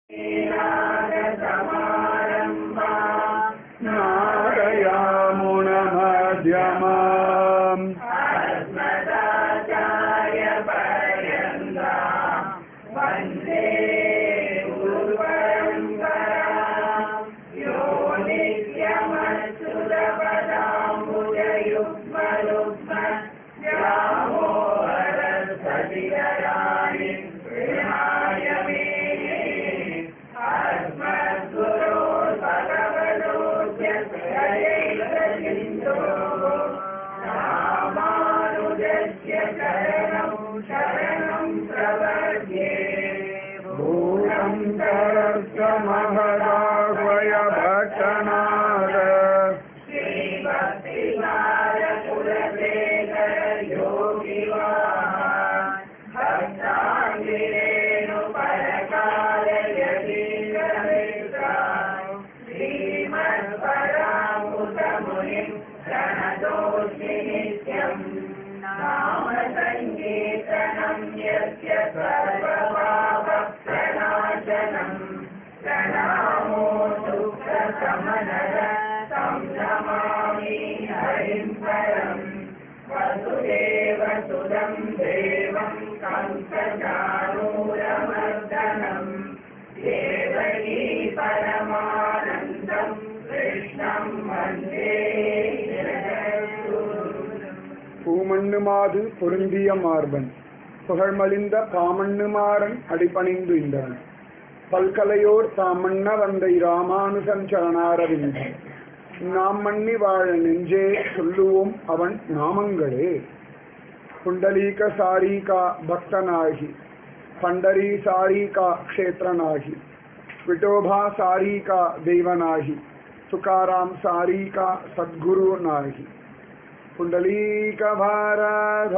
நாதயாமுணமத்யமாம் பூரம் கரஸ்த மகதாஸ்வய பக்தநாத பூமண்ணுமாது பொருந்திய மார்பன் புகழ்மலிந்த பாமண்ணுமாறன் அடிபணிந்து இந்தவன் பல்கலையோர் தாமண்ண வந்தை ராமானுசன் சரணாரவிந்தன் நாம் மண்ணி வாழ நெஞ்சே சொல்லுவோம் அவன் நாமங்களே புண்டலீக சாரீகா பக்தனாகி பண்டரி சாரீகா க்ஷேತ್ರನಾಗಿ ವಿಠೋಬಾ ಸಾರೀಕಾ ದೇವನಾಗಿ ತುಕಾರಾಮ್ ಸಾರೀಕಾ ಸದ್ಗುರುನಾಗಿ ಪುಂಡಲೀಕ ಭಾರಧ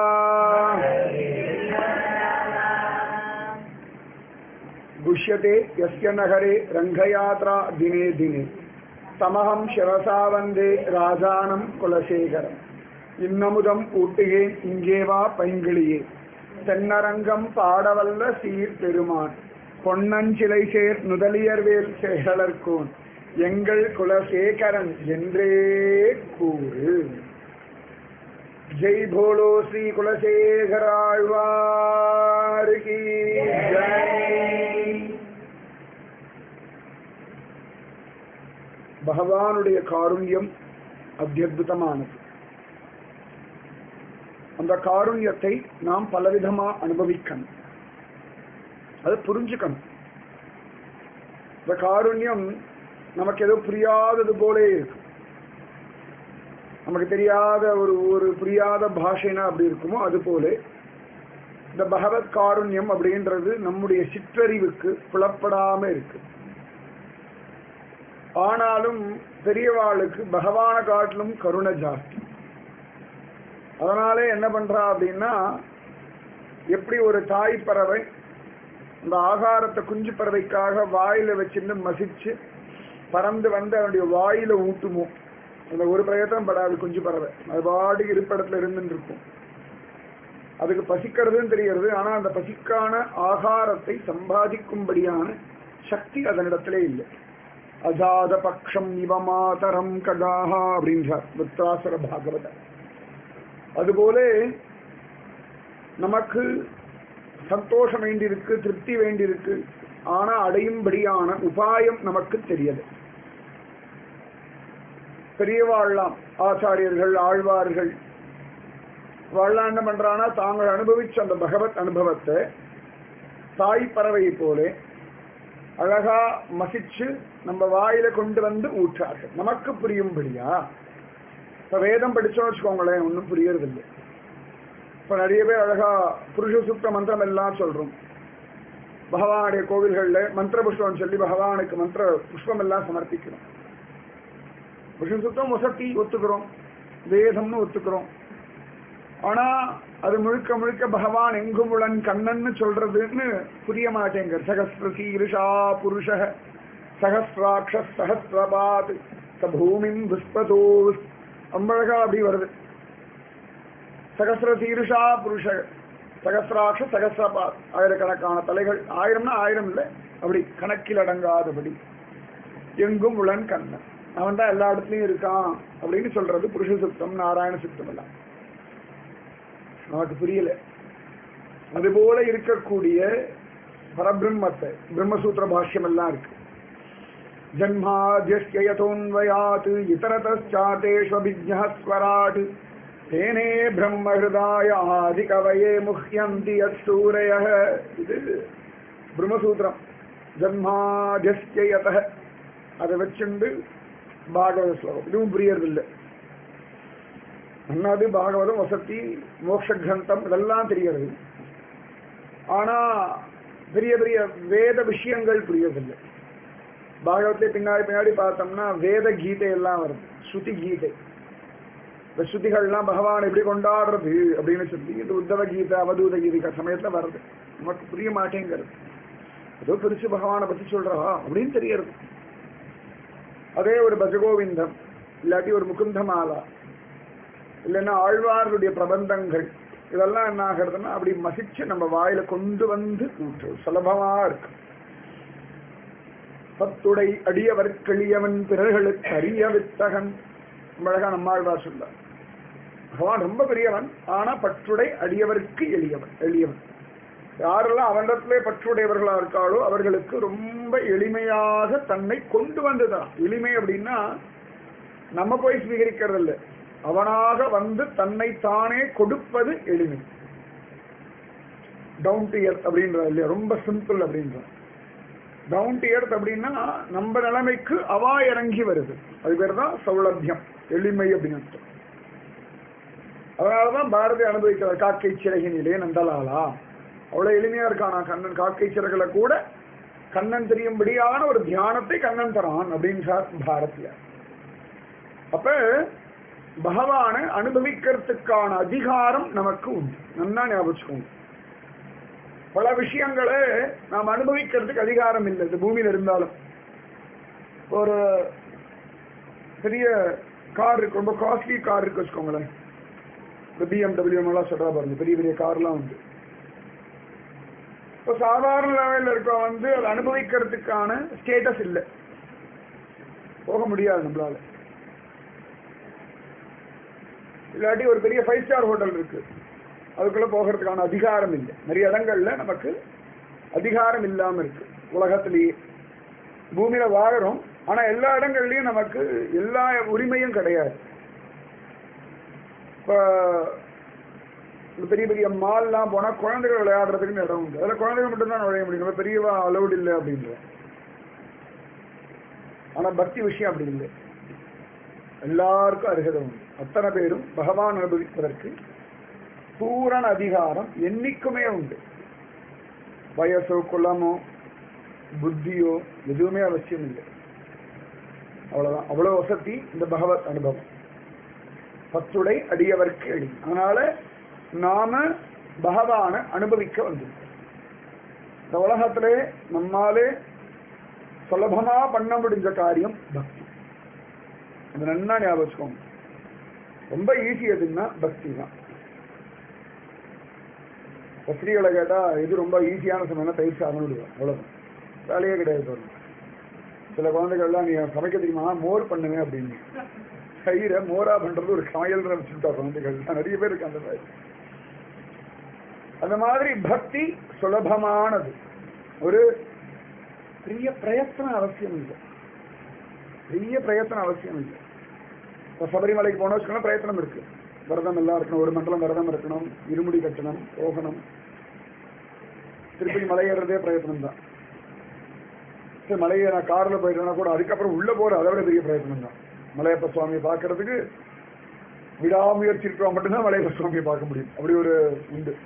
ಗುಷ್ಯತೆ ಯಸ್ಯ ನಗರೆ ರಂಗಯಾತ್ರಾ ದಿನೇ ದಿನೇ தமகம் சிரசா வந்தே ராஜானம் குலசேகரம் இன்னமுதம் ஊட்டுகேன் இங்கேவா பைங்கிளியே தென்னரங்கம் பாடவல்ல சீர் பெருமான் பொன்னஞ்சிலை சேர் நுதலியர்வேல் சேகலர்கோன் எங்கள் குலசேகரன் என்றே கூறு ஜெய் போலோ ஸ்ரீ குலசேகராழ்வாருக்கு ஜெய் பகவானுடைய காருண்யம் அத்தியுதமானது அந்த காருண்யத்தை நாம் பலவிதமா அனுபவிக்கணும் அது புரிஞ்சுக்கணும் இந்த காருண்யம் நமக்கு ஏதோ புரியாதது போலே இருக்கு நமக்கு தெரியாத ஒரு ஒரு புரியாத பாஷைனா அப்படி இருக்குமோ அது போல இந்த பகவத் காருண்யம் அப்படின்றது நம்முடைய சிற்றறிவுக்கு புலப்படாம இருக்கு ஆனாலும் பெரியவாளுக்கு பகவான காட்டிலும் கருணை ஜாஸ்தி அதனாலே என்ன பண்றா அப்படின்னா எப்படி ஒரு தாய் பறவை அந்த ஆகாரத்தை குஞ்சு பறவைக்காக வாயில வச்சுட்டு மசிச்சு பறந்து வந்து அதனுடைய வாயில ஊட்டுமோ அந்த ஒரு பிரயத்தனம் படாது குஞ்சு பறவை அது பாட்டுக்கு இருப்பிடத்துல இருந்துட்டு இருக்கும் அதுக்கு பசிக்கிறதுன்னு தெரியறது ஆனா அந்த பசிக்கான ஆகாரத்தை சம்பாதிக்கும்படியான சக்தி அதனிடத்திலே இல்லை அஜாத பக்ஷம் இவ மாதரம் ககாஹா அப்படின்றார் வித்ராசுர பாகவத அதுபோல நமக்கு சந்தோஷம் வேண்டியிருக்கு திருப்தி வேண்டியிருக்கு ஆனா அடையும்படியான உபாயம் நமக்கு தெரியல பெரியவாழ்லாம் ஆச்சாரியர்கள் ஆழ்வார்கள் வாழலாம் என்ன பண்றானா தாங்கள் அனுபவிச்ச அந்த பகவத் அனுபவத்தை தாய் பறவை போலே அழகா மசிச்சு நம்ம வாயில கொண்டு வந்து ஊற்றார்கள் நமக்கு புரியும்படியா இப்ப வேதம் படிச்சோம் வச்சுக்கோங்களேன் ஒன்றும் புரியறது இல்லை இப்ப நிறைய பேர் அழகா புருஷ சுத்த மந்திரம் எல்லாம் சொல்றோம் பகவானுடைய கோவில்கள்ல மந்திர புஷ்பம் சொல்லி பகவானுக்கு மந்திர புஷ்பம் எல்லாம் சமர்ப்பிக்கிறோம் புருஷ சுத்தம் வசதி ஒத்துக்கிறோம் வேதம்னு ஒத்துக்கிறோம் ஆனா அது முழுக்க முழுக்க பகவான் எங்குமுளன் கண்ணன்னு சொல்றதுன்னு புரிய மாட்டேங்க சகஸ்ர சீருஷா புருஷ சகஸ்ராட்ச சகஸ்ரபாத் ச பூமிம் விஸ்பதோ ரொம்ப அழகா அப்படி வருது சகஸ்ர சீருஷா புருஷ சகசிராட்ச சகசிரபாத் ஆயிரக்கணக்கான தலைகள் ஆயிரம்னா ஆயிரம் இல்லை அப்படி கணக்கில் அடங்காதபடி எங்கும் உளன் கண்ணன் அவன் தான் எல்லா இடத்துலயும் இருக்கான் அப்படின்னு சொல்றது புருஷ சுத்தம் நாராயண சுத்தம் எல்லாம் நமக்கு புரியல அதுபோல இருக்கக்கூடிய பரபிரம்மத்தை பிரம்மசூத்திர பாஷ்யம் எல்லாம் இருக்கு ஜன்மாத்யஸ்யதோன்வயாத் இதரதாத்தேஷ்வபிஜ்ஞஸ்வராட் தேனே பிரம்மஹிருதாய ஆதிகவயே முஹ்யந்தி யசூரய இது பிரம்மசூத்திரம் ஜன்மாத்யஸ்யத அதை வச்சுண்டு பாகவத ஸ்லோகம் இதுவும் புரியறதில்லை அண்ணாது பாகவதம் வசதி மோட்ச கிரந்தம் இதெல்லாம் தெரிகிறது ஆனா பெரிய பெரிய வேத விஷயங்கள் புரியறதில்லை பாகவத்தை பின்னாடி பின்னாடி பார்த்தோம்னா வேத கீதை எல்லாம் வருது ஸ்ருதி கீதை இந்த ஸ்ருதிகள்லாம் பகவான் எப்படி கொண்டாடுறது அப்படின்னு சொல்லி இந்த உத்தவ கீதை அவதூத கீதை சமயத்துல வருது நமக்கு புரிய மாட்டேங்கிறது ஏதோ பிரிச்சு பகவானை பத்தி சொல்றா அப்படின்னு தெரியறது அதே ஒரு பஜகோவிந்தம் இல்லாட்டி ஒரு முகுந்த மாலா இல்லைன்னா ஆழ்வார்களுடைய பிரபந்தங்கள் இதெல்லாம் என்ன ஆகிறதுன்னா அப்படி மசிச்சு நம்ம வாயில கொண்டு வந்து ஊற்று சுலபமா இருக்கு பத்துடை அடியவர்க்களியவன் பிறர்களுக்கு அரிய வித்தகன் ரொம்ப அழகா நம்மாழ்வார் சொல்றார் பகவான் ரொம்ப பெரியவன் ஆனா பற்றுடை அடியவருக்கு எளியவன் எளியவன் யாரெல்லாம் அவனிடத்திலே பற்றுடையவர்களா இருக்காளோ அவர்களுக்கு ரொம்ப எளிமையாக தன்னை கொண்டு வந்துதான் எளிமை அப்படின்னா நம்ம போய் ஸ்வீகரிக்கிறது இல்லை அவனாக வந்து தன்னை தானே கொடுப்பது எளிமை டவுன் டு எர்த் அப்படின்ற இல்லையா ரொம்ப சிம்பிள் அப்படின்ற டவுன் டு எர்த் அப்படின்னா நம்ம நிலைமைக்கு அவா இறங்கி வருது அது பேர் தான் சௌலபியம் எளிமை அப்படின்னு அர்த்தம் அதனாலதான் பாரதி அனுபவிக்கிறார் காக்கை சிறகினிலே நந்தலாலா அவ்வளவு எளிமையா இருக்கானா கண்ணன் காக்கை சிறகுல கூட கண்ணன் தெரியும்படியான ஒரு தியானத்தை கண்ணன் தரான் அப்படின்றார் பாரதியார் அப்ப பகவானை அனுபவிக்கிறதுக்கான அதிகாரம் நமக்கு உண்டு நல்லா ஞாபகம் பல விஷயங்களை நாம் அனுபவிக்கிறதுக்கு அதிகாரம் இல்லை இந்த பூமியில இருந்தாலும் ஒரு பெரிய கார் இருக்கு ரொம்ப காஸ்ட்லி கார் இருக்கு வச்சுக்கோங்களேன் இந்த பிஎம்டபிள்யூ எல்லாம் சொல்றா பாருங்க பெரிய பெரிய கார்லாம் உண்டு இப்போ சாதாரண லெவலில் இருக்க வந்து அதை அனுபவிக்கிறதுக்கான ஸ்டேட்டஸ் இல்லை போக முடியாது நம்மளால இல்லாட்டி ஒரு பெரிய ஃபைவ் ஸ்டார் ஹோட்டல் இருக்கு அதுக்குள்ள போகிறதுக்கான அதிகாரம் இல்லை நிறைய இடங்கள்ல நமக்கு அதிகாரம் இல்லாம இருக்கு உலகத்திலேயே பூமியில வாழறோம் ஆனா எல்லா இடங்கள்லயும் நமக்கு எல்லா உரிமையும் கிடையாது இப்போ இந்த பெரிய பெரிய மால்லாம் போனா குழந்தைகள் விளையாடுறதுக்குன்னு இடம் உண்டு அதில் குழந்தைகள் மட்டும்தான் நுழைய முடியும் நம்ம பெரியவா அலௌடு இல்லை அப்படின்ற ஆனா பக்தி விஷயம் அப்படி இல்லை எல்லாருக்கும் அருகதை உண்டு அத்தனை பேரும் பகவான் அனுபவிப்பதற்கு பூரண அதிகாரம் என்னைக்குமே உண்டு வயசோ குலமோ புத்தியோ எதுவுமே அவசியம் இல்லை அவ்வளவுதான் அவ்வளவு வசதி இந்த பகவத் அனுபவம் பத்துடை அடியவர்க்கு அடி அதனால நாம பகவானை அனுபவிக்க வந்திருக்கோம் இந்த உலகத்திலே நம்மாலே சுலபமா பண்ண முடிஞ்ச காரியம் பக்தி அது நன்னா ஞாபகம் வச்சுக்கோங்க ரொம்ப ஈஸி எதுன்னா பக்தி தான் ஸ்திரீகளை கேட்டா இது ரொம்ப ஈஸியான சமையல் தயிர் சாதம் விடுவேன் அவ்வளவுதான் வேலையே கிடையாது பாருங்க சில குழந்தைகள்லாம் நீ சமைக்க தெரியுமா மோர் பண்ணுவேன் அப்படின்னு தயிரை மோரா பண்றது ஒரு சமையல் நினைச்சுட்டா குழந்தைகள் நிறைய பேர் இருக்கு அந்த மாதிரி அந்த மாதிரி பக்தி சுலபமானது ஒரு பெரிய பிரயத்தனம் அவசியம் இல்லை பெரிய பிரயத்தனம் அவசியம் இல்லை இப்போ சபரிமலைக்கு போன வச்சுக்கணும் பிரயத்தனம் இருக்கு விரதம் எல்லாம் இருக்கணும் ஒரு மண்டலம் விரதம் இருக்கணும் இருமுடி கட்டணும் போகணும் திருப்பதி மலை ஏறுறதே பிரயத்தனம் தான் சரி மலையை நான் காரில் போயிட்டேன்னா கூட அதுக்கப்புறம் உள்ள போற அதை விட பெரிய பிரயத்தனம் தான் மலையப்ப சுவாமியை பார்க்கறதுக்கு விடாமுயற்சி இருக்கிறவங்க மட்டும்தான் மலையப்ப சுவாமியை பார்க்க முடியும் அப்படி ஒரு உண்டு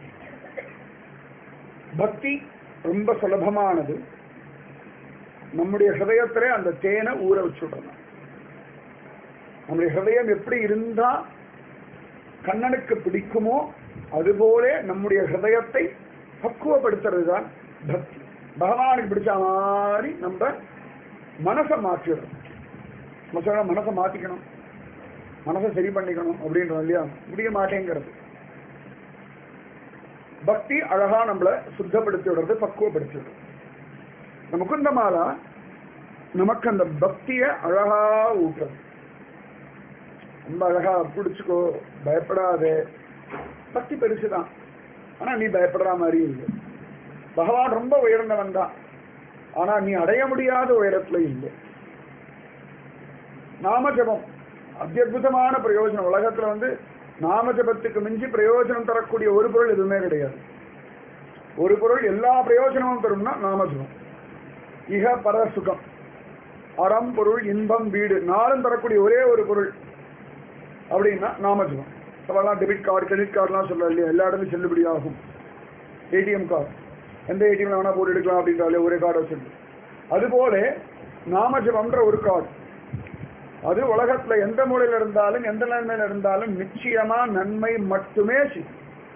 பக்தி ரொம்ப சுலபமானது நம்முடைய ஹிருதயத்திலே அந்த தேனை ஊற வச்சுடணும் நம்முடைய ஹிருதயம் எப்படி இருந்தா கண்ணனுக்கு பிடிக்குமோ அதுபோல நம்முடைய ஹிருதயத்தை பக்குவப்படுத்துறது தான் பக்தி பகவானுக்கு பிடிச்ச மாதிரி நம்ம மனசை மாற்றிடுறோம் நம்ம சொல்ல மனசை மாத்திக்கணும் மனசை சரி பண்ணிக்கணும் அப்படின்றோம் இல்லையா முடிய மாட்டேங்கிறது பக்தி அழகா நம்மள சுத்தப்படுத்தி விடுறது பக்குவப்படுத்தி விடுறது இந்த முகுந்தமாலா நமக்கு அந்த பக்திய அழகா ஊட்டுறது ரொம்ப அழகா பிடிச்சுக்கோ பயப்படாதே பக்தி பெருசுதான் ஆனா நீ பயப்படுற மாதிரி இல்லை பகவான் ரொம்ப உயர்ந்தவன் தான் ஆனா நீ அடைய முடியாத உயரத்துல இல்லை நாமஜபம் அத்தியுதமான பிரயோஜனம் உலகத்துல வந்து நாமஜபத்துக்கு மிஞ்சி பிரயோஜனம் தரக்கூடிய ஒரு பொருள் எதுவுமே கிடையாது ஒரு பொருள் எல்லா பிரயோஜனமும் தரும்னா நாமஜபம் இக பர சுகம் அறம் பொருள் இன்பம் வீடு நாளும் தரக்கூடிய ஒரே ஒரு பொருள் அப்படின்னா நாமஜபம் அவெல்லாம் டெபிட் கார்டு கிரெடிட் கார்டுலாம் சொல்ல இல்லையா எல்லா இடமும் செல்லுபடி ஆகும் ஏடிஎம் கார்டு எந்த ஏடிஎம்ல வேணா போட்டு எடுக்கலாம் அப்படின்றாலே ஒரே கார்டு வச்சிருக்கு அதுபோல நாமஜபம்ன்ற ஒரு கார்டு அது உலகத்துல எந்த மூலையில இருந்தாலும் எந்த நிலைமையில இருந்தாலும் நிச்சயமா நன்மை மட்டுமே செய்யும்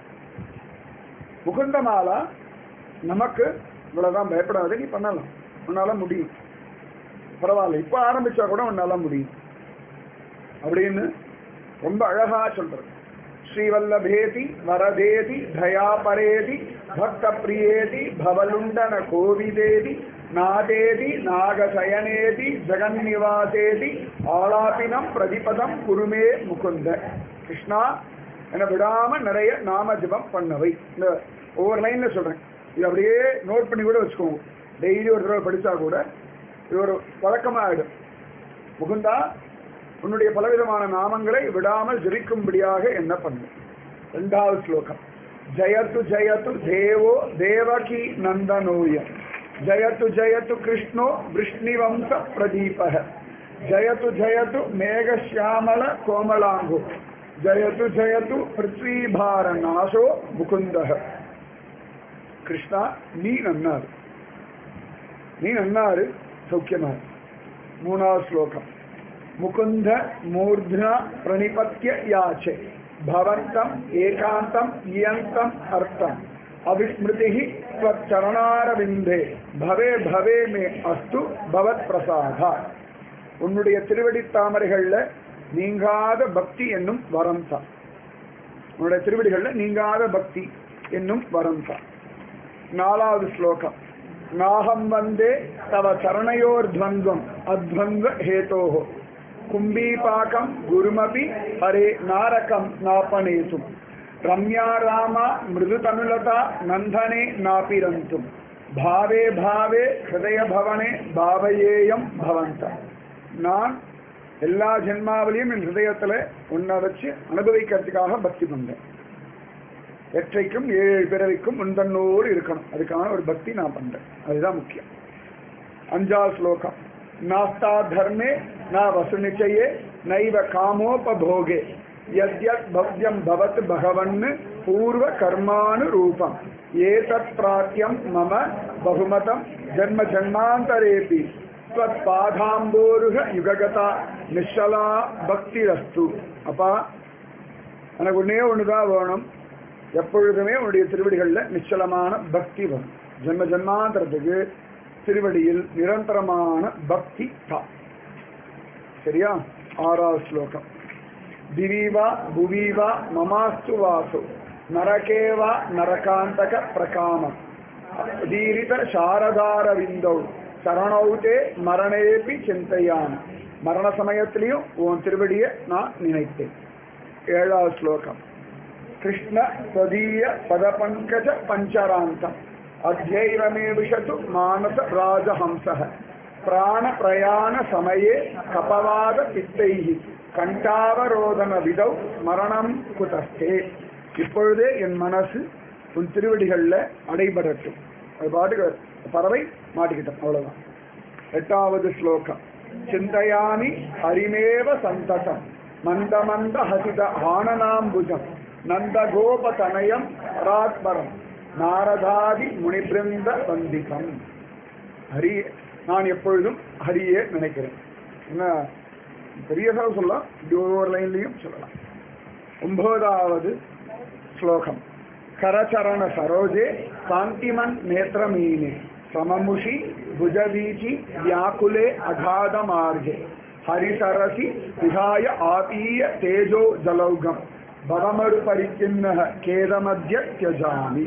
முகுந்தமாலா நமக்கு இவ்வளவுதான் பயப்படாத நீ பண்ணலாம் உன்னால முடியும் பரவாயில்ல இப்ப ஆரம்பிச்சா கூட உன்னால முடியும் அப்படின்னு ரொம்ப அழகா சொல்றது ஸ்ரீவல்லபேதி வரதேதி தயாபரேதி பக்த பிரியேதி பவலுண்டன கோவிதேதி நாதேதி நாகசயனேதி ஜெகன்னிவாசேதி ஆலாபினம் பிரதிபதம் குருமே முகுந்த கிருஷ்ணா என்னை விடாம நிறைய நாம ஜபம் பண்ணவை இந்த ஒவ்வொரு லைன்ல சொல்றேன் இது அப்படியே நோட் பண்ணி கூட வச்சுக்கோங்க டெய்லி ஒரு தடவை படிச்சா கூட இது ஒரு வழக்கமாயிடும் முகுந்தா உன்னுடைய பலவிதமான நாமங்களை விடாமல் ஜெபிக்கும்படியாக என்ன பண்ணு ரெண்டாவது ஸ்லோகம் ஜயத்து ஜயத்து தேவோ தேவகி நந்தனோயம் ஜயத்து ஜயத்து கிருஷ்ணோ விஷ்ணிவம்ச பிரதீபக ஜயத்து ஜயத்து மேகசியாமல கோமலாங்கோ ஜயத்து ஜயத்து பிருத்வீபார நாசோ முகுந்தக கிருஷ்ணா நீ நன்னாரு நீ நன்னாரு சௌக்கியமா மூணாவது ஸ்லோகம் முகுந்த மூர்ध्ना பிரணிபத்திய யாச்சே பவந்தம் ஏகாந்தம் இயந்தம் அர்த்தம் அவிஸ்மிருதி சரணாரவிந்தே பவே பவே மே அஸ்து பவத் பிரசாதா உன்னுடைய திருவடி தாமரைகள்ல நீங்காத பக்தி என்னும் வரம் தான் உன்னுடைய திருவடிகள்ல நீங்காத பக்தி என்னும் வரம் தான் நாலாவது ஸ்லோகம் நாகம் வந்தே தவ சரணையோர் துவந்தம் அத்வந்த ஹேதோஹோ கும்பீபாக்கம் குருமபி ஹரே நாரகம் நாபனேதும் ரம்யா ராமா மிருதுதனுலதா நந்தனே நாபிரந்தும் பாவே பாவே ஹிருதய பவனே பாவையேயம் பவந்த நான் எல்லா ஜென்மாவிலையும் என் ஹிருதயத்துல உன்னை வச்சு அனுபவிக்கிறதுக்காக பக்தி பண்றேன் எற்றைக்கும் ஏழு பிறவிக்கும் முந்தன்னோடு இருக்கணும் அதுக்கான ஒரு பக்தி நான் பண்றேன் அதுதான் முக்கியம் அஞ்சாவது ஸ்லோகம் நாஸ்தா தர்மே ந வசு நிச்சயே நைவ காமோபோகே யத்யத் பவ்யம் பவத் பகவன் பூர்வ கர்மானு ரூபம் ஏதத் பிராத்தியம் மம பகுமதம் ஜன்ம ஜன்மாந்தரேபி ஸ்வத் பாதாம்போருக யுககதா நிஷலா பக்திரஸ்து அப்பா எனக்கு ஒன்னே ஒண்ணுதான் வேணும் எப்பொழுதுமே உன்னுடைய திருவடிகளில் நிச்சலமான பக்தி வரும் ஜென்ம ஜென்மாந்திரத்துக்கு திருவடியில் நிரந்தரமான பக்தி தான் சரியா ஆறாவது ஸ்லோகம் திவீவா புவீவா மமாஸ்து வாசு நரகேவா நரகாந்தக பிரகாமம் தீரித சாரதார விந்தௌ சரணௌதே மரணேபி சிந்தையான் மரண சமயத்திலையும் உன் திருவடியை நான் நினைத்தேன் ஏழாவது ஸ்லோகம் கிருஷ்ண ஸ்வதீய பதபங்கஜ பஞ்சராந்தம் அத்தியைவமே விஷது மானச ராஜஹம்சः பிராண பிரயாண சமயே கபவாத பித்தைஹி கண்டாவரோதன விதௌ மரணம் குதஸ்தே இப்பொழுதே என் மனசு உன் திருவடிகள்ல அடைபடட்டும் அது பாட்டுக்கு பறவை மாட்டிக்கிட்டோம் அவ்வளவுதான் எட்டாவது ஸ்லோகம் சிந்தையாமி ஹரிமேவ சந்ததம் மந்த மந்த ஹசித ஆனனாம்புஜம் நந்தகோபதனயம் பராத்பரம் நாரதாதி முனிபிருந்த வந்திதம் ஹரி நான் எப்பொழுதும் ஹரியே நினைக்கிறேன் என்ன பெரியதாக சொல்லலாம் இப்படி ஒவ்வொரு லைன்லையும் சொல்லலாம் ஒன்பதாவது ஸ்லோகம் கரச்சரண சரோஜே காந்திமன் நேத்திரமீனே சமமுஷி புஜவீச்சி வியாக்குலே அகாத மார்கே ஹரிசரசி விகாய ஆபீய தேஜோ ஜலௌகம் பவமறு பரிக்கின்ன கேதமத்திய தியஜாமி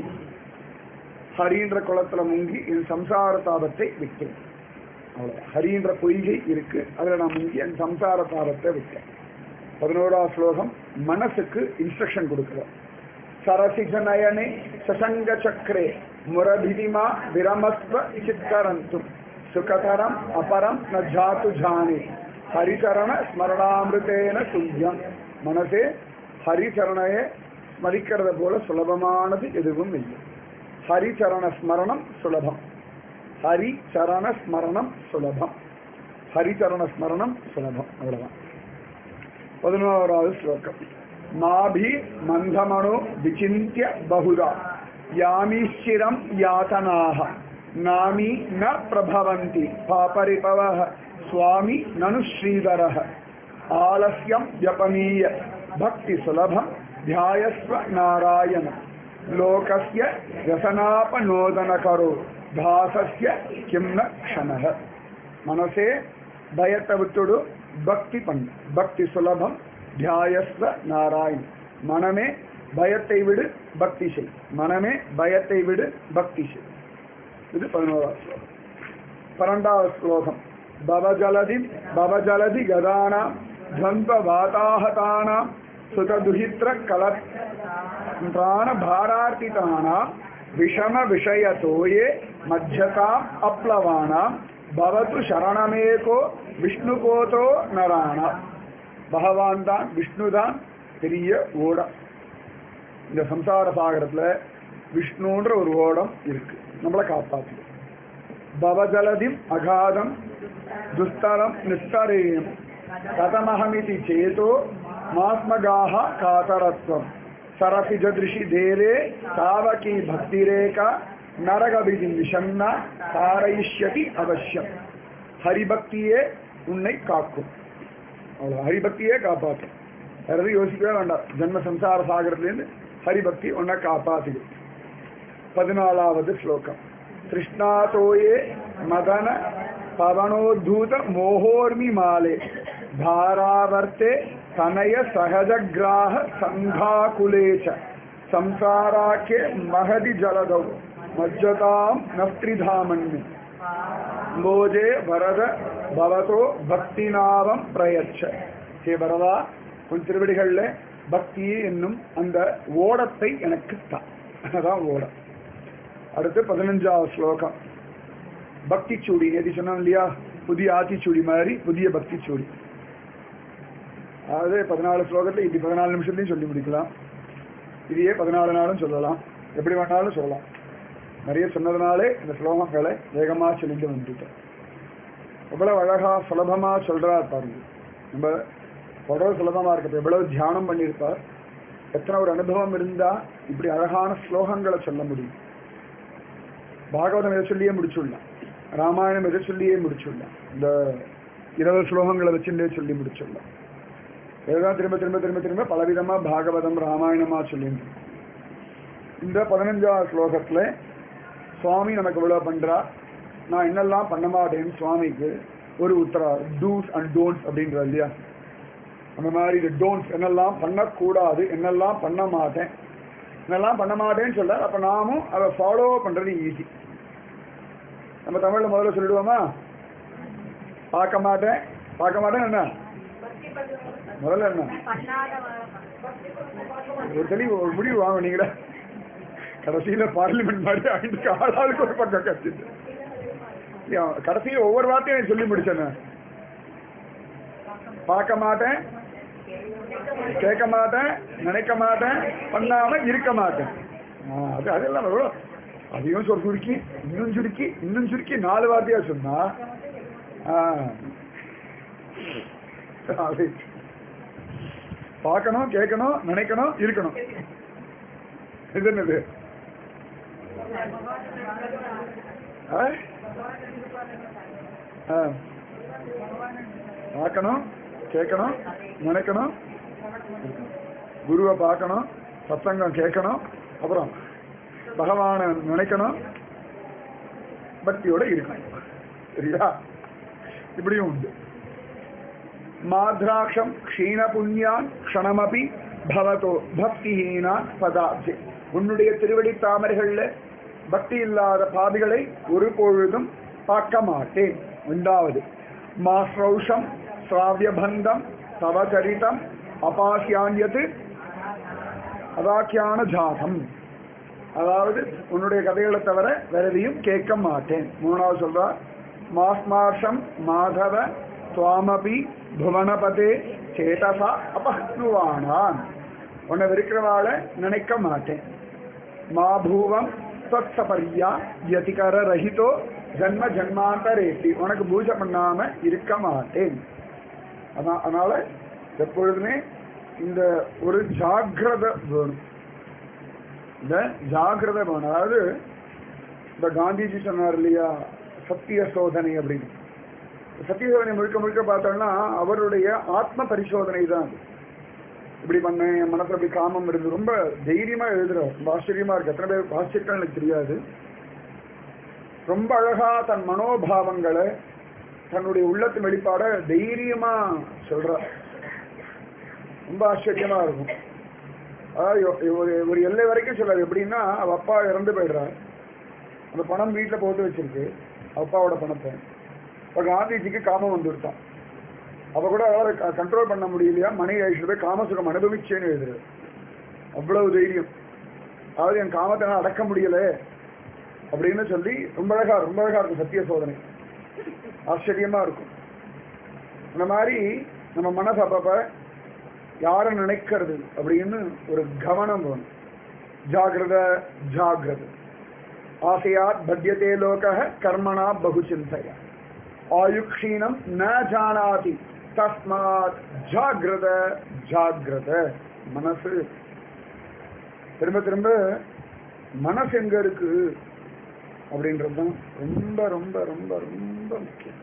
ஹரின்ற குளத்துல முங்கி என் சம்சார தாபத்தை விட்டேன் அவ்வளவு ஹரின்ற பொய்கை இருக்கு அதுல நான் முங்கி என் சம்சார தாபத்தை விட்டேன் பதினோராம் ஸ்லோகம் மனசுக்கு இன்ஸ்ட்ரக்ஷன் கொடுக்கிறார் சரசிஜ நயனே சசங்க சக்கரே முரபிதிமா விரமஸ்வ சித்தரந்து சுகதரம் அபரம் ந ஜாத்து ஜானே ஹரிச்சரண ஸ்மரணாமிருத்தேன துல்லியம் மனசே ஹரிச்சரணையை ஸ்மரிக்கிறத போல சுலபமானது எதுவும் இல்லை ஹரிச்சரண ஸ்மரணம் சுலபம் ஹரி சரண ஸ்மரணம் சுலபம் ஹரிச்சரண ஸ்மரணம் சுலபம் அவ்வளவுதான் பதினோராவது ஸ்லோகம் நாபி மந்தமனோ விசிந்திய பகுதா யாமீஸ்வரம் யாதனாக நாமி ந பிரபவந்தி பாபரிபவ சுவாமி நனு ஸ்ரீதரः ஆலஸ்யம் ஜபமீய பக்தி சுலபம் தியாயஸ்வ நாராயண லோகஸ்ய ரசனாபநோதனகரோ தாசஸ்ய கிம் ந க்ஷணः மனசே பயத்தை விட்டுடு பக்தி பண்ணு பக்தி சுலபம் தியாயஸ்வ நாராயண் மனமே பயத்தை விடு பக்தி செய் மனமே பயத்தை விடு பக்தி செய் இது பதினோராவது ஸ்லோகம் பன்னெண்டாவது ஸ்லோகம் பவஜலதி பவஜலதி கதானாம் துவந்த வாதாஹதானாம் சுததுஹித்ர கலத்ரான பாரார்த்திதானாம் விஷம விஷயத்தோயே மத்தியதாம் அப்ளவானாம் பவத்து சரணமேகோ விஷ்ணுகோதோ நராணா பகவான் தான் விஷ்ணு தான் பெரிய ஓடம் இந்த சம்சார சாகரத்துல விஷ்ணுன்ற ஒரு ஓடம் இருக்கு நம்மளை காப்பாத்து பவஜலதிம் அகாதம் துஸ்தரம் நிஸ்தரேயம் கதமஹமிதி சேதோ மாஸ்மகாக காதரத்வம் சரசிஜதிருஷி தேவே தாவகி பக்திரேகா நரகபிதி நிஷன்ன தாரயிஷ்யதி அவசியம் ஹரிபக்தியே உன்னை காக்கும் அவ்வளோ ஹரிபக்தியே காப்பாற்றும் வேற எதுவும் யோசிக்கவே வேண்டாம் ஜென்ம சம்சார சாகரத்திலேருந்து ஹரிபக்தி உன்னை காப்பாத்துது பதினாலாவது ஸ்லோகம் கிருஷ்ணாதோயே மதன பவனோத்தூத மோகோர்மி மாலே தாராவர்த்தே தனய சகஜகிராக சங்காகுலே ச சம்சாராக்கே மகதி ஜலதௌ மஜ்ஜதாம் நஸ்திரிதாமன்மி போஜே வரத பவதோ பக்திநாவம் பிரயச்ச ஹே வரதா உன் திருவடிகள்ல பக்தி என்னும் அந்த ஓடத்தை எனக்கு தான் அதான் ஓடம் அடுத்து பதினஞ்சாவது ஸ்லோகம் பக்தி சூடி நேதி சொன்னோம் இல்லையா புதிய ஆத்திச்சூடி மாதிரி புதிய பக்தி சூடி அதாவது பதினாலு ஸ்லோகத்தை இப்படி பதினாலு நிமிஷத்துலையும் சொல்லி முடிக்கலாம் இதையே பதினாலு நாளும் சொல்லலாம் எப்படி வேணாலும் சொல்லலாம் நிறைய சொன்னதுனாலே இந்த ஸ்லோகங்களை வேகமா சொல்லிட்டு வந்துட்டேன் எவ்வளவு அழகா சுலபமா சொல்றார் பாருங்க நம்ம எவ்வளவு சுலபமா இருக்கு எவ்வளவு தியானம் பண்ணியிருப்பார் எத்தனை ஒரு அனுபவம் இருந்தா இப்படி அழகான ஸ்லோகங்களை சொல்ல முடியும் பாகவதம் எதை சொல்லியே முடிச்சுடலாம் ராமாயணம் எதை சொல்லியே முடிச்சுடலாம் இந்த இருபது ஸ்லோகங்களை வச்சுட்டே சொல்லி முடிச்சுடலாம் இதுதான் திரும்ப திரும்ப திரும்ப திரும்ப பலவிதமா பாகவதம் ராமாயணமா சொல்லிட்டு இந்த பதினஞ்சாவது ஸ்லோகத்துல சுவாமி நமக்கு இவ்வளவு பண்றா நான் என்னெல்லாம் பண்ண மாட்டேன்னு சுவாமிக்கு ஒரு உத்தரா டூஸ் அண்ட் டோன்ட்ஸ் அப்படின்றது இல்லையா அந்த மாதிரி இந்த டோன்ட்ஸ் என்னெல்லாம் பண்ணக்கூடாது என்னெல்லாம் பண்ண மாட்டேன் என்னெல்லாம் பண்ண மாட்டேன்னு சொல்றார் அப்ப நாமும் அதை ஃபாலோ பண்றது ஈஸி நம்ம தமிழ்ல முதல்ல சொல்லிடுவோமா பார்க்க மாட்டேன் பார்க்க மாட்டேன் என்ன முதல்ல என்ன ஒரு தெளிவு ஒரு முடிவு வாங்க நீங்களா கடைசியில பார்லிமெண்ட் மாதிரி ஐந்து ஆளாளுக்கு ஒரு பக்கம் கத்துட்டு கடைசியில ஒவ்வொரு வார்த்தையும் சொல்லி முடிச்சேன் பார்க்க மாட்டேன் கேட்க மாட்டேன் நினைக்க மாட்டேன் பண்ணாம இருக்க மாட்டேன் ஆ, அது அதெல்லாம் எவ்வளோ அதையும் சொல் சுருக்கி இன்னும் சுருக்கி இன்னும் சுருக்கி நாலு வார்த்தையா சொன்னா ஆ. அது பார்க்கணும் கேட்கணும் நினைக்கணும் இருக்கணும் இது என்னது ஆ? ஆ. பார்க்கணும் கேட்கணும் நினைக்கணும் குருவை பார்க்கணும் சத்சங்கம் கேட்கணும் அப்புறம் பகவானை நினைக்கணும் பக்தியோட இருக்கணும் சரியா இப்படியும் உண்டு மாத்ராட்சம் க்ஷீண புண்ணியான் க்ஷணமபி பவதோ பக்திஹீனா பதாப்ஜே உன்னுடைய திருவடி தாமரைகள்ல பக்தி இல்லாத பாவிகளை ஒரு பொழுதும் பார்க்க மாட்டேன் உண்டாவது மாஸ்ரௌஷம் சிராவியபந்தம் தவச்சரிதம் அபாசியான்யது அதாக்கியான ஜாதம் அதாவது உன்னுடைய கதைகளை தவிர வேற எதையும் கேட்க மாட்டேன் மூணாவது சொல்றார் மாஸ்மார்ஷம் மாதவ சுவாமபி புவனபதே சேதசா அபஹ்னுவானான் உன்னை வெறுக்கிறவாளை நினைக்க மாட்டேன் மாபூவம் தொத்சபரியா யதிகர ரஹிதோ ஜன்ம ஜன்மாந்தரேசி உனக்கு பூஜை பண்ணாம இருக்க மாட்டேன் அதான் அதனால எப்பொழுதுமே இந்த ஒரு ஜாக்கிரதை வேணும் இந்த ஜாக்கிரதை வேணும் அதாவது இந்த காந்திஜி சொன்னார் இல்லையா சத்திய சோதனை அப்படின்னு சத்திய சோதனை முழுக்க முழுக்க பார்த்தோம்னா அவருடைய ஆத்ம பரிசோதனை தான் அது இப்படி பண்ணேன் என் மனசுல அப்படி காமம் இருந்து ரொம்ப தைரியமா எழுதுறார் ரொம்ப ஆச்சரியமா இருக்கு எத்தனை பேர் வாசிச்சிருக்கான்னு எனக்கு தெரியாது ரொம்ப அழகா தன் மனோபாவங்களை தன்னுடைய உள்ளத்தின் வெளிப்பாட தைரியமா சொல்றார் ரொம்ப ஆச்சரியமா இருக்கும் அதாவது இவ- ஒரு ஒரு எல்லை வரைக்கும் சொல்லாது எப்படின்னா அவ அப்பா இறந்து போயிடுறார் அந்த பணம் வீட்டில் போட்டு வச்சிருக்கு அப்பாவோட பணத்தை இப்போ காந்திஜிக்கு காமம் வந்து விட்டான் அவ கூட அவளால் கண்ட்ரோல் பண்ண முடியலையா மணி ஆயிடுச்சு போய் காமசுகம் அனுபவிச்சேன்னு எழுதுறாரு அவ்வளவு தைரியம் அதாவது என் காமத்தை நான் அடக்க முடியல அப்படின்னு சொல்லி ரொம்ப அழகா ரொம்ப அழகா இருக்கும் சத்திய சோதனை ஆச்சரியமா இருக்கும் அந்த மாதிரி நம்ம மனசு அப்பப்ப யாரை நினைக்கிறது அப்படின்னு ஒரு கவனம் வேணும் ஜாகிரத ஜாகிரத ஆசையாத் பத்தியதே லோக கர்மணா பகுச்சிந்தைய ஆயுக்ஷீணம் ந ஜானாதி தஸ்மாத் ஜாகிரத ஜாகிரத மனசு திரும்ப திரும்ப மனசு எங்க இருக்கு அப்படின்றது தான் ரொம்ப ரொம்ப ரொம்ப ரொம்ப முக்கியம்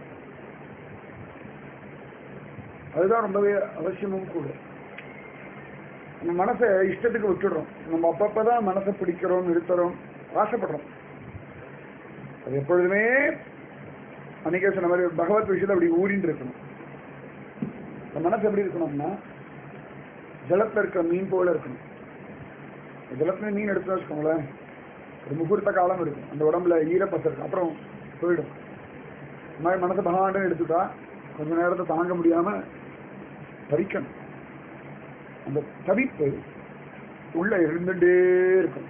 அதுதான் ரொம்பவே அவசியமும் கூட நம்ம மனசை இஷ்டத்துக்கு விட்டுடுறோம் நம்ம அப்பப்பதான் மனசை பிடிக்கிறோம் நிறுத்துறோம் ஆசைப்படுறோம் அது எப்பொழுதுமே அன்னைக்கே சொன்ன மாதிரி பகவத் விஷயத்தை அப்படி ஊறின்னு இருக்கணும் இந்த மனசு எப்படி இருக்கணும்னா ஜலத்துல இருக்கிற மீன் போல இருக்கணும் ஜலத்துல மீன் எடுத்து வச்சுக்கோங்களேன் ஒரு முகூர்த்த காலம் இருக்கும் அந்த உடம்புல ஈரப்பசம் இருக்கும் அப்புறம் போயிடும் இந்த மாதிரி மனசை பகவான் எடுத்துட்டா கொஞ்ச நேரத்தை தாங்க முடியாம தவிக்கணும் அந்த தவிப்பு உள்ள இருந்துட்டே இருக்கும்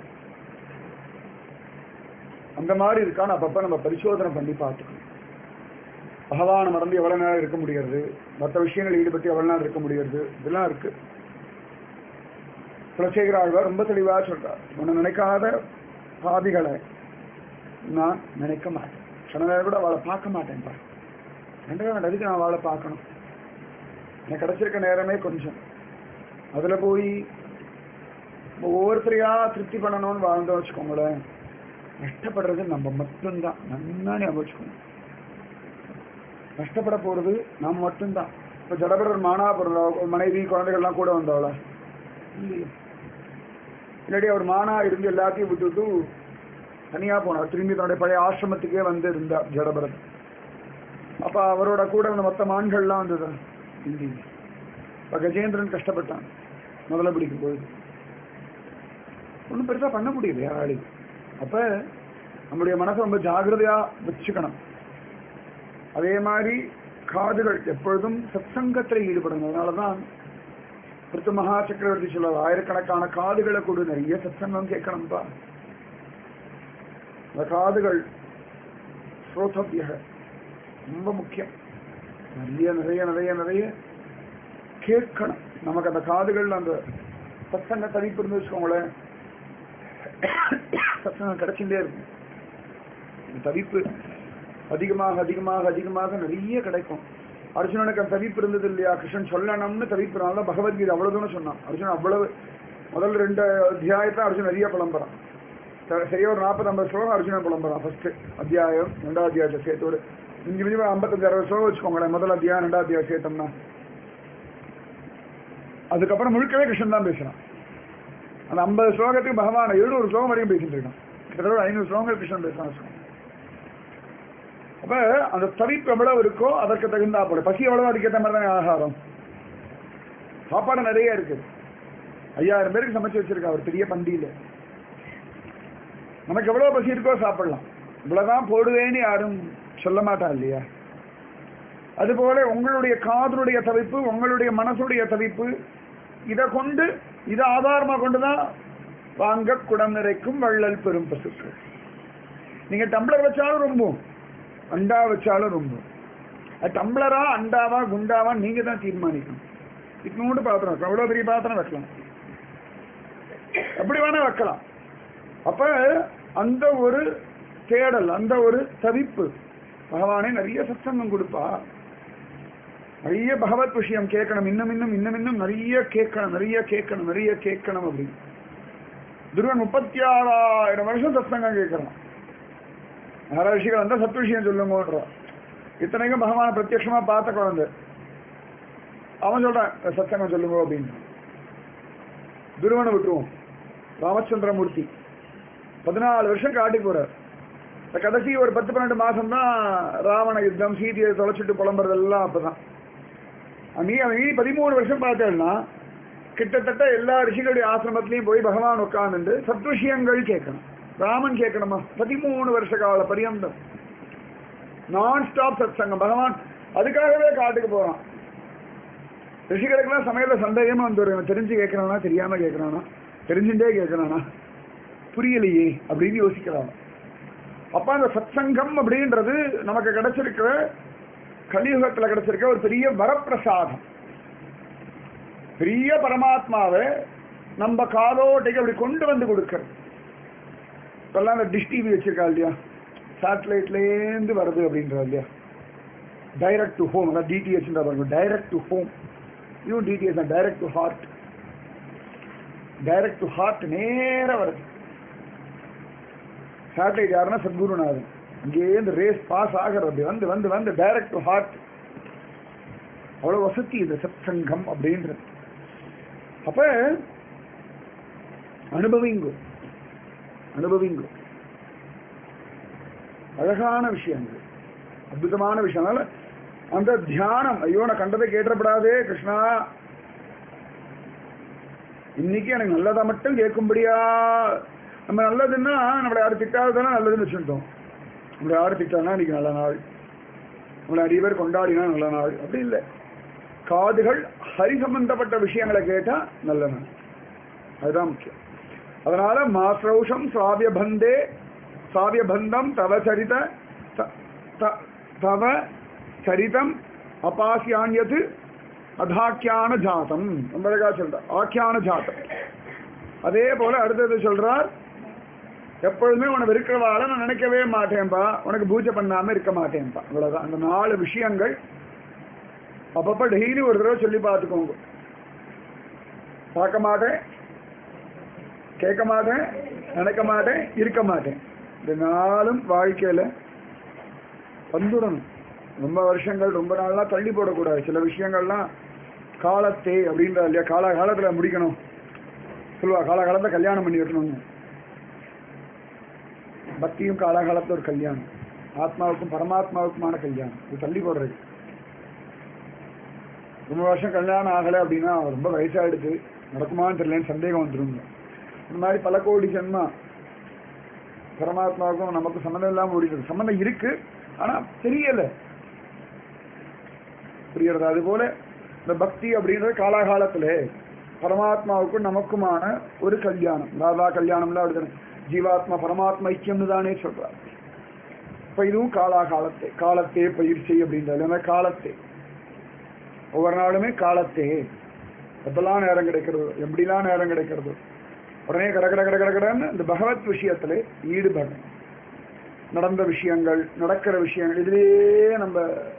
அந்த மாதிரி இருக்கான்னு அப்பப்ப நம்ம பரிசோதனை பண்ணி பார்த்துக்கணும் பகவானை மறந்து எவ்வளவு நேரம் இருக்க முடியாது மற்ற விஷயங்கள் ஈடுபட்டு எவ்வளவு நேரம் இருக்க முடியாது இதெல்லாம் இருக்கு குலசேகர ஆழ்வார் ரொம்ப தெளிவா சொல்றார் உன்னை நினைக்காத பாதிகளை நான் நினைக்க மாட்டேன் சில நேரம் கூட அவளை பார்க்க மாட்டேன் பாரு ரெண்டு அதுக்கு நான் அவளை பார்க்கணும் எனக்கு கிடைச்சிருக்க நேரமே கொஞ்சம் அதுல போய் ஒவ்வொருத்தரையா திருப்தி பண்ணணும்னு வாழ்ந்தோம் வச்சுக்கோங்களேன் கஷ்டப்படுறது நம்ம மட்டும்தான் நன்னா ஞாபகம் வச்சுக்கணும் கஷ்டப்பட போறது நாம மட்டும்தான் இப்ப ஜடபரர் மானா பிறந்தா ஒரு மனைவி குழந்தைகள்லாம் கூட வந்தாவளா இல்லையே இல்லாட்டி அவர் மானா இருந்து எல்லாத்தையும் விட்டுட்டு தனியா போனார் திரும்பி தன்னுடைய பழைய ஆசிரமத்துக்கே வந்து இருந்தார் ஜடபரர் அப்ப அவரோட கூட வந்த மொத்த மான்கள்லாம் வந்தது இல்லையே இப்ப கஜேந்திரன் கஷ்டப்பட்டான் முதல்ல பிடிக்கும் பொழுது ஒன்றும் பெருசா பண்ண முடியல யாராலையும் அப்ப நம்முடைய மனசை ரொம்ப ஜாகிரதையா வச்சுக்கணும் அதே மாதிரி காதுகள் எப்பொழுதும் சத்சங்கத்தில் ஈடுபடணும் அதனாலதான் பிருத்து மகா சக்கரவர்த்தி சொல்லுவார் ஆயிரக்கணக்கான காதுகளை கொடு நிறைய சத்சங்கம் கேட்கணும்பா அந்த காதுகள் ஸ்ரோதவிய ரொம்ப முக்கியம் நிறைய நிறைய நிறைய நிறைய கேட்கணும் நமக்கு அந்த காதுகள் அந்த சத்சங்க தவிப்பு இருந்து வச்சுக்கோங்களேன் சத்சங்கம் கிடைச்சுட்டே இருக்கும் இந்த தவிப்பு அதிகமாக அதிகமாக அதிகமாக நிறைய கிடைக்கும் அர்ஜுனனுக்கு அந்த தவிப்பு இருந்தது இல்லையா கிருஷ்ணன் சொல்லணும்னு தவிப்புனால பகவத்கீதை அவ்வளவு தூரம் சொன்னான் அர்ஜுனன் அவ்வளவு முதல் ரெண்டு அத்தியாயத்தை அர்ஜுன் நிறைய புலம்புறான் ச- சரியா ஒரு நாற்பது ஐம்பது ஸ்லோகம் அர்ஜுனன் புலம்புறான் ஃபர்ஸ்ட் அத்தியாயம் ரெண்டாவது அத்தியாயத்தை சேர்த்து ஒரு இஞ்சி மிஞ்சி ஐம்பத்தஞ்சு அறுபது ஸ்லோகம் வச்சுக்கோங்களேன் முதல் அத்தியாயம் ரெண்டாவது அத்தியாயம் சேர்த்தோம்னா அதுக்கப்புறம் முழுக்கவே கிருஷ்ணன் தான் பேசுறான் அந்த ஐம்பது ஸ்லோகத்துக்கு பகவான் எழுநூறு ஸ்லோகம் வரைக்கும் பேசிட்டு இருக்கான் கிட்டத்தட்ட ஒரு ஐநூறு ஸ்லோகங்கள் கிருஷ்ணன் பேசுறான் வச்சுக்கோங்க. அப்ப அந்த தவிப்பு எவ்வளவு இருக்கோ அதற்கு தகுந்தா போல பசி எவ்வளவு அதுக்கேற்ற மாதிரி தானே ஆகாரம் சாப்பாடு நிறைய இருக்குது ஐயாயிரம் பேருக்கு சமைச்சு வச்சிருக்கா ஒரு பெரிய பந்தியில நமக்கு எவ்வளவு பசி இருக்கோ சாப்பிடலாம் இவ்வளவுதான் போடுவேன்னு யாரும் சொல்ல மாட்டா இல்லையா அதுபோல உங்களுடைய காதலுடைய தவிப்பு உங்களுடைய மனசுடைய தவிப்பு இதை கொண்டு இதை ஆதாரமா கொண்டுதான் வாங்க குடம் நிறைக்கும் வள்ளல் பெரும் பசுக்கள் நீங்க டம்ளர் வச்சாலும் ரொம்ப அண்டா வச்சாலும் ரொம்ப அது டம்ளரா அண்டாவா குண்டாவா நீங்க தான் தீர்மானிக்கணும் இட்னோண்டு பாத்திரம் வைக்கலாம் அவ்வளோ பெரிய பாத்திரம் வைக்கலாம் எப்படி வேணா வைக்கலாம் அப்ப அந்த ஒரு தேடல் அந்த ஒரு தவிப்பு பகவானே நிறைய சத்சங்கம் கொடுப்பா நிறைய பகவத் விஷயம் கேட்கணும் இன்னும் இன்னும் இன்னும் இன்னும் நிறைய கேட்கணும் நிறைய கேட்கணும் நிறைய கேட்கணும் அப்படின்னு துருவன் முப்பத்தி ஆறாயிரம் வருஷம் சத்சங்கம் கேட்கறான் மகரிஷிகள் வந்தா சத் விஷயம் சொல்லுங்கன்றான் இத்தனைக்கும் பகவான பிரத்யட்சமா பார்த்த குழந்தை அவன் சொல்றான் சத்சங்கம் சொல்லுங்க அப்படின்னு துருவனை விட்டுருவோம் ராமச்சந்திரமூர்த்தி பதினாலு வருஷம் காட்டுக்கு போறார் இந்த கடைசி ஒரு பத்து பன்னெண்டு மாசம் தான் ராவண யுத்தம் சீதையை தொலைச்சிட்டு புலம்புறதெல்லாம் அப்பதான் நீ அவன் மீறி பதிமூணு வருஷம் பார்த்தேன்னா கிட்டத்தட்ட எல்லா ரிஷிகளுடைய ஆசிரமத்திலையும் போய் பகவான் உட்கார்ந்துட்டு சத் விஷயங்கள் கேட்கணும் ராமன் கேட்கணுமா பதிமூணு வருஷ கால பரியந்தம் நான் ஸ்டாப் சத் சங்கம் பகவான் அதுக்காகவே காட்டுக்கு போறான் ரிஷிகளுக்கெல்லாம் சமையல சந்தேகமா வந்துடும் இவன் தெரிஞ்சு கேட்கறானா தெரியாம கேட்கறானா தெரிஞ்சுட்டே கேட்கறானா புரியலையே அப்படின்னு யோசிக்கிறான் அப்ப அந்த சத்சங்கம் அப்படின்றது நமக்கு கிடைச்சிருக்கிற கலியுகத்துல கிடைச்சிருக்க ஒரு பெரிய வரப்பிரசாதம் பெரிய பரமாத்மாவை நம்ம காலோட்டைக்கு அப்படி கொண்டு வந்து கொடுக்கறது இப்பெல்லாம் அந்த டிஷ் டிவி வச்சிருக்கா இல்லையா சேட்டலைட்லேருந்து வருது அப்படின்றா இல்லையா டைரக்ட் டு ஹோம் அதான் டிடிஎச் பாருங்க டைரக்ட் டு ஹோம் இதுவும் டிடிஎச் தான் direct to heart direct to heart நேரா வருது சேட்டலைட் யாருன்னா சத்குருநாதன் இங்கேயே இந்த ரேஸ் பாஸ் ஆகிறது வந்து வந்து வந்து டைரக்ட் டு ஹார்ட் அவ்வளவு வசதி இது சத் சங்கம் அப்படின்றது அப்ப அனுபவிங்கோ அனுபவிங்கோ அழகான விஷயங்கள் அற்புதமான விஷயம் அதனால அந்த தியானம் ஐயோ நான் கண்டதை கேட்டப்படாதே கிருஷ்ணா இன்னைக்கு எனக்கு நல்லதா மட்டும் கேட்கும்படியா நம்ம நல்லதுன்னா நம்மளை யாரும் திட்டாததானே நல்லதுன்னு வச்சுட்டோம் நம்மளை யாரும் திட்டானா இன்னைக்கு நல்ல நாள் நம்மளை நிறைய பேர் கொண்டாடினா நல்ல நாள் அப்படி இல்லை காதுகள் ஹரி சம்பந்தப்பட்ட விஷயங்களை கேட்டா நல்ல நாள் அதுதான் முக்கியம் அதனால மாஸ்ரௌஷம் சாவிய பந்தே சாவிய பந்தம் தவ சரித த- த- தவ சரிதம் அபாசியான்யது அதாக்கியான ஜாதம் ரொம்ப அழகா சொல்ற ஆக்கியான ஜாதம் அதே போல அடுத்தது சொல்றார் எப்பொழுதுமே உனக்கு இருக்கிறவாள நான் நினைக்கவே மாட்டேன்பா உனக்கு பூஜை பண்ணாம இருக்க மாட்டேன்பா அவ்வளவுதான் அந்த நாலு விஷயங்கள் அப்பப்ப டெய்லி ஒரு தடவை சொல்லி பார்த்துக்கோங்க பார்க்க மாட்டேன் கேட்க மாட்டேன் நினைக்க மாட்டேன் இருக்க மாட்டேன் இந்த நாளும் வாழ்க்கையில வந்துடணும் ரொம்ப வருஷங்கள் ரொம்ப நாள்லாம் தள்ளி போடக்கூடாது சில விஷயங்கள்லாம் காலத்தே அப்படின்ற இல்லையா கால காலத்துல முடிக்கணும் சொல்லுவா காலகாலத்துல கல்யாணம் பண்ணி வைக்கணும்னு பக்தியும் காலகாலத்துல ஒரு கல்யாணம் ஆத்மாவுக்கும் பரமாத்மாவுக்குமான கல்யாணம் இது தள்ளி போடுறது ரொம்ப வருஷம் கல்யாணம் ஆகலை அப்படின்னா ரொம்ப வயசாயிடுது நடக்குமான்னு தெரியலன்னு சந்தேகம் வந்துருங்க இந்த மாதிரி பல கோடி ஜென்மா பரமாத்மாவுக்கும் நமக்கு சம்மந்தம் இல்லாம ஓடிடுது சம்மந்தம் இருக்கு ஆனா தெரியல புரியறது அது போல இந்த பக்தி அப்படின்றது காலாகாலத்துல பரமாத்மாவுக்கும் நமக்குமான ஒரு கல்யாணம் ராதா கல்யாணம்ல அப்படி ஜீவாத்மா பரமாத்மா ஐக்கியம்னு தானே சொல்றார் இப்ப இதுவும் காலாகாலத்தை காலத்தே பயிற்சி அப்படின்றது அந்த காலத்தை ஒவ்வொரு நாளுமே காலத்தே எப்பெல்லாம் நேரம் கிடைக்கிறது எப்படிலாம் நேரம் கிடைக்கிறது உடனே கட கட கட கட கடன்னு இந்த பகவத் விஷயத்துல ஈடுபடணும் நடந்த விஷயங்கள் நடக்கிற விஷயங்கள் இதுலயே நம்ம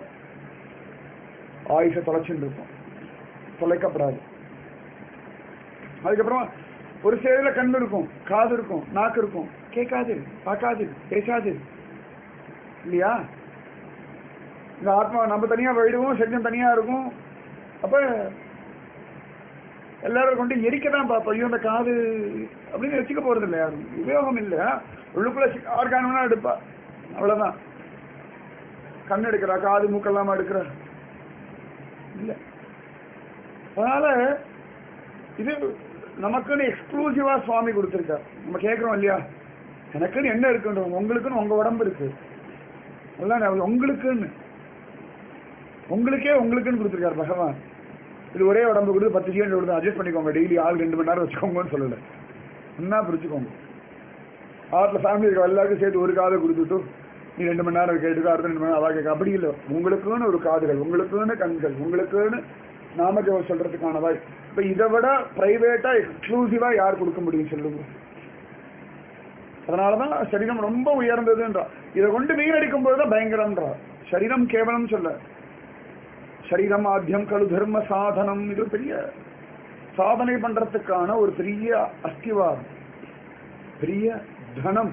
ஆயுஷ தொலைச்சுட்டு இருப்போம் தொலைக்கப்படாது அதுக்கப்புறமா ஒரு சேவையில கண்ணு இருக்கும் காது இருக்கும் நாக்கு இருக்கும் கேட்காது பார்க்காது பேசாது இல்லையா இந்த ஆத்மா நம்ம தனியா போயிடுவோம் சரீரம் தனியா இருக்கும் அப்ப எல்லாரும் கொண்டு எரிக்க தான் பார்ப்போம் ஐயோ அந்த காது அப்படின்னு வச்சுக்க போறது இல்லை யாரும் உபயோகம் இல்லை உள்ளுக்குள்ள ஆர்கானம்னா எடுப்பா அவ்வளவுதான் கண் எடுக்கிறா காது மூக்கெல்லாம் எடுக்கிறா இல்ல அதனால இது நமக்குன்னு எக்ஸ்க்ளூசிவா சுவாமி கொடுத்துருக்கார் நம்ம கேட்குறோம் இல்லையா எனக்குன்னு என்ன இருக்குன்றோம் உங்களுக்குன்னு உங்க உடம்பு இருக்கு எல்லாம் நான் உங்களுக்குன்னு உங்களுக்கே உங்களுக்குன்னு கொடுத்துருக்காரு பகவான் இது ஒரே உடம்பு கொடுத்து பத்து செகண்ட் கொடுத்து அட்ஜஸ்ட் பண்ணிக்கோங்க டெய்லி ஆள் ரெண்டு மணி நேரம் வச்சுக்கோங்கன்னு சொல்லலை என்ன பிடிச்சிக்கோங்க ஆட்டில் ஃபேமிலி இருக்க எல்லாருக்கும் சேர்த்து ஒரு காதை கொடுத்துட்டு நீ ரெண்டு மணி நேரம் கேட்டுக்கோ அடுத்த ரெண்டு மணி நேரம் அதான் கேட்க அப்படி இல்லை உங்களுக்குன்னு ஒரு காதுகள் உங்களுக்குன்னு கண்கள் உங்களுக்குன்னு நாமஜபம் சொல்றதுக்கான வாய் இப்போ இதை விட பிரைவேட்டா எக்ஸ்க்ளூசிவா யார் கொடுக்க முடியும் சொல்லுங்க அதனாலதான் சரீரம் ரொம்ப உயர்ந்ததுன்றா இதை கொண்டு வீணடிக்கும் போதுதான் பயங்கரம்ன்றா சரீரம் கேவலம் சொல்ல சரீரம் ஆத்தியம் கழு தர்ம சாதனம் இது பெரிய சாதனை பண்றதுக்கான ஒரு பெரிய அஸ்திவாரம் பெரிய தனம்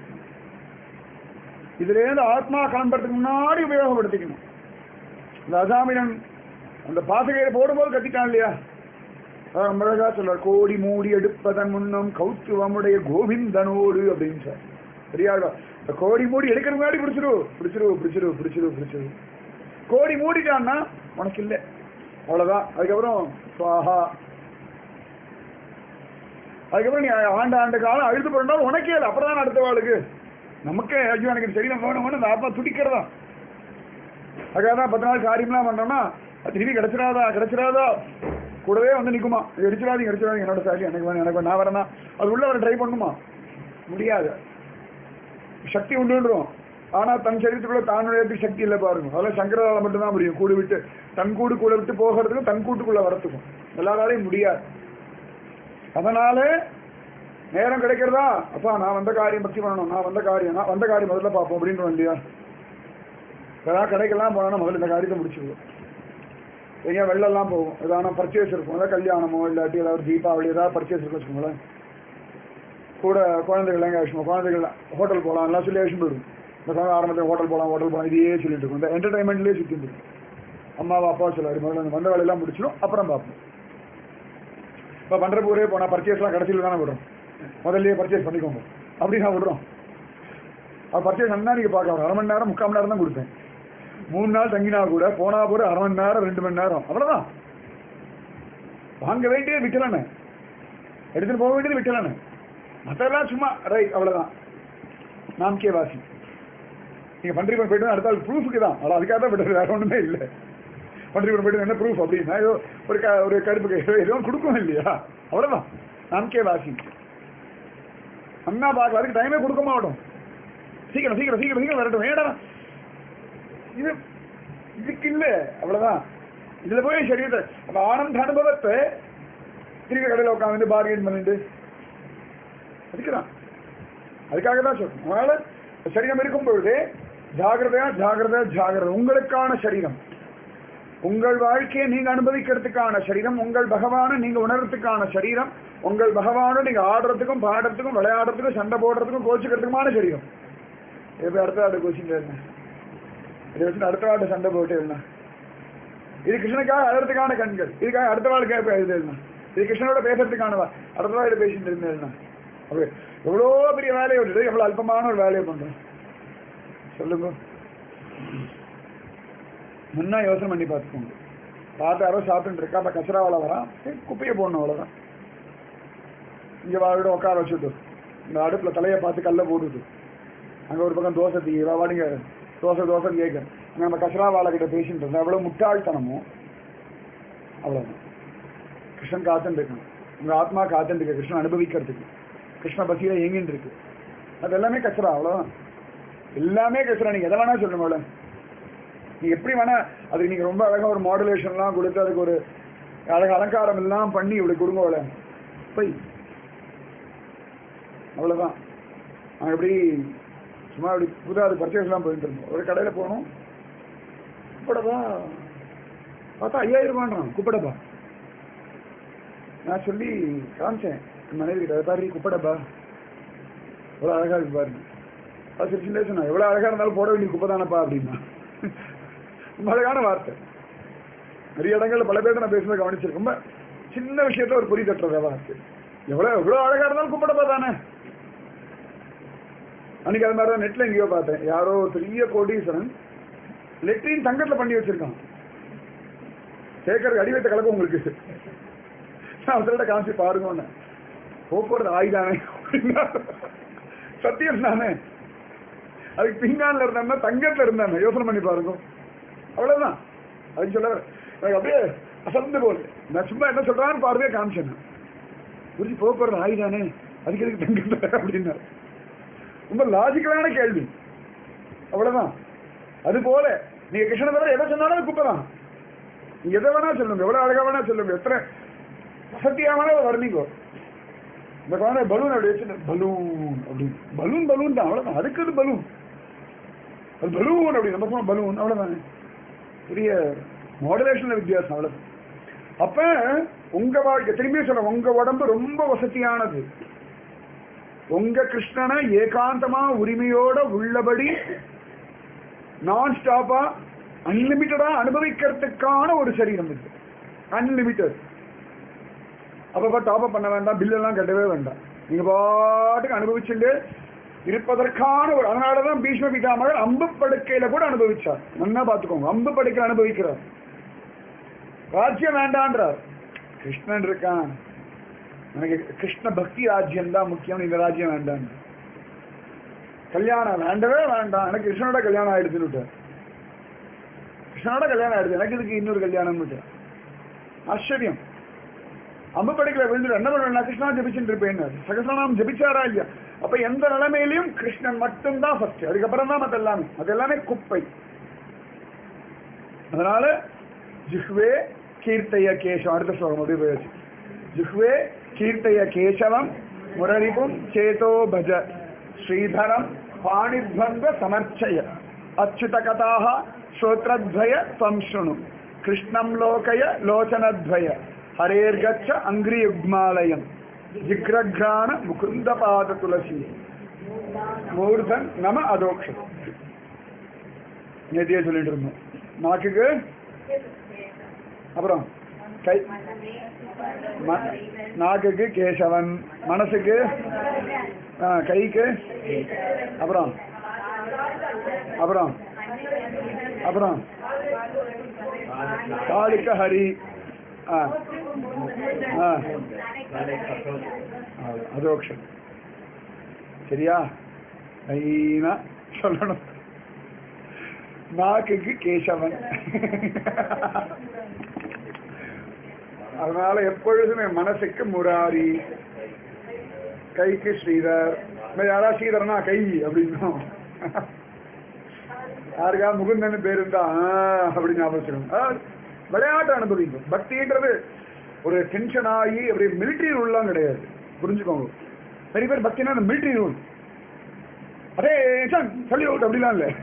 இதுல இருந்து ஆத்மா கிளம்புறதுக்கு முன்னாடி உபயோகப்படுத்திக்கணும் இந்த அசாமிரன் அந்த பாசகையில போடும்போது கத்திட்டான் இல்லையா அதான் ரொம்ப அழகா சொல்றார் கோடி மூடி எடுப்பதன் முன்னம் கௌத்துவமுடைய கோவிந்தனோடு அப்படின்னு சார் பெரியாள் இந்த கோடி மூடி எடுக்கிற முன்னாடி பிடிச்சிரு பிடிச்சிரு பிடிச்சிரு பிடிச்சிரு பிடிச்சிரு கோடி மூடிட்டான்னா உனக்கு இல்லை அவ்வளவுதான் அதுக்கப்புறம் சுவாஹா அதுக்கப்புறம் நீ ஆண்டு ஆண்டு காலம் அழுது போறனாலும் உனக்கே இல்லை அப்புறம் தான் அடுத்த வாழ்க்கு நமக்கே ஐயோ எனக்கு சரி நம்ம வேணும் வேணும் இந்த ஆத்மா துடிக்கிறதா அதுக்காக தான் பத்து நாள் காரியம்லாம் பண்றோம்னா அது திரும்பி கிடைச்சிடாதா கிடைச்சிடாதா கூடவே வந்து நிக்குமா எரிச்சிடாதீங்க எரிச்சிடாதீங்க என்னோட சாரி எனக்கு வேணும் எனக்கு வேணும், நான் வரேன்னா அது உள்ள வர ட்ரை பண்ணுமா முடியாது சக்தி உண்டுன்றோம் ஆனா தன் சரீரத்துக்குள்ள தான் நுழையத்துக்கு சக்தி இல்லை பாருங்க அதெல்லாம் சங்கரால மட்டும்தான் முடியும் கூடு விட்டு தன் கூடு கூட விட்டு போகிறதுக்கும் தன் கூட்டுக்குள்ள வரத்துக்கும் எல்லாராலையும் முடியாது அதனால நேரம் கிடைக்கிறதா அப்பா நான் வந்த காரியம் பக்தி பண்ணணும் நான் வந்த காரியம் நான் வந்த காரியம் முதல்ல பார்ப்போம் அப்படின்றோம் இல்லையா ஏதாவது கடைக்கெல்லாம் போனோம்னா முதல்ல இந்த காரியத்தை முடிச்சுக்குவோம் எங்கேயா வெள்ளெல்லாம் போகும் ஏதாவது பர்ச்சேஸ் இருக்கும் ஏதாவது கல்யாணமோ இல்லாட்டி ஏதாவது தீபாவளி ஏதாவது பர்ச்சேஸ் இருக்கும் வச்சுக்கோங்களேன் கூட குழந்தைகள் எங்கே விஷயமா குழந்தைகள் ஹோட்டல் போகலாம் எல்லாம் சொல்லி விஷயம் போயிடும் இந்த குழந்தை ஆரம்பத்தில் ஹோட்டல் போகலாம் ஹோட்டல் போகலாம் இதையே சொல்லிட்டு இருக்கும் இந்த என்டர்டைன்மெண்ட்லேயே சுற்றி இருக்கும் அம்மாவா அப்பா சொல்லாரு முதல்ல அந்த வந்த வேலையெல்லாம் முடிச்சிடும் அப்புறம் பார்ப்போம் இப்போ பண்றப்பூரே போனால் பர்ச்சேஸ்லாம் கடைசியில் தானே விடுறோம் முதல்லயே பர்ச்சேஸ் பண்ணிக்கோங்க அப்படி நான் விடுறோம் அது பர்ச்சேஸ் பண்ணா நீங்கள் பார்க்கலாம் அரை மணி நேரம் முக்கால் மணி நேரம் தான் கொடுப்பேன் மூணு நாள் தங்கினா கூட போனா கூட அரை மணி நேரம் ரெண்டு மணி நேரம் அவ்வளோதான் வாங்க வேண்டியது விட்டலானே எடுத்துட்டு போக வேண்டியது விட்டலானே மற்றெல்லாம் சும்மா ரைட் அவ்வளோதான் நாம்கே வாசி நீங்கள் பன்றிபுரம் போயிட்டு அடுத்த ஆள் ப்ரூஃபுக்கு தான் அவ்வளோ அதுக்காக தான் விடுறது வேற ஒன்றுமே இல்லை பன்றிபுரம் போயிட்டு என்ன ப்ரூஃப் அப்படின்னா ஏதோ ஒரு க ஒரு கருப்பு கை ஏதோ கொடுக்கும் இல்லையா அவ்வளோதான் நாம்கே வாசி அண்ணா பார்க்கல அதுக்கு டைமே கொடுக்க மாட்டோம் சீக்கிரம் சீக்கிரம் சீக்கிரம் சீக்கிரம் வரட்டும் வேண்டாம் இது இதுக்கு இல்ல அவ்வளவுதான் இதுல போய் சரீரத்தை அந்த ஆனந்த அனுபவத்தை திருப்பி கடையில் உட்காந்து பார்கெயின் பண்ணிட்டு அதுக்குதான் அதுக்காக தான் சொல்றேன் அதனால சரீரம் இருக்கும் பொழுது ஜாகிரதையா ஜாகிரதையா ஜாகிரதை உங்களுக்கான சரீரம் உங்கள் வாழ்க்கையை நீங்க அனுபவிக்கிறதுக்கான சரீரம் உங்கள் பகவானை நீங்க உணர்றதுக்கான சரீரம் உங்கள் பகவானை நீங்க ஆடுறதுக்கும் பாடுறதுக்கும் விளையாடுறதுக்கும் சண்டை போடுறதுக்கும் கோச்சிக்கிறதுக்குமான சரீரம் இப்ப அடுத்த ஆடு கோச்சிங்க என்ன இதை வச்சு அடுத்த ஆடு சண்டை போட்டு என்ன இது கிருஷ்ணனுக்காக அழறதுக்கான கண்கள் இதுக்காக அடுத்த வாழ் கேட்ப இது என்ன இது கிருஷ்ணனோட பேசுறதுக்கான வா அடுத்த வாழ் பேசிட்டு இருந்தேன் என்ன அப்படி எவ்வளோ பெரிய வேலையை விட்டுட்டு எவ்வளோ அல்பமான ஒரு வேலையை பண்றோம் சொல்லுங்க முன்னா யோசனை பண்ணி பார்த்துக்கோங்க பார்த்து யாரோ சாப்பிட்டு இருக்கா அப்போ கச்சராவால வரான் சரி, குப்பையை போடணும் அவ்வளோதான் இங்கே வாட உட்கார வச்சுட்டு இந்த அடுப்பில் தலையை பார்த்து கல்லை போட்டுட்டு அங்கே ஒரு பக்கம் தோசை தீ வா வாடிங்க தோசை தோசை கேட்க அங்கே நம்ம கச்சராவால கிட்ட பேசிட்டு இருந்தோம் எவ்வளோ முட்டாள்தனமோ அவ்வளோதான் கிருஷ்ணன் காத்துட்டு இருக்கணும் உங்கள் ஆத்மா காத்துட்டு இருக்கு கிருஷ்ணன் அனுபவிக்கிறதுக்கு கிருஷ்ண பசியில இயங்கிட்டு இருக்கு அது எல்லாமே கச்சரா அவ்வளோதான் எல்லாமே கச்சரா நீங்கள் எதை வேணா சொல்லுங்க நீ எப்படி வேணா அதுக்கு நீங்க ரொம்ப அழகா ஒரு மாடுலேஷன்லாம் கொடுத்து அதுக்கு ஒரு அழகு அலங்காரம் எல்லாம் பண்ணி இப்படி கொடுங்க அவளை போய் அவ்வளவுதான் நாங்கள் எப்படி சும்மா அப்படி புதுதாக அது பர்ச்சேஸ்லாம் போயிட்டு இருந்தோம் ஒரு கடையில் போனோம் குப்படப்பா பார்த்தா ஐயாயிரம் ரூபான்றான் குப்படப்பா நான் சொல்லி காமிச்சேன் என் மனைவி கிட்ட பாரு குப்படப்பா எவ்வளோ அழகா இருக்கு பாருங்க அது சிரிச்சுட்டே சொன்னா எவ்வளோ அழகா இருந்தாலும் போட வேண்டிய குப்பை தானப்பா அப்படின்னா ரொம்ப அழகான வார்த்தை நிறைய இடங்கள்ல பல பேர்ட்ட நான் பேசும்போது கவனிச்சிருக்கேன் ரொம்ப சின்ன விஷயத்துல ஒரு பொறி தட்டுறத வார்த்தை எவ்வளவு எவ்வளவு அழகா இருந்தாலும் கும்பிடப்பா தானே அன்னைக்கு அது மாதிரி தான் நெட்ல எங்கேயோ பார்த்தேன் யாரோ ஒரு பெரிய கோடீஸ்வரன் லெட்ரின் தங்கத்துல பண்ணி வச்சிருக்கான் கேட்கறதுக்கு அடி வைத்த கலக்கம் உங்களுக்கு நான் அவசரத்தை காமிச்சு பாருங்க போக்குவரத்து ஆயுதானே அப்படின்னா சத்தியம் தானே அதுக்கு பின்னால இருந்தா தங்கத்துல இருந்தாங்க யோசனை பண்ணி பாருங்க அவ்வளவுதான் அதுக்கு சொல்ல வரேன். எனக்கு அப்படியே அசந்து போகுது நான் சும்மா என்ன சொல்றான்னு பார்வையே காமிச்சேன் புரிஞ்சு போக்குவரத்து ஆயுதானே அதுக்கு எதுக்கு தங்கத்துல அப்படின்னா ரொம்ப லாஜிக்கலான கேள்வி அவ்வளவுதான் அது போல நீங்க கிருஷ்ணன் தவிர எதை சொன்னாலும் அது குப்பை தான் நீங்க எதை வேணா சொல்லுங்க எவ்வளவு அழகா வேணா சொல்லுங்க எத்தனை வசதியா வேணா அதை வர்ணிங்கோ இந்த குழந்தை பலூன் அப்படி வச்சு பலூன் அப்படின்னு பலூன் பலூன் தான் அவ்வளவுதான் அதுக்கு அது பலூன் அது பலூன் அப்படி நம்ம சொன்ன பலூன் அவ்வளவுதானே பெரிய மாடுலேஷன்ல வித்தியாசம் அவ்வளவுதான் அப்ப உங்க வாழ்க்கை திரும்பி சொல்ற உங்க உடம்பு ரொம்ப வசதியானது உங்க கிருஷ்ணனை ஏகாந்தமா உரிமையோட உள்ளபடி நான் ஸ்டாப்பா அன்லிமிட்டடா அனுபவிக்கிறதுக்கான ஒரு சரீரம் இது அன்லிமிட்டட் அப்பப்ப டாப் அப் பண்ண வேண்டாம் பில் எல்லாம் கட்டவே வேண்டாம் நீங்க பாட்டுக்கு அனுபவிச்சுட்டு இருப்பதற்கான ஒரு அதனாலதான் பீஷ்ம பிதாமகர் அம்பு படுக்கையில கூட அனுபவிச்சார் நல்லா பாத்துக்கோங்க அம்பு படுக்கையில அனுபவிக்கிறார் ராஜ்யம் வேண்டான்றார் கிருஷ்ணன் இருக்கான் எனக்கு கிருஷ்ண பக்தி ராஜ்யம் தான் முக்கியம் இந்த ராஜ்யம் வேண்டாம் கல்யாணம் வேண்டவே வேண்டாம் எனக்கு கிருஷ்ணனோட கல்யாணம் ஆயிடுச்சுன்னு விட்டார். கிருஷ்ணனோட கல்யாணம் ஆயிடுச்சு எனக்கு இதுக்கு இன்னொரு கல்யாணம் விட்டார். ஆச்சரியம் அம்பு படைக்கல விழுந்து என்ன பண்ணுவேன் கிருஷ்ணா ஜபிச்சுட்டு இருப்பேன் சகசநாம் ஜபிச்சாரா இல்லையா அப்ப எந்த நிலைமையிலையும் கிருஷ்ணன் மட்டும்தான் ஃபர்ஸ்ட் அதுக்கப்புறம் தான் மத்த எல்லாமே அது எல்லாமே குப்பை அதனால ஜிஹ்வே கீர்த்தைய கேசவம் அடுத்த ஸ்லோகம் அப்படியே போயாச்சு ஜிஹ்வே கீர்த்தைய கேசவம் முரளிபும் சேதோ பஜ ஸ்ரீதரம் பாணித்வந்த சமர்ச்சய அச்சுத கதாக ஸ்ரோத்ரத்வய त्वं शृणु கிருஷ்ணம் லோகய லோச்சனத்வய ஹரேர்கச்ச அங்கிரியுக்மாலயம் ஜிக்ரக்ரான முகுந்த பாத துளசி மூர்தன் நம அதோக்ஷம் நேத்தியே சொல்லிட்டு இருந்தோம் நாக்குக்கு அப்புறம் கை ம- நாக்குக்கு கேசவன் மனசுக்கு ஆ, கைக்கு அப்புறம் அப்புறம் அப்புறம் காலுக்கு ஹரி ஆ ஆ அதோக்ஷம் சரியா லைனா சொல்லணும் நாக்குக்கு கேசவன் அதனால எப்பொழுதுமே மனசுக்கு முராரி கைக்கு ஸ்ரீதர் இந்த யாரா ஸ்ரீதரனா கை அப்படின்னும் யாருக்கா முகுந்தன் பேர் இருந்தா ஆ, அப்படின்னு ஞாபகம் வச்சுக்கணும். ஆ, விளையாட்டு அனுபவிக்கும் பக்தின்றது ஒரு டென்ஷன் ஆகி அப்படி மிலிட்டரி ரூல்லாம் கிடையாது புரிஞ்சுக்கோங்க நிறைய பேர் பக்தினா மிலிட்டரி ரூல் அதே சொல்லி அவுட் அப்படிலாம் இல்லை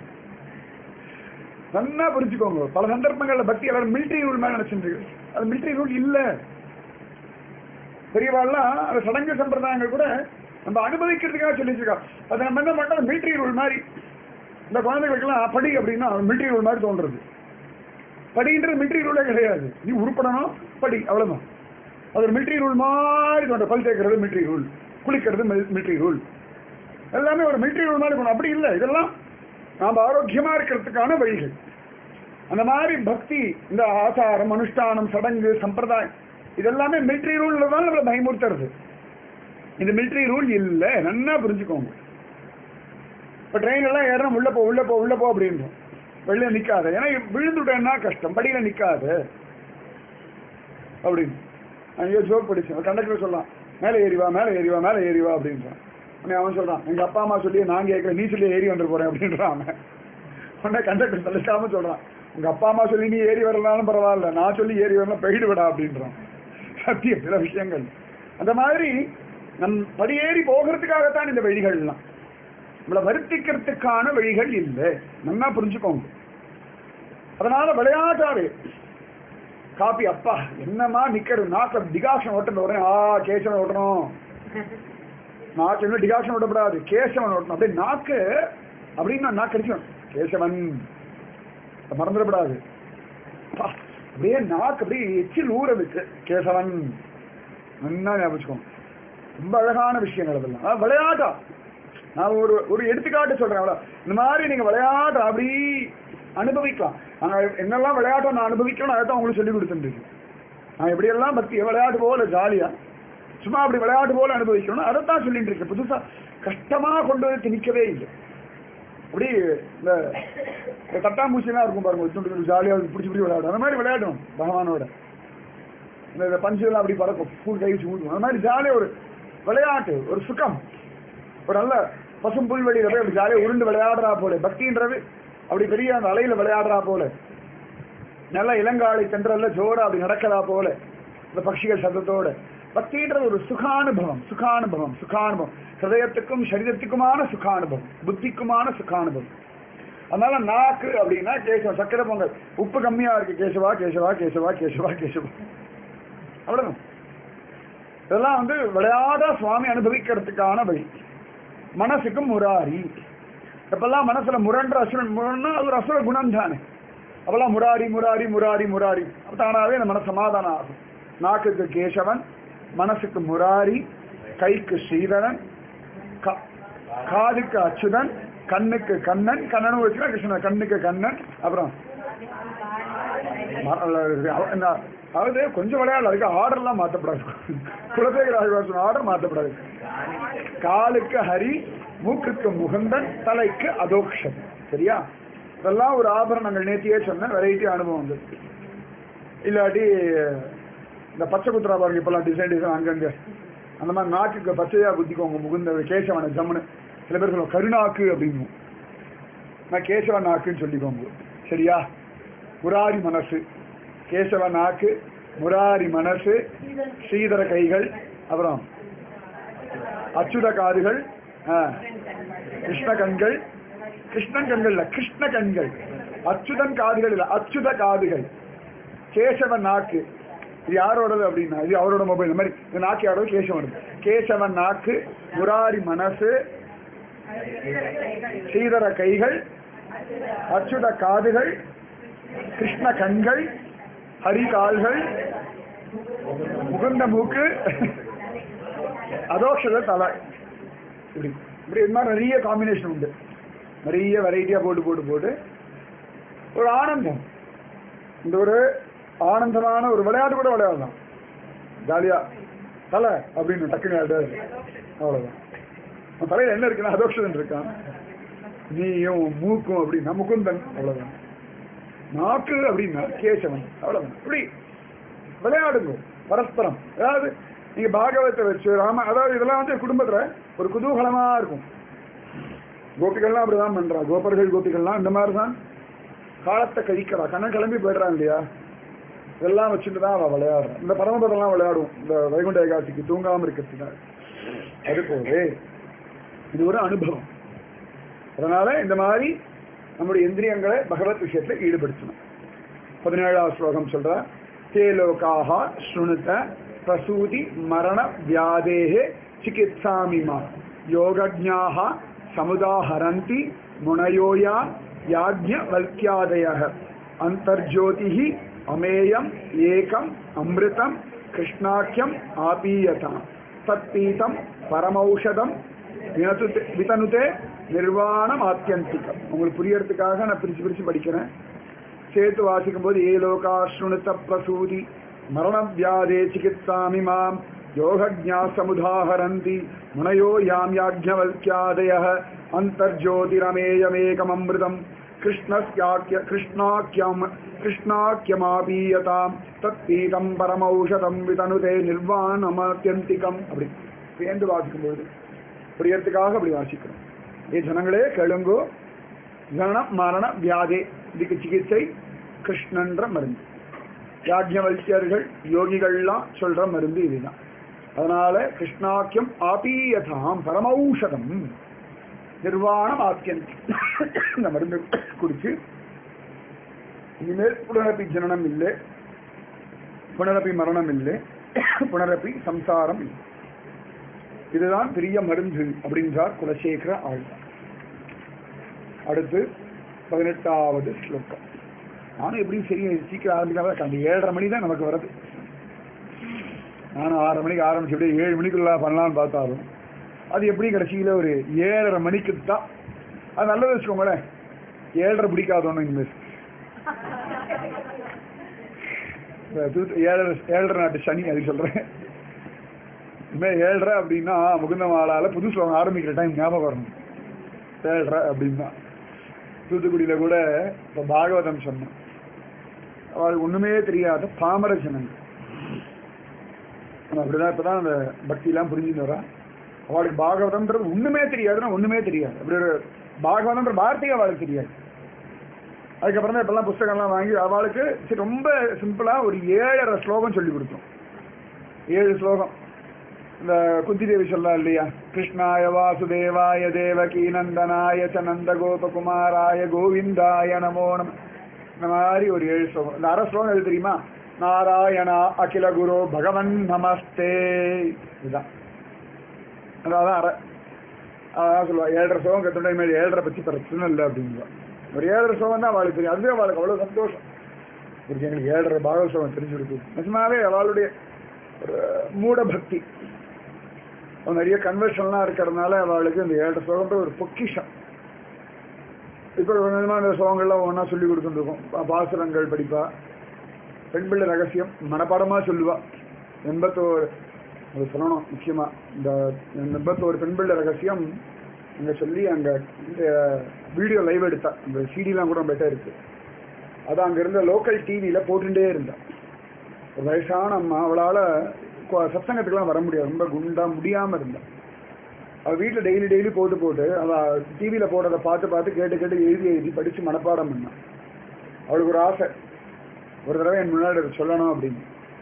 நல்லா புரிஞ்சுக்கோங்க பல சந்தர்ப்பங்கள்ல பக்தி எல்லாரும் மிலிட்டரி ரூல் மாதிரி நினைச்சிட்டு இருக்கு. அது மிலிட்டரி ரூல் இல்ல பெரியவாள்லாம் அந்த சடங்கு சம்பிரதாயங்கள் கூட நம்ம அனுபவிக்கிறதுக்காக சொல்லி வச்சிருக்கா அது நம்ம என்ன பண்ணோம் மிலிட்டரி ரூல் மாதிரி இந்த குழந்தைகளுக்கெல்லாம் படி அப்படின்னா மிலிட்டரி ரூல் மாதிரி தோன்றது படின்றது மிலிட்டரி ரூலே கிடையாது நீ உருப்படணும் படி அவ்வளவுதான் அது ஒரு மிலிட்டரி ரூல் மாதிரி தோன்ற பல் தேய்க்கிறது மிலிட்டரி ரூல் குளிக்கிறது மிலிட்டரி ரூல் எல்லாமே ஒரு மிலிட்டரி ரூல் மாதிரி இருக்கணும் அப்படி இல்லை இதெல்லாம் நாம் ஆரோக்கியமா இருக்கிறதுக்கான வழிகள் அந்த மாதிரி பக்தி இந்த ஆசாரம் அனுஷ்டானம் சடங்கு சம்பிரதாயம் இதெல்லாமே மிலிட்டரி ரூல்ல தான் நம்மளை பயமுறுத்துறது இது மிலிட்டரி ரூல் இல்லை நல்லா புரிஞ்சுக்கோங்க இப்போ ட்ரெயின் எல்லாம் ஏறணும் உள்ள போ உள்ள போ உள்ள போ அப்படின்றோம் வெளில நிக்காத ஏன்னா விழுந்துட்டேன்னா கஷ்டம் படியில நிக்காது அப்படின்னு நான் ஐயோ ஜோக் படிச்சேன் கண்டக்டர் சொல்லலாம் மேலே ஏறிவா மேலே ஏறிவா மேலே ஏறிவா அப்படின்றான் உடனே அவன் சொல்றான் எங்க அப்பா அம்மா சொல்லி நான் கேட்கல நீ சொல்லி ஏறி வந்து போறேன் அப்படின்றான் அவன் உடனே கண்டக்டர் சொல்லிக்காம சொல்றான் உங்க அப்பா அம்மா சொல்லி நீ ஏறி வரலாலும் பரவாயில்ல நான் சொல்லி ஏறி வரலாம் போயிடு விடா அப்படின்றான் சத்தியம் சில விஷயங்கள் அந்த மாதிரி நம் படியேறி போகிறதுக்காகத்தான் இந்த வழிகள்லாம் நம்மளை வருத்திக்கிறதுக்கான வழிகள் இல்லை நல்லா புரிஞ்சுக்கோங்க அதனால விளையாட்டாரு காப்பி அப்பா என்னமா நிக்கிறது நாக்கில் டிகாஷன் ஓட்டுறது உடனே ஆ கேசவன் ஓட்டணும் நாக்கு இன்னும் டிகாஷன் ஓட்டப்படாது கேசவன் ஓட்டணும் அப்படியே நாக்கு அப்படின்னு நான் நாக்கு அடிக்கணும் கேசவன் அதை மறந்துடப்படாது அப்பா, அப்படியே நாக்கு அப்படியே எச்சில் ஊறதுக்கு கேசவன் நல்லா ஞாபகம் ரொம்ப அழகான விஷயங்கள் அதெல்லாம் அதான் விளையாட்டா நான் ஒரு ஒரு எடுத்துக்காட்டு சொல்றேன் அவ்வளோ இந்த மாதிரி நீங்க விளையாட்டு அப்படி அனுபவிக்கலாம் ஆனா என்னெல்லாம் விளையாட்டை நான் அனுபவிக்கணும் அதை தான் உங்களுக்கு சொல்லி கொடுத்துருக்கு நான் எப்படியெல்லாம் பக்தி விளையாட்டு போல ஜாலியா சும்மா அப்படி விளையாட்டு போல அனுபவிக்கணும் அதைத்தான் சொல்லிட்டு இருக்கேன் புதுசா கஷ்டமா கொண்டு வந்து திணிக்கவே இல்லை அப்படி இந்த இந்த தட்டாம்பூச்சிலாம் இருக்கும் பாருங்க துண்டு ஜாலியாக பிடிச்சி பிடிச்சி விளையாடும் அந்த மாதிரி விளையாடும் பகவானோட இந்த இந்த பஞ்செல்லாம் அப்படி பறக்கும் பூ கை வச்சு ஊதும் அந்த மாதிரி ஜாலியாக ஒரு விளையாட்டு ஒரு சுகம் ஒரு நல்ல பசும் புல்வெளியில போய் அப்படி ஜாலியாக உருண்டு விளையாடுறா போல பக்தின்றது அப்படி பெரிய அந்த அலையில விளையாடுறா போல நல்ல இளங்காலை தென்றல்ல ஜோரா அப்படி நடக்கிறா போல இந்த பட்சிகள் சத்தத்தோட பக்தின்றது ஒரு சுகானுபவம் சுகானுபவம் சுகானுபவம் ஹிருதயத்துக்கும் சரீரத்துக்குமான சுகானுபவம் புத்திக்குமான சுகானுபவம் அதனால நாக்கு அப்படின்னா கேசவா சக்கரை பொங்கல் உப்பு கம்மியா இருக்கு கேசவா கேசவா கேசவா கேசவா கேசவா அவ்வளவுதான் இதெல்லாம் வந்து விளையாட சுவாமி அனுபவிக்கிறதுக்கான வழி மனசுக்கு முராரி எப்பெல்லாம் மனசுல முரண்ற அசுரன் முரண்னா அது ஒரு அசுர குணம் தானே அப்பெல்லாம் முராரி முராரி முராரி முராரி அப்ப தானாவே அந்த மனசு சமாதானம் ஆகும் நாக்குக்கு கேசவன் மனசுக்கு முராரி கைக்கு ஸ்ரீதரன் கா- காதுக்கு அச்சுதன் கண்ணுக்கு கண்ணன் கண்ணன் வச்சுனா கிருஷ்ணன் கண்ணுக்கு கண்ணன் அப்புறம் ம- என்ன- அதாவது கொஞ்சம் விளையாடல அதுக்கு ஆர்டர்லாம் மாற்றப்படாது குலசேகர ஆழ்வாசன் ஆர்டர் மாற்றப்படாது காலுக்கு ஹரி மூக்குக்கு முகுந்தன் தலைக்கு அதோக்ஷன் சரியா இதெல்லாம் ஒரு ஆபரணங்கள் நேத்தியே சொன்னேன் வெரைட்டி அனுபவம் வந்து இல்லாட்டி இந்த பச்சை குத்துறா பாருங்க இப்பெல்லாம் டிசைன் டிசைன் அங்கங்க அந்த மாதிரி நாக்குக்கு பச்சையா குத்திக்கோங்க முகுந்த கேசவன ஜம்முன்னு சில பேர் சொல்லுவாங்க கருநாக்கு அப்படின்னு நான் கேசவ நாக்குன்னு சொல்லிக்கோங்க சரியா முராரி மனசு கேசவ நாக்கு முராரி மனசு ஸ்ரீதர கைகள் அப்புறம் அச்சுத காதுகள் ஆ, கிருஷ்ண கண்கள் கிருஷ்ணன் கண்கள் இல்ல கிருஷ்ண கண்கள் அச்சுதன் காதுகள் இல்ல அச்சுத காதுகள் கேசவ நாக்கு இது யாரோடது அப்படின்னா இது அவரோட மொபைல் இந்த மாதிரி இந்த நாக்கு யாரோட கேசவன் கேசவன் நாக்கு முராரி மனசு ஸ்ரீதர கைகள் அச்சுத காதுகள் கிருஷ்ண கண்கள் ஹரி கால்கள் முகுந்த மூக்கு அதோஷத தலை இப்படி இப்படி இது மாதிரி நிறைய காம்பினேஷன் உண்டு நிறைய வெரைட்டியா போட்டு போட்டு போட்டு ஒரு ஆனந்தம் இந்த ஒரு ஆனந்தமான ஒரு விளையாட்டு கூட விளையாடலாம் ஜாலியா தலை அப்படின்னு டக்குன்னு ஆடாது அவ்வளவுதான் அவன் தலையில என்ன இருக்குன்னா அதோஷன் இருக்கான் நீயும் உன் மூக்கும் அப்படின்னா முகுந்தன் அவ்வளவுதான் நாக்கு அப்படின்னா கேசவன் அவ்வளவுதான் இப்படி விளையாடுங்க பரஸ்பரம் அதாவது நீங்க பாகவத்தை வச்சு ராம அதாவது இதெல்லாம் வந்து குடும்பத்துல ஒரு குதூகலமா இருக்கும் கோபிகள்லாம் அப்படிதான் பண்றா கோபர்கள் கோபிகள்லாம் இந்த மாதிரி தான் காலத்தை கழிக்கிறா கண்ணன் கிளம்பி போயிடுறான் இல்லையா இதெல்லாம் வச்சுட்டு தான் அவள் விளையாடுறான் இந்த பரமபதம்லாம் விளையாடுவோம் இந்த வைகுண்ட ஏகாசிக்கு தூங்காம இருக்கிறதுக்காக அது போலே இது ஒரு அனுபவம் அதனால இந்த மாதிரி நம்முடைய இந்திரியங்களை பகவத் விஷயத்துல ஈடுபடுத்தணும் பதினேழாவது ஸ்லோகம் சொல்ற தே லோகாக ஸ்ருணுத பிரசூதி மரண வியாதேஹே சிகித்சாமிமா யோகஜ்ஞாக சமுதாஹரந்தி முனயோயா யாஜ்ஞவல்க்யாதய அந்தர்ஜோதிஹி அமேயம் ஏகம் அமிர்தம் கிருஷ்ணாக்கியம் ஆபீயதாம் தத்பீதம் பரமௌஷதம் வினது விதனுதே நிர்வாணம் ஆத்தியந்திகம் உங்களுக்கு புரியறதுக்காக நான் பிரிச்சு பிரிச்சு படிக்கிறேன் சேர்த்து வாசிக்கும் போது ஏ லோகாஸ்ருணுத்த பிரசூதி மரண வியாதே சிகித்சாமி மாம் யோகஜா சமுதாஹரந்தி முனயோ யாம் யாஜ்ஞவல்க்யாதய அந்தர்ஜோதிரமேயமேகமமிருதம் கிருஷ்ணஸ்யாக்கிய கிருஷ்ணாக்கியம் கிருஷ்ணாக்கியமாபீயதாம் தத்பீதம் பரமௌஷதம் விதனுதே நிர்வாணமாத்தியந்திகம் அப்படி சேர்ந்து வாசிக்கும்போது புரியறதுக்காக அப்படி வாசிக்கிறோம் ஏ ஜனங்களே கேளுங்கோ ஜனனம் மரண வியாதே இதுக்கு சிகிச்சை கிருஷ்ணன்ற மருந்து யாஜ்ஞவல்யர்கள் யோகிகள்லாம் சொல்ற மருந்து இதுதான் அதனால கிருஷ்ணாக்கியம் ஆபீயதாம் பரமௌஷதம் நிர்வாணம் ஆத்தியந்தி இந்த மருந்து குடிச்சு இனிமேல் புனரப்பி ஜனனம் இல்லை புனரப்பி மரணம் இல்லை புனரப்பி சம்சாரம் இல்லை இதுதான் பெரிய மருந்து அப்படின்றார் குலசேகர ஆழ்வார் அடுத்து பதினெட்டாவது ஸ்லோகம் நானும் எப்படி சரி சீக்கிரம் ஆரம்பிக்காம அந்த ஏழரை மணி தான் நமக்கு வருது நானும் ஆறரை மணிக்கு ஆரம்பிச்சு அப்படியே ஏழு மணிக்குள்ள பண்ணலாம்னு பார்த்தாலும் அது எப்படி கடைசியில் ஒரு ஏழரை மணிக்கு தான் அது நல்லது வச்சுக்கோங்களேன் ஏழரை பிடிக்காதோன்னு இனிமேல் இந்த தூத்து- ஏழரை ஏழரை நாட்டு சனி அது சொல்றேன் இனிமேல் ஏழரை அப்படின்னா முகுந்த மாலால புது ஸ்லோகம் ஆரம்பிக்கிற டைம் ஞாபகம் வரணும் ஏழரை அப்படின்னா தூத்துக்குடியில கூட இப்போ பாகவதம் சொன்னேன் அவளுக்கு ஒண்ணுமே தெரியாத பாமர ஜனங்கள் நம்ம அப்படிதான் இப்பதான் அந்த பக்தியெல்லாம் புரிஞ்சுட்டு வரா அவளுக்கு பாகவதம்ன்றது ஒண்ணுமே தெரியாதுன்னா ஒண்ணுமே தெரியாது அப்படி ஒரு பாகவதம்ன்ற வார்த்தையே அவளுக்கு தெரியாது அதுக்கப்புறம் தான் இப்பெல்லாம் புஸ்தகம்லாம் வாங்கி அவளுக்கு சரி ரொம்ப சிம்பிளா ஒரு ஏழரை ஸ்லோகம் சொல்லி கொடுத்தோம் ஏழு ஸ்லோகம் இந்த குந்தி தேவி சொல்லலாம் இல்லையா கிருஷ்ணாய வாசுதேவாய தேவகி நந்தனாய ச நந்த கோபகுமாராய கோவிந்தாய நமோ நம இந்த மாதிரி ஒரு ஏழு ஸ்லோகம் இந்த அரை ஸ்லோகம் எது தெரியுமா நாராயணா அகில குரு பகவன் நமஸ்தே இதுதான் அதான் அரை அதான் சொல்லுவா ஏழரை ஸ்லோகம் கத்துட்டா இனிமேல் ஏழரை பற்றி பிரச்சனை இல்லை அப்படிங்குவா ஒரு ஏழரை ஸ்லோகம் தான் அவளுக்கு தெரியும் அதுவே அவளுக்கு அவ்வளோ சந்தோஷம் இருக்கு எங்களுக்கு ஏழரை பாகவ ஸ்லோகம் தெரிஞ்சு கொடுத்து நிஜமாவே அவளுடைய ஒரு மூட பக்தி அவ நிறைய கன்வர்ஷன்லாம் இருக்கிறதுனால அவளுக்கு இந்த ஏழரை ஸ்லோகம்ன்ற ஒரு பொக்கிஷம் இப்போ கொஞ்சம் கொஞ்சமா இந்த ஸ்லோகங்கள்லாம் ஒன்றா சொல்லி கொடுத்துருக்கோம் பாசுரங்கள் படிப்பா பெண் பிள்ளை ரகசியம் மனப்பாடமா சொல்லுவா எண்பத்தோரு அது சொல்லணும் முக்கியமா இந்த எண்பத்தோரு பெண் பிள்ளை ரகசியம் அங்க சொல்லி அங்க வீடியோ லைவ் எடுத்தா இந்த சிடிலாம் கூட பெட்டர் இருக்கு அது அங்க இருந்த லோக்கல் டிவியில போட்டுட்டே இருந்தா ஒரு வயசான அம்மா அவளால கொ- சத்சங்கத்துக்குலாம் வர முடியாது ரொம்ப குண்டா முடியாம இருந்தா அவ வீட்டுல டெய்லி டெய்லி போட்டு போட்டு அவ டிவியில போடுறத பார்த்து பார்த்து கேட்டு கேட்டு எழுதி எழுதி படிச்சு மனப்பாடம் பண்ணா அவளுக்கு ஒரு ஆசை ஒரு தடவை என் முன்னாடி இதை சொல்லணும் அப்படின்னு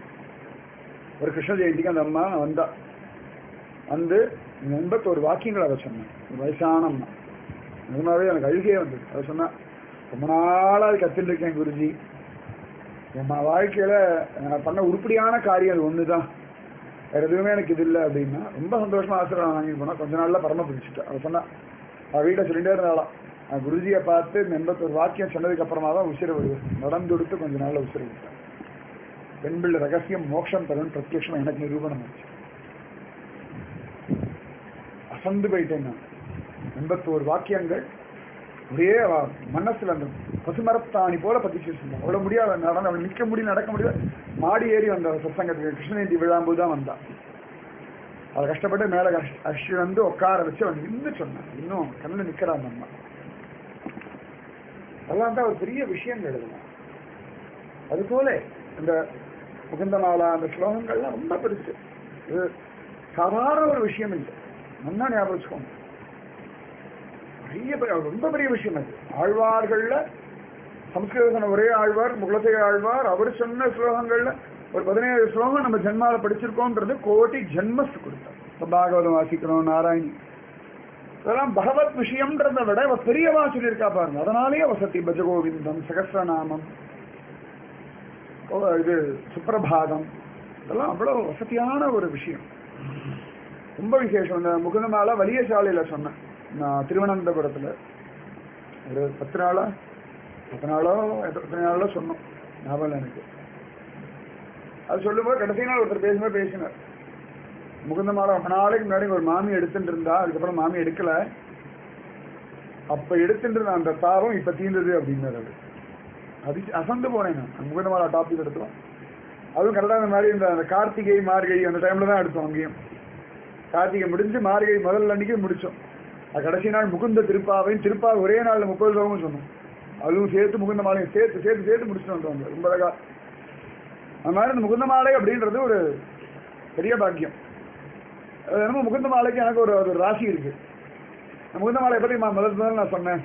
ஒரு கிருஷ்ண ஜெயந்திக்கு அந்த அம்மா வந்தா வந்து எண்பத்தோரு வாக்கியங்கள் அதை சொன்னேன் ஒரு வயசான அம்மா நிஜமாவே எனக்கு அழுகையே வந்தது அதை சொன்னா ரொம்ப நாளா அது கத்துட்டு இருக்கேன் குருஜி என் ம- வாழ்க்கையில நான் பண்ண உருப்படியான காரியம் அது ஒண்ணுதான் வேற எதுவுமே எனக்கு இது இல்லை அப்படின்னா ரொம்ப சந்தோஷமா ஆசீர்வாதம் வாங்கிட்டு போனா கொஞ்ச நாள்ல பரம பிடிச்சிட்டேன் அவ சொன்னா அவ வீட்டை சொல்லிட்டே இருந்தாலாம் நான் குருஜியை பார்த்து இந்த எண்பத்தொரு வாக்கியம் சொன்னதுக்கு அப்புறமா தான் உசிர வருவேன் நடந்து கொடுத்து கொஞ்ச நாள்ல உசிர விட்டேன் பெண் பிள்ளை ரகசியம் மோட்சம் தரும் பிரத்யட்சம் எனக்கு நிரூபணம் ஆச்சு அசந்து போயிட்டேன் நான் எண்பத்தோரு வாக்கியங்கள் ஒரே அவ மனசுல அந்த பசுமரத்தாணி போல பதிச்சு வச்சிருந்தா அவ்வளவு முடியாத நடந்து அவள் நிக்க முடியல நடக்க முடியல மாடி ஏறி வந்த சத்சங்கத்துக்கு கிருஷ்ணஜெயந்தி விழாம்போது தான் வந்தா அவள் கஷ்டப்பட்டு மேல கஷ்ட- அஷ்டி வந்து உட்கார வச்சு அவன் நின்று சொன்னான் இன்னும் கண்ணில் நிக்கிறா அந்த அம்மா அதெல்லாம் தான் ஒரு பெரிய விஷயங்கள் இதெல்லாம் அது போல இந்த முகுந்தமாலா அந்த ஸ்லோகங்கள்லாம் ரொம்ப பெருசு இது சாதாரண ஒரு விஷயம் இல்லை நல்லா ஞாபகம் வச்சுக்கோங்க பெரிய பெரிய- ரொம்ப பெரிய விஷயம் அது ஆழ்வார்கள்ல சம்ஸ்கிருத சொன்ன ஒரே ஆழ்வார் முகுலத்தை ஆழ்வார் அவர் சொன்ன ஸ்லோகங்கள்ல ஒரு பதினேழு ஸ்லோகம் நம்ம ஜென்மால படிச்சிருக்கோன்றது கோட்டி ஜென்மஸ் கொடுத்தார் இப்ப பாகவதம் வாசிக்கிறோம் நாராயணி இதெல்லாம் பகவத் விஷயம்ன்றதை விட அவ பெரியவா சொல்லியிருக்கா பாருங்க அதனாலேயே வசதி பஜகோவிந்தம் சகசிரநாமம் ஓ, இது சுப்பிரபாதம் இதெல்லாம் அவ்வளவு வசதியான ஒரு விஷயம் ரொம்ப விசேஷம் இந்த முகுந்தமால வலிய சாலையில சொன்னேன் நான் திருவனந்தபுரத்துல ஒரு பத்து நாளா பத்து நாளோ எத்தனை நாளோ சொன்னோம் ஞாபகம் இல்லை எனக்கு அது சொல்லும்போது கடைசி நாள் ஒருத்தர் பேசும்போது பேசினார் முகுந்தமாலை ரொம்ப நாளைக்கு முன்னாடி ஒரு மாமி எடுத்துட்டு இருந்தா அதுக்கப்புறம் மாமி எடுக்கல அப்ப எடுத்துட்டு இருந்த அந்த தாபம் இப்ப தீர்ந்தது அப்படின்னாரு அவரு. அது அசந்து போனேன் நான் முகுந்தமாலா டாபிக் எடுத்தோம் அதுவும் கரெக்டாக இந்த மாதிரி இந்த அந்த கார்த்திகை மார்கழி அந்த டைம்ல தான் எடுத்தோம் அங்கேயும் கார்த்திகை முடிஞ்சு மார்கழி முதல் அன்னைக்கு முடிச்சோம் அது கடைசி நாள் முகுந்த திருப்பாவையும் திருப்பாவை ஒரே நாள்ல முப்பது ஸ்லோகமும் சொன்னோம் அதுவும் சேர்த்து முகுந்த மாலையும் சேர்த்து சேர்த்து சேர்த்து முடிச்சுட்டு வந்தோம் ரொம்ப அழகா அந்த மாதிரி இந்த முகுந்த மாலை அப்படின்றது ஒரு பெரிய பாக்கியம் அது என்னமோ முகுந்த மாலைக்கு எனக்கு ஒரு ஒரு ராசி இருக்கு அந்த முகுந்த மாலை பத்தி நான் முதல் முதல்ல நான் சொன்னேன்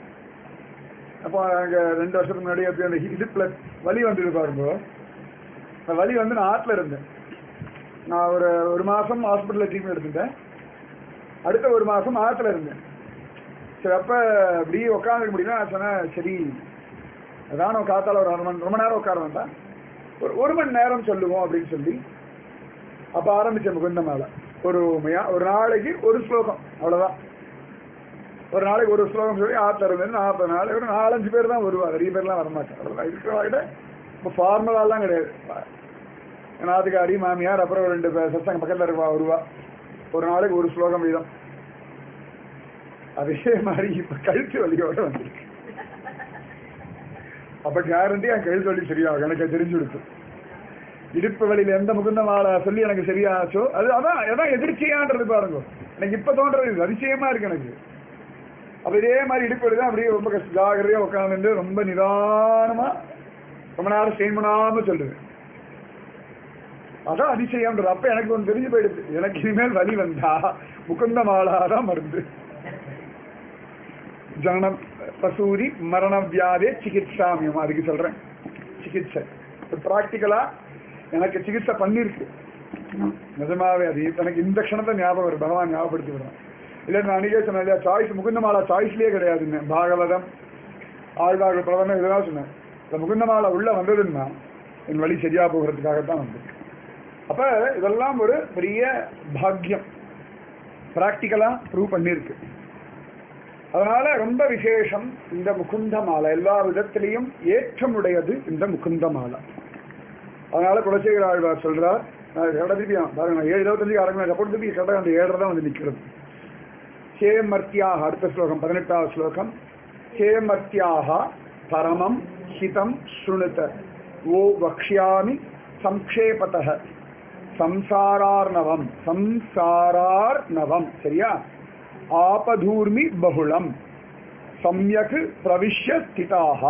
அப்போ எனக்கு ரெண்டு வருஷத்துக்கு முன்னாடி அப்படி அந்த இடுப்புல வலி வந்துட்டு பாருங்க அந்த வலி வந்து நான் ஆற்றுல இருந்தேன் நான் ஒரு ஒரு மாசம் ஹாஸ்பிட்டலில் ட்ரீட்மெண்ட் எடுத்துட்டேன் அடுத்த ஒரு மாசம் ஆற்றுல இருந்தேன் சரி அப்ப அப்படியே உட்காந்துக்க முடியல நான் சொன்னேன் சரி அதான் நம்ம காத்தால ஒரு அரை மணி ரொம்ப நேரம் உட்கார வேண்டாம் ஒரு ஒரு மணி நேரம் சொல்லுவோம் அப்படின்னு சொல்லி அப்ப ஆரம்பிச்ச முகுந்த மாலை ஒரு உமையா ஒரு நாளைக்கு ஒரு ஸ்லோகம் அவ்வளவுதான் ஒரு நாளைக்கு ஒரு ஸ்லோகம் சொல்லி ஆத்துல இருந்து நாற்பது நாள் ஒரு நாலஞ்சு பேர் தான் வருவா நிறைய பேர்லாம் வரமாட்டாங்க அவ்வளவுதான் இருக்கிறவாங்கிட்ட இப்போ ஃபார்மலாலாம் கிடையாது நாத்துக்காரி மாமியார் அப்புறம் ஒரு ரெண்டு பேர் சத்தங்க பக்கத்துல இருக்கவா வருவா ஒரு நாளைக்கு ஒரு ஸ்லோகம் வீதம் அதே மாதிரி இப்ப கழுத்து வலியோட வந்திருக்கு அப்ப கேரண்டி என் கழுத்து வலி சரியாகும் எனக்கு தெரிஞ்சு கொடுத்து இடுப்பு வழியில எந்த முகுந்த மாலை சொல்லி எனக்கு சரியாச்சோ அது அதான் அதான் எதிர்ச்சியான்றது பாருங்க எனக்கு இப்ப தோன்றது இது அதிசயமா இருக்கு எனக்கு அப்ப இதே மாதிரி இடுப்பு வலி தான் அப்படியே ரொம்ப கஷ்டம் ஜாகிரதையா உட்காந்துட்டு ரொம்ப நிதானமா ரொம்ப நேரம் ஸ்டெயின் பண்ணாம சொல்லுது அதான் அதிசயம்ன்றது அப்ப எனக்கு ஒன்று தெரிஞ்சு போயிடுது எனக்கு இனிமேல் வலி வந்தா முகுந்த மாலாதான் மருந்து ஜனனம் பசூரி மரண வியாதே சிகிச்சாமியம் அதுக்கு சொல்றேன் சிகிச்சை ப்ராக்டிக்கலா எனக்கு சிகிச்சை பண்ணிருக்கு நிஜமாவே அது எனக்கு இந்த க்ஷணத்தை ஞாபகம் வரும் பகவான் ஞாபகப்படுத்தி விடுறேன் இல்லை நான் அன்றைக்கே சொன்னேன் இல்லையா சாய்ஸ் முகுந்தமாலா சாய்ஸ்லயே கிடையாதுன்னு பாகவதம் ஆழ்வார்கள் பிரபந்தம் இதெல்லாம் சொன்னேன் இந்த முகுந்தமாலா உள்ள வந்ததுன்னா என் வழி சரியா போகிறதுக்காகத்தான் வந்தது அப்ப இதெல்லாம் ஒரு பெரிய பாக்கியம் பிராக்டிக்கலா ப்ரூவ் பண்ணிருக்கு அதனால ரொம்ப விசேஷம் இந்த முகுந்த மாலை எல்லா விதத்திலையும் ஏற்றமுடையது இந்த முகுந்த மாலை அதனால குலசேகர ஆழ்வார் சொல்றார் நான் கரெக்டா திருப்பியும் பாருங்க நான் ஏழு இருபத்தஞ்சு ஆரம்பிச்சு அப்புறம் திருப்பி கரெக்டாக அந்த ஏழரை தான் வந்து நிற்கிறது சேமர்த்தியாக அடுத்த ஸ்லோகம் பதினெட்டாவது ஸ்லோகம் சேமர்த்தியாக பரமம் ஹிதம் ஸ்ருணுத ஓ வக்ஷ்யாமி சம்க்ஷேபதः சம்சாரார்ணவம் சம்சாரார்ணவம் சரியா ஆபதூர்மி பகுளம் சம்யக் பிரவிஷ்ய ஸ்திதாக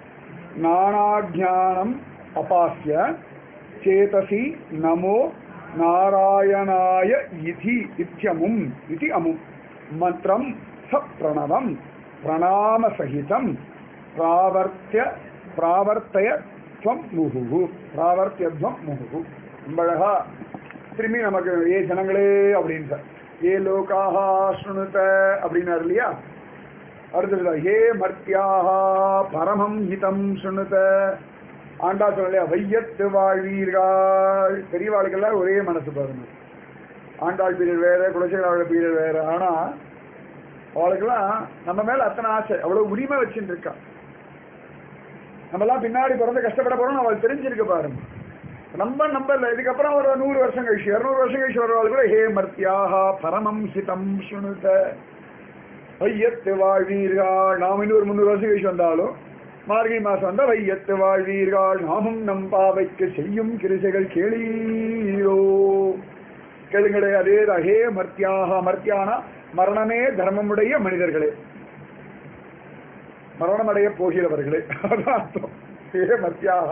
நானாஜானம் அபாஸ்ய சேதசி நமோ நாராயணாய இதி இத்தியமும் இதி அமும் மந்திரம் ச பிரணவம் பிரணாமசகிதம் பிராவர்த்திய பிராவர்த்தய துவம் முகுகு பிராவர்த்தியத்வம் முகுகு ரொம்ப அழகா திரும்பி நமக்கு ஏ ஜனங்களே அப்படின்ட்டு ஏ லோகாஹா ஸ்ருணுத அப்படின்னாரு இல்லையா அடுத்தது ஹே மர்த்தியாக பரமம் ஹிதம் சுணுத ஆண்டா சொல்லலையா வையத்து வாழ்வீர்கள் பெரியவாளுக்கெல்லாம் ஒரே மனசு பாருங்க ஆண்டாள் பீரியட் வேற குலசேகர பீரியட் வேற ஆனா அவளுக்கெல்லாம் நம்ம மேல அத்தனை ஆசை அவ்வளவு உரிமை வச்சுட்டு இருக்கா நம்மலாம் பின்னாடி பிறந்து கஷ்டப்பட போறோம் அவள் தெரிஞ்சிருக்க பாருங்க நம்ம நம்பல இதுக்கப்புறம் ஒரு நூறு வருஷம் கழிச்சு இருநூறு வருஷம் கழிச்சு வருவாள் கூட ஹே மர்த்தியாக பரமம் ஹிதம் சுணுத வையத்து வாழ்வீர்கள் நாம் இன்னும் ஒரு முந்நூறு வருஷம் கழிச்சு வந்தாலும் மார்கழி மாசம் வந்தா வையத்து வாழ்வீர்கள் நாமும் நம் பாவைக்கு செய்யும் கிரிசைகள் கேளீரோ கேளுங்களே அதே ஹே மர்த்தியாக மர்த்தியானா மரணமே தர்மமுடைய மனிதர்களே மரணமடைய போகிறவர்களே அதான் அர்த்தம் ஹே மர்த்தியாக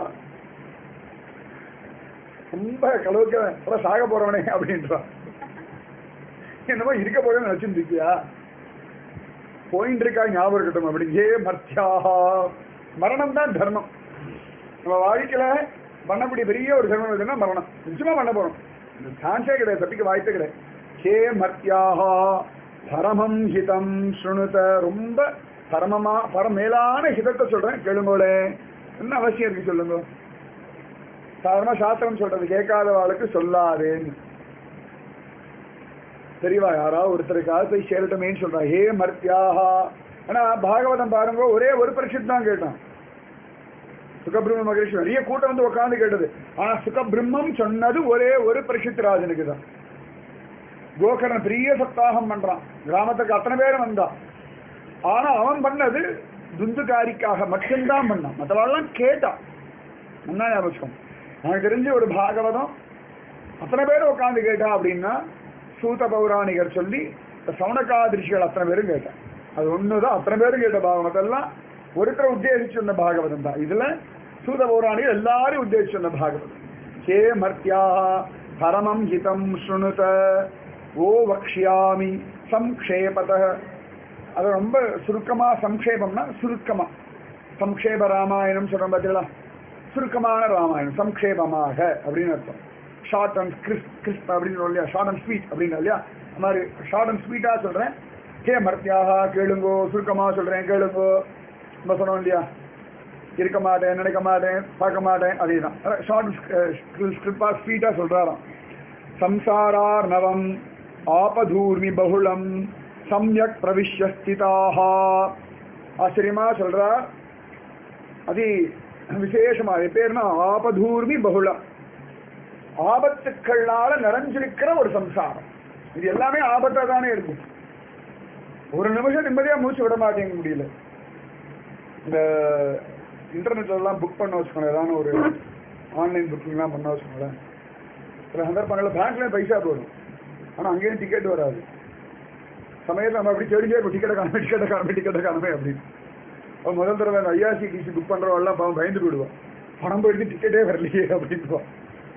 ரொம்ப கலவுக்க சாக போறவனே அப்படின்றான் என்னமோ இருக்க போறேன்னு நினைச்சுட்டு இருக்கியா போயிட்டு இருக்கா ஞாபகம் இருக்கட்டும் அப்படி ஏ மர்த்தியாகா மரணம் தான் தர்மம் நம்ம வாழ்க்கையில பண்ணக்கூடிய பெரிய ஒரு தர்மம் எதுன்னா மரணம் நிச்சயமா பண்ண போறோம் சான்ஸே கிடையாது தப்பிக்க வாய்ப்பே கிடையாது ஹே மர்த்தியாகா பரமம் ஹிதம் சுணுத ரொம்ப பரமமா பரம் மேலான ஹிதத்தை சொல்றேன் கேளுங்கோலே என்ன அவசியம் இருக்கு சொல்லுங்க சாதாரண சாஸ்திரம் சொல்றது கேட்காதவாளுக்கு சொல்லாதேன்னு தெரியவா யாராவது ஒருத்தருக்காவது போய் சேரட்டுமேன்னு சொல்றா ஹே மர்த்தியாகா ஆனா பாகவதம் பாருங்க ஒரே ஒரு பரீட்சித் தான் கேட்டான் சுகபிரம்ம மகரிஷி நிறைய கூட்டம் வந்து உட்கார்ந்து கேட்டது ஆனா சுகபிரம்மம் சொன்னது ஒரே ஒரு பரிசுத் ராஜனுக்கு தான் கோகர்ணன் பெரிய சப்தாகம் பண்றான் கிராமத்துக்கு அத்தனை பேரும் வந்தான் ஆனா அவன் பண்ணது துந்துகாரிக்காக மட்டும்தான் பண்ணான் மற்றவாள்லாம் கேட்டான் என்ன ஞாபகம் எனக்கு தெரிஞ்ச ஒரு பாகவதம் அத்தனை பேரும் உட்காந்து கேட்டா அப்படின்னா சூத பௌராணிகர் சொல்லி இந்த சவுனகாதிரிஷிகள் அத்தனை பேரும் கேட்டான் அது ஒண்ணுதான் அத்தனை பேரும் கேட்ட பாகவதம் எல்லாம் ஒருத்தரை உத்தேசிச்சு சொன்ன பாகவதம் தான் இதுல சூத பௌராணிகர் எல்லாரும் உத்தேசிச்சு சொன்ன பாகவதம் ஹே மர்த்தியா பரமம் ஹிதம் ஸ்ருணுத ஓ வக்ஷ்யாமி சம்க்ஷேபத அது ரொம்ப சுருக்கமா சம்க்ஷேபம்னா சுருக்கமா சம்க்ஷேப ராமாயணம் சொல்றோம் பார்த்தீங்களா சுருக்கமான ராமாயணம் சம்க்ஷேபமாக அப்படின்னு அர்த்தம் ஷார்ட் அண்ட் கிறிஸ்ப் கிறிஸ்ப் அப்படின்னு சொல்றோம் இல்லையா ஷார்ட் அண்ட் ஸ்வீட் அப்படின்னு இல்லையா அது மாதிரி ஷார்ட் அண்ட் ஸ்வீட்டா சொல்றேன் ஹே மர்த்தியாக கேளுங்கோ சுருக்கமா சொல்றேன் கேளுங்கோ நம்ம சொன்னோம் இல்லையா இருக்க மாட்டேன் நினைக்க மாட்டேன் பார்க்க மாட்டேன் அதே தான் ஷார்ட் ஸ்கிரிப்பா ஸ்வீட்டா சொல்றாராம் சம்சாரார் நவம் ஆபதூர்மி பகுளம் சம்யக் பிரவிஷ்ய ஸ்திதாக ஆச்சரியமா சொல்றார் அது விசேஷமா அது பேர்னா ஆபதூர்மி பகுளம் ஆபத்துக்கள்னால நிறைஞ்சிருக்கிற ஒரு சம்சாரம் இது எல்லாமே ஆபத்தா தானே இருக்கும் ஒரு நிமிஷம் நிம்மதியா மூச்சு விட மாட்டேங்க முடியல இந்த இன்டர்நெட்ல எல்லாம் புக் பண்ண வச்சுக்கணும் ஏதாவது ஒரு ஆன்லைன் புக்கிங்லாம் பண்ண வச்சுக்கோங்களேன் சில சந்தர்ப்பங்களில் பேங்க்லேயும் பைசா போடும் ஆனால் அங்கேயும் டிக்கெட் வராது சமயத்தில் நம்ம அப்படி தேடிட்டே இருக்கும் டிக்கெட்டை காணமே டிக்கெட்டை காணமே டிக்கெட்டை காணமே அப்படின்னு அவன் முதல் தடவை அந்த ஐஆர்சிடிசி புக் பண்ணுறவெல்லாம் பாவம் பயந்து போயிடுவான் பணம் போயிட்டு டிக்கெட்டே வரலையே அப்படின்வான்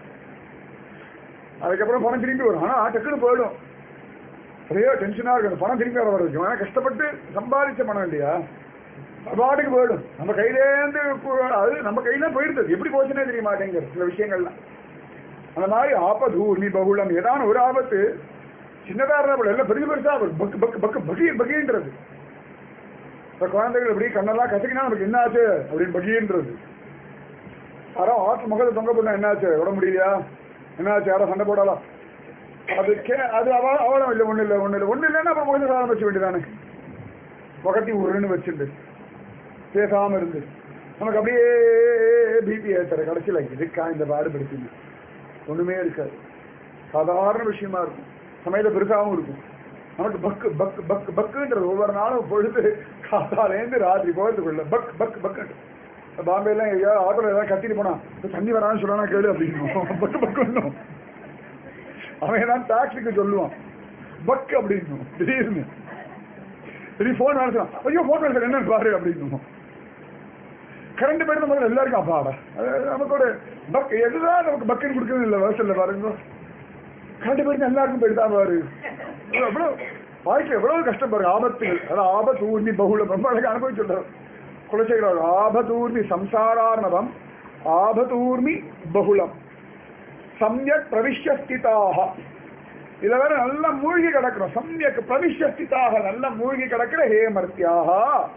அதுக்கப்புறம் பணம் திரும்பி வரும் ஆனால் டக்குன்னு போயிடும் நிறைய டென்ஷனாக இருக்கு அந்த பணம் திரும்பி வர வரைக்கும் ஆனால் கஷ்டப்பட்டு சம்பாதிச்ச பணம் இல்லையா அது பாட்டுக்கு போயிடும் நம்ம கையிலேருந்து போ- அது நம்ம கையில போயிடுது எப்படி போச்சுன்னே தெரிய மாட்டேங்குது சில விஷயங்கள்லாம் அந்த மாதிரி ஆபத்து ஊர்மி பகுளம் ஏதான ஒரு ஆபத்து சின்னதா இருந்தா கூட எல்லாம் பெரிய பெருசா வரும். பக்கு பக்கு பக்கு பகி பகின்றது இப்ப குழந்தைகள் இப்படி கண்ணெல்லாம் கசக்கினா நமக்கு என்ன ஆச்சு அப்படின்னு பகின்றது யாரோ ஆற்று முகத்தை தொங்க போட்டா என்ன ஆச்சு விட முடியலையா என்ன ஆச்சு யாரோ சண்டை போடலாம் அது கே அது அவ அவளும் இல்லை ஒண்ணு இல்லை ஒண்ணு இல்லை ஒண்ணு இல்லைன்னா அப்புறம் முகத்தை சாதம் வச்சு வேண்டியதானே முகத்தி உருன்னு வச்சுட்டு பேசாம இருந்து நமக்கு அப்படியே பிபி ஏற்றுற கடைசியில் இருக்கா இந்த பாடுபடுத்திங்க ஒண்ணுமே இருக்காது சாதாரண விஷயமா இருக்கும் சமயத்தில் பெருசாகவும் இருக்கும் நமக்கு பக்கு பக்கு பக்கு பக்குன்றது ஒவ்வொரு நாளும் பொழுது காத்தாலேருந்து ராத்திரி போகிறதுக்குள்ள பக் பக் பக்குன்றது பாம்பேலாம் ஐயா ஆட்டோல ஏதாவது கத்திட்டு போனா "இப்ப தண்ணி வரான்னு சொல்லலாம் கேளு அப்படின்னு பக்கு பக்குன்னும் அவன் தான் டாக்ஸிக்கு சொல்லுவான் பக் அப்படின்னும் திடீர்னு திடீர் ஃபோன் வேலை ஐயோ ஃபோன் வேலை என்னன்னு பாரு அப்படின்னும் கரண்ட் போயிட்டு முதல்ல எல்லாருக்கும் அப்பாடா அது நமக்கு ஒரு பக் எதுதான் நமக்கு பக்குன்னு கொடுக்கறது இல்லை விவசாயில பாருங்க கரண்ட் போயிட்டு எல்லாருக்கும் போயிட்டு தான் பாரு எவ்வளோ வாழ்க்கை எவ்வளவு கஷ்டம் பாருங்க ஆபத்துகள் அதாவது ஆபத்து ஊர்மி பகுளம் ரொம்ப அழகாக அனுபவிச்சு சொல்றாரு குலசேகர ஆபதூர்மி சம்சாரார்ணவம் ஆபதூர்மி பகுளம் சம்யக் பிரவிஷ்யஸ்திதாக இதுல வேற நல்லா மூழ்கி கிடக்கிறோம் சம்யக் பிரவிஷ்யஸ்திதாக நல்லா மூழ்கி கிடக்கிற ஹேமர்த்தியாக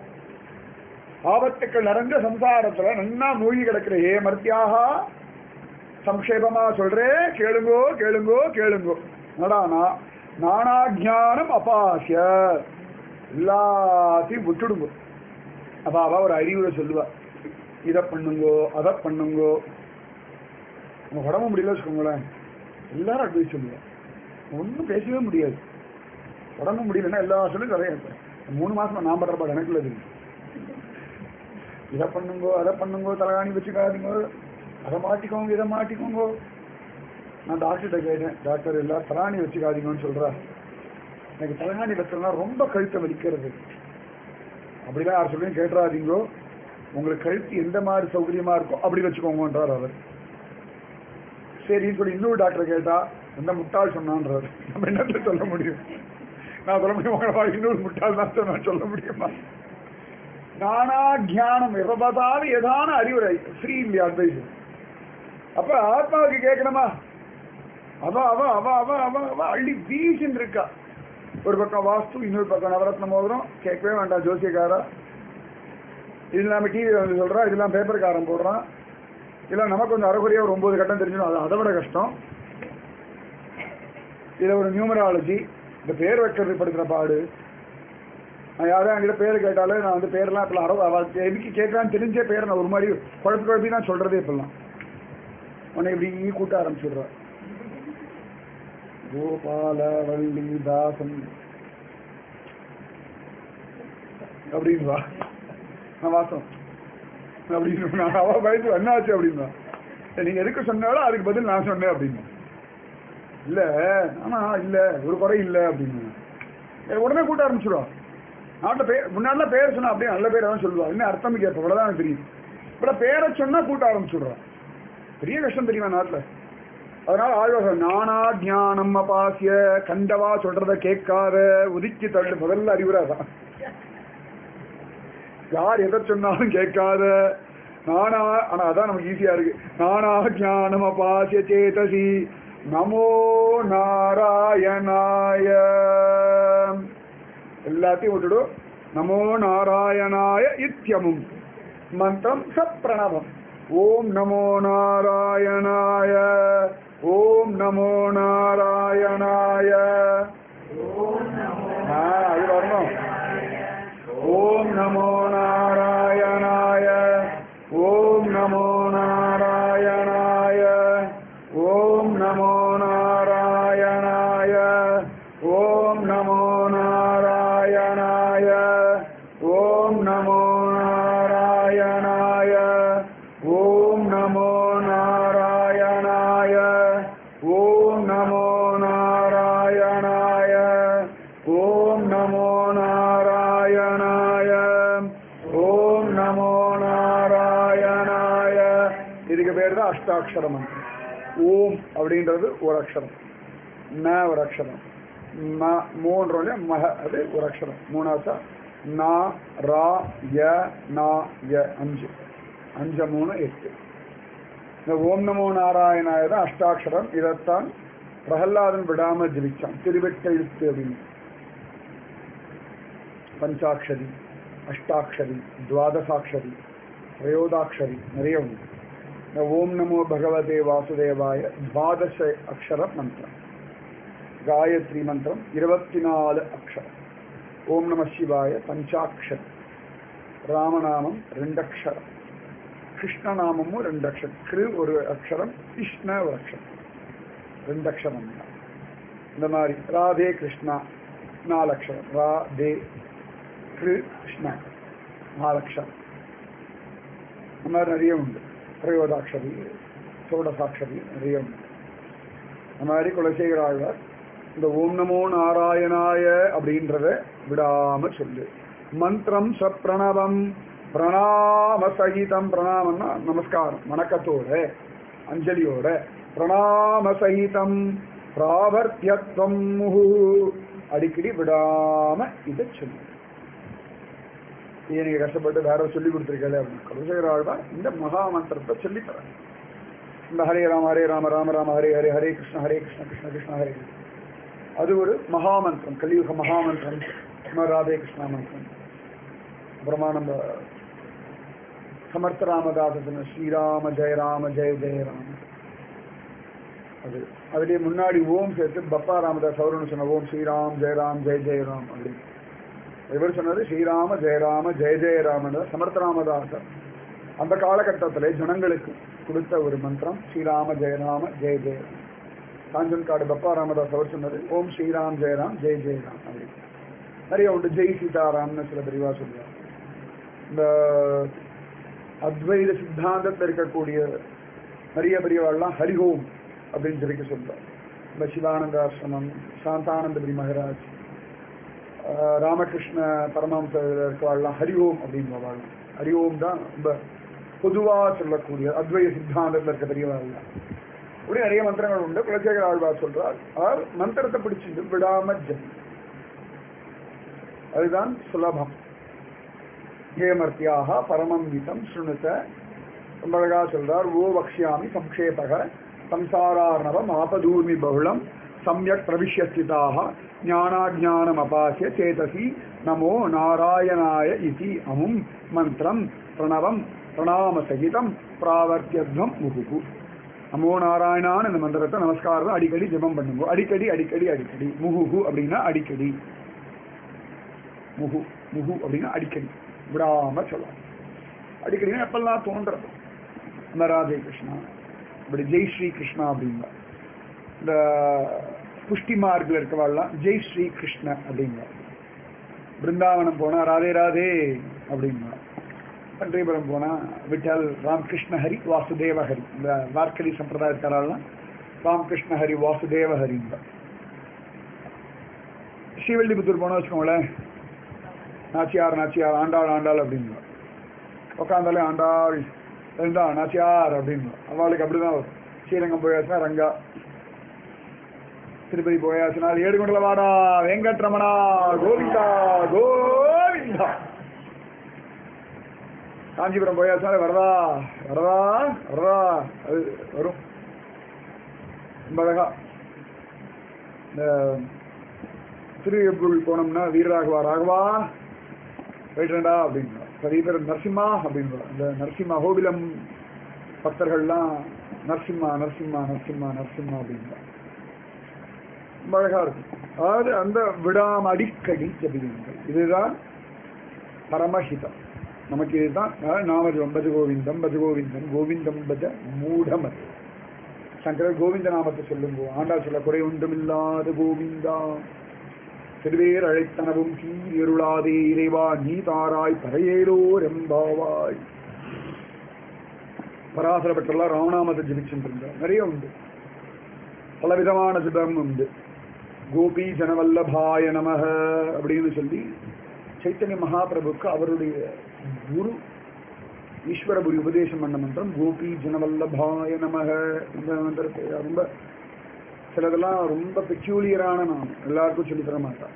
ஆபத்துக்கள் நிறைஞ்ச சம்சாரத்துல நல்லா மூழ்கி கிடக்கிற ஹேமர்த்தியாக சம்ஷேபமா சொல்றேன் கேளுங்கோ கேளுங்கோ கேளுங்கோ நடானா நானாஜானம் அபாசிய எல்லாத்தையும் விட்டுடுங்கோ அப்ப அவ ஒரு அறிவுரை சொல்லுவா இதை பண்ணுங்கோ அதை பண்ணுங்கோ நம்ம உடம்பு முடியல வச்சுக்கோங்களேன் எல்லாரும் அட்வைஸ் சொல்லுவா ஒன்றும் பேசவே முடியாது உடம்பு முடியலன்னா எல்லா சொல்லும் நிறைய மூணு மாசமா நான் பண்ற பாடு எனக்கு இல்லை இதை பண்ணுங்கோ அதை பண்ணுங்கோ தலகாணி வச்சுக்காதீங்க அதை மாட்டிக்கோங்க இதை மாட்டிக்கோங்க நான் டாக்டர்கிட்ட கேட்டேன் டாக்டர் எல்லாம் தலாணி வச்சுக்காதீங்கன்னு சொல்றா எனக்கு தலகாணி வச்சோம்னா ரொம்ப கழுத்தை வலிக்கிறது அப்படிலாம் யார் சொல்லியும் கேட்டுறாதீங்கோ உங்களுக்கு கழுத்து எந்த மாதிரி சௌகரியமா இருக்கோ அப்படி வச்சுக்கோங்கன்றார் அவர் சரின்னு சொல்லி இன்னொரு டாக்டர் கேட்டா எந்த முட்டாள் சொன்னான்றார் நம்ம என்னத்த சொல்ல முடியும் நான் சொல்ல முடியும் உங்களை இன்னொரு முட்டாள் தான் சொன்னா சொல்ல முடியுமா நானா தியானம் எப்ப பார்த்தாலும் ஏதான அறிவுரை ஃப்ரீ இல்லையா அட்வைஸ் அப்ப ஆத்மாவுக்கு கேட்கணுமா அவ அவ அவ அவ அவ அவ அள்ளி வீசின்னு இருக்கா ஒரு பக்கம் வாஸ்து இன்னொரு பக்கம் நவரத்ன மோதிரம் கேட்கவே வேண்டாம் ஜோசியக்காரா இது இல்லாம டிவியில் வந்து சொல்றா இதெல்லாம் பேப்பர்காரன் போடுறான் இல்லை நமக்கு கொஞ்சம் அரைக்குறையா ஒரு ஒன்பது கட்டம் தெரிஞ்சிடும் அது அதை விட கஷ்டம் இதை ஒரு நியூமராலஜி இந்த பேர் வைக்கிறது படுத்துற பாடு நான் யாரும் என்கிட்ட பேர் கேட்டாலே நான் வந்து பேரெல்லாம் இப்போ அறுபது அவள் எதுக்கு கேட்கலான்னு தெரிஞ்சே பேரை நான் ஒரு மாதிரி குழப்பி குழப்பி தான் சொல்றதே இப்பெல்லாம் உன்னை இப்படி கூட்ட ஆரம்பிச்சுடுறேன் கோபாலவல்லி தாசன் அப்படின்வா நான் வாசம் அப்படின்னு நான் அவ பயந்து என்னாச்சு அப்படின்னா சரி, நீங்க எதுக்கு சொன்னாலும் அதுக்கு பதில் நான் சொன்னேன் அப்படின்னு இல்ல ஆனா இல்ல ஒரு குறை இல்ல அப்படின்னு எனக்கு உடனே கூட்ட ஆரம்பிச்சிடும் நாட்டில் பேர் முன்னாடிலாம் பேர் சொன்னா அப்படியே நல்ல பேர் தான் சொல்லுவா இன்னும் அர்த்தம் கேட்ப இவ்வளவுதான் எனக்கு தெரியும் இப்ப பேரை சொன்னா கூட்ட ஆரம்பிச்சுடுறான் பெரிய கஷ்டம் தெரியுமா நாட்டில் அதனால ஆழ்வாசம் நானா ஞானம் அபாசிய கண்டவா சொல்றத கேட்காத ஒதுக்கி தள்ளு முதல்ல அறிவுரை தான் யார் எதை சொன்னாலும் கேட்காத நானா ஆனா அதான் நமக்கு ஈஸியா இருக்கு நானா ஞானம் அபாசிய சேதசி நமோ நாராயணாய எல்லாத்தையும் விட்டுடும் நமோ நாராயணாய இத்தியமும் மந்திரம் சப்ரணவம் ஓம் நமோ நாராயணாய ஓம் நமோ நாராயணாய ஆ, அது வரணும் ஓம் நமோ நாராயணாய ஓம் நமோ நாராயணாய ஓம் நமோ நாராயணாய ஓம் நமோ நாராயணாய ஓம் நமோ நாராயணாய ஓம் நமோ நாராயணாய இதுக்கு பேர் தான் அஷ்டாட்சர மந்திரம் ஓம் அப்படின்றது ஒரு அக்ஷரம் ந ஒரு அக்ஷரம் ம மூன்று மக அது ஒரு அக்ஷரம் மூணாச்சா நா ரா ய நா ய அஞ்சு அஞ்சு மூணு எட்டு இந்த ஓம் நமோ நாராயணாய தான் அஷ்டாட்சரம் இதைத்தான் பிரகல்லாதன் விடாம ஜபிச்சான் திருவெட்டெழுத்து அப்படின்னு பஞ்சாட்சரி அஷ்டாட்சரி துவாதசாட்சரி திரையோதாட்சரி நிறைய உண்டு இந்த ஓம் நமோ பகவதே வாசுதேவாய துவாதச அக்ஷர மந்திரம் காயத்ரி மந்திரம் இருபத்தி நாலு அக்ஷரம் ஓம் நம சிவாய பஞ்சாட்சரம் ராமநாமம் ரெண்டு அக்ஷரம் கிருஷ்ணநாமமும் ரெண்டு அக்ஷரம் கிரு ஒரு அக்ஷரம் கிருஷ்ண ஒரு அக்ஷரம் ரெண்டு அக்ஷரம் தான் இந்த மாதிரி ராதே கிருஷ்ணா நாலு அக்ஷரம் ராதே கிருஷ்ணா நாலு அக்ஷரம் இந்த மாதிரி நிறைய உண்டு பிரயோதாட்சரி சோடசாட்சரி நிறைய உண்டு அந்த மாதிரி குலசேகர ஆழ்வார் இந்த ஓம் நமோ நாராயணாய அப்படின்றத விடாம சொல்லு மந்திரம் சப்ரணவம் பிரணாம சகிதம் பிரணாமம்னா நமஸ்காரம் வணக்கத்தோட அஞ்சலியோட பிரணாம சகிதம் பிராவர்த்தியத்வம் முகு அடிக்கடி விடாம இதை சொல்லு இதை நீங்க கஷ்டப்பட்டு வேற சொல்லி கொடுத்துருக்கல அப்படின்னு குலசேகர ஆழ்வார் இந்த மகா மந்திரத்தை சொல்லித்தரேன் இந்த ஹரே ராம ஹரே ராம ராம ராம ஹரே ஹரே ஹரே கிருஷ்ண ஹரே கிருஷ்ண கிருஷ்ண கிருஷ்ண ஹரே ஹரே. அது ஒரு மகாமந்திரம் கலியுக மகாமந்திரம் நம்ம ராதே கிருஷ்ணா மந்திரம் அப்புறமா நம்ம சமர்த்த ராமதாச சொன்ன ஸ்ரீராம ஜெய ராம ஜெய ஜெய ராம அது அதுலயே முன்னாடி ஓம் சேர்த்து பப்பா ராமதாஸ் அவருன்னு சொன்ன ஓம் ஸ்ரீராம் ஜெயராம் ஜெய ஜெயராம் அப்படின்னு இவர் சொன்னது ஸ்ரீராம ஜெயராம ஜெய ஜெயராமன் சமர்த்த ராமதாசர் அந்த காலகட்டத்திலே ஜனங்களுக்கு கொடுத்த ஒரு மந்திரம் ஸ்ரீராம ஜெயராம ஜெய ஜெயராம் காஞ்சன்காடு பப்பா ராமதாஸ் அவர் சொன்னது ஓம் ஸ்ரீராம் ஜெயராம் ஜெய ஜெயராம் அப்படின்னு நிறைய உண்டு ஜெய் சீதாராம்னு சில பிரிவா சொல்லுவாங்க இந்த அத்வைத சித்தாந்தத்தில் இருக்கக்கூடிய நிறைய பெரியவாள்லாம் ஹரிஹோம் அப்படின்னு சொல்லிக்க சொல்றார் இந்த சிவானந்த ஆசிரமம் சாந்தானந்தபுரி மகராஜ் ஆஹ் ராமகிருஷ்ண பரமஹம்சர் இருக்கவாள்லாம் ஹரிஓம் அப்படின்னு வாழலாம் ஹரிஓம் தான் ரொம்ப பொதுவாக சொல்லக்கூடிய அத்வைத சித்தாந்தத்தில் இருக்க பெரியவாள்லாம் இப்படி நிறைய மந்திரங்கள் உண்டு குலசேகர ஆழ்வார் சொல்றார் அவர் மந்திரத்தை பிடிச்சிட்டு விடாம ஜெபி அதுதான் சுலபம் ஹேமர்த்தியாக பரமம் கீதம் சுணுத்த ரொம்ப அழகா சொல்றார் ஓ வக்ஷியாமி சம்க்ஷேபக சம்சாரார்ணவம் ஆபதூர்மி பகுளம் சம்யக் பிரவிஷ்யஸ்திதாக ஞானாஜானம் அபாசிய சேதசி நமோ நாராயணாய இதி அமும் மந்திரம் பிரணவம் பிரணாம சகிதம் பிராவர்த்தியத்வம் முகுகு நமோ நாராயணான்னு இந்த மந்திரத்தை நமஸ்காரம் அடிக்கடி ஜெபம் பண்ணுங்க அடிக்கடி அடிக்கடி அடிக்கடி முகுகு அப்படின்னா அடிக்கடி முகு முகு அப்படின்னா அடிக்கடி விடாம சொல்லலாம் அடிக்கடினா எப்பெல்லாம் தோன்றது இந்த ராதே கிருஷ்ணா இப்படி ஜெய் ஸ்ரீ கிருஷ்ணா அப்படிங்க இந்த புஷ்டி மார்க்கில் இருக்கவாள்லாம் ஜெய் ஸ்ரீ கிருஷ்ண அப்படிங்க பிருந்தாவனம் போனா ராதே ராதே அப்படிங்க பன்றிபுரம் போனா விட்டல் ராமகிருஷ்ண ஹரி வாசுதேவ ஹரி இந்த வார்க்கடி சம்பிரதாயத்தாரெல்லாம் ராமகிருஷ்ண ஹரி வாசுதேவ ஹரிங்க ஸ்ரீவல்லிபுத்தூர் போனா வச்சுக்கோங்களேன் நாச்சியார் நாச்சியார் ஆண்டாள் ஆண்டாள் அப்படிங்க உட்காந்தாலே ஆண்டாள் இருந்தா நாச்சியார் அப்படின்னு அவளுக்கு அப்படிதான் வரும் ஸ்ரீரங்கம் போயாச்சுன்னா ரங்கா திருப்பதி போயாச்சுன்னா ஏடுகுண்டல வாடா வெங்கட்ரமணா கோவிந்தா கோவிந்தா காஞ்சிபுரம் போயாச்சுன்னா வரதா வரதா வரதா அது வரும் ரொம்ப அழகா இந்த திருவிழப்புள் போனோம்னா வீரராகவா ராகவா போயிட்டுடா அப்படின்னா நிறைய பேர் நரசிம்மா அப்படின்னு இந்த நரசிம்மா கோவிலம் பக்தர்கள்லாம் நரசிம்மா நரசிம்மா நரசிம்மா நரசிம்மா அப்படின்னா ரொம்ப அழகா இருக்கும் அதாவது அந்த விடாம அடிக்கடி ஜபியுங்கள் இதுதான் பரமஹிதம் நமக்கு இதுதான் அதாவது நாமஜபம் பஜ கோவிந்தம் பஜ கோவிந்தம் கோவிந்தம் பஜ மூடமது சங்கரர் கோவிந்த நாமத்தை சொல்லுங்க ஆண்டா சொல்ல குறை ஒன்றுமில்லாத கோவிந்தா திருவேர் அழைத்தனவும் தீர் எருளாதே இறைவா நீ தாராய் பரையேலோ ரெம்பாவாய் பராசர பெற்றெல்லாம் ராமநாமத்தை ஜபிச்சுட்டு இருந்தார் நிறைய உண்டு பலவிதமான ஜபம் உண்டு கோபி ஜனவல்லபாய நமக அப்படின்னு சொல்லி சைத்தன்ய மகாபிரபுக்கு அவருடைய குரு ஈஸ்வரபுரி உபதேசம் பண்ண மந்திரம் கோபி ஜனவல்லபாய நமக இந்த மந்திரத்தை ரொம்ப சிலதெல்லாம் ரொம்ப பெக்யூலியரான நாமம் எல்லாருக்கும் சொல்லி தர மாட்டான்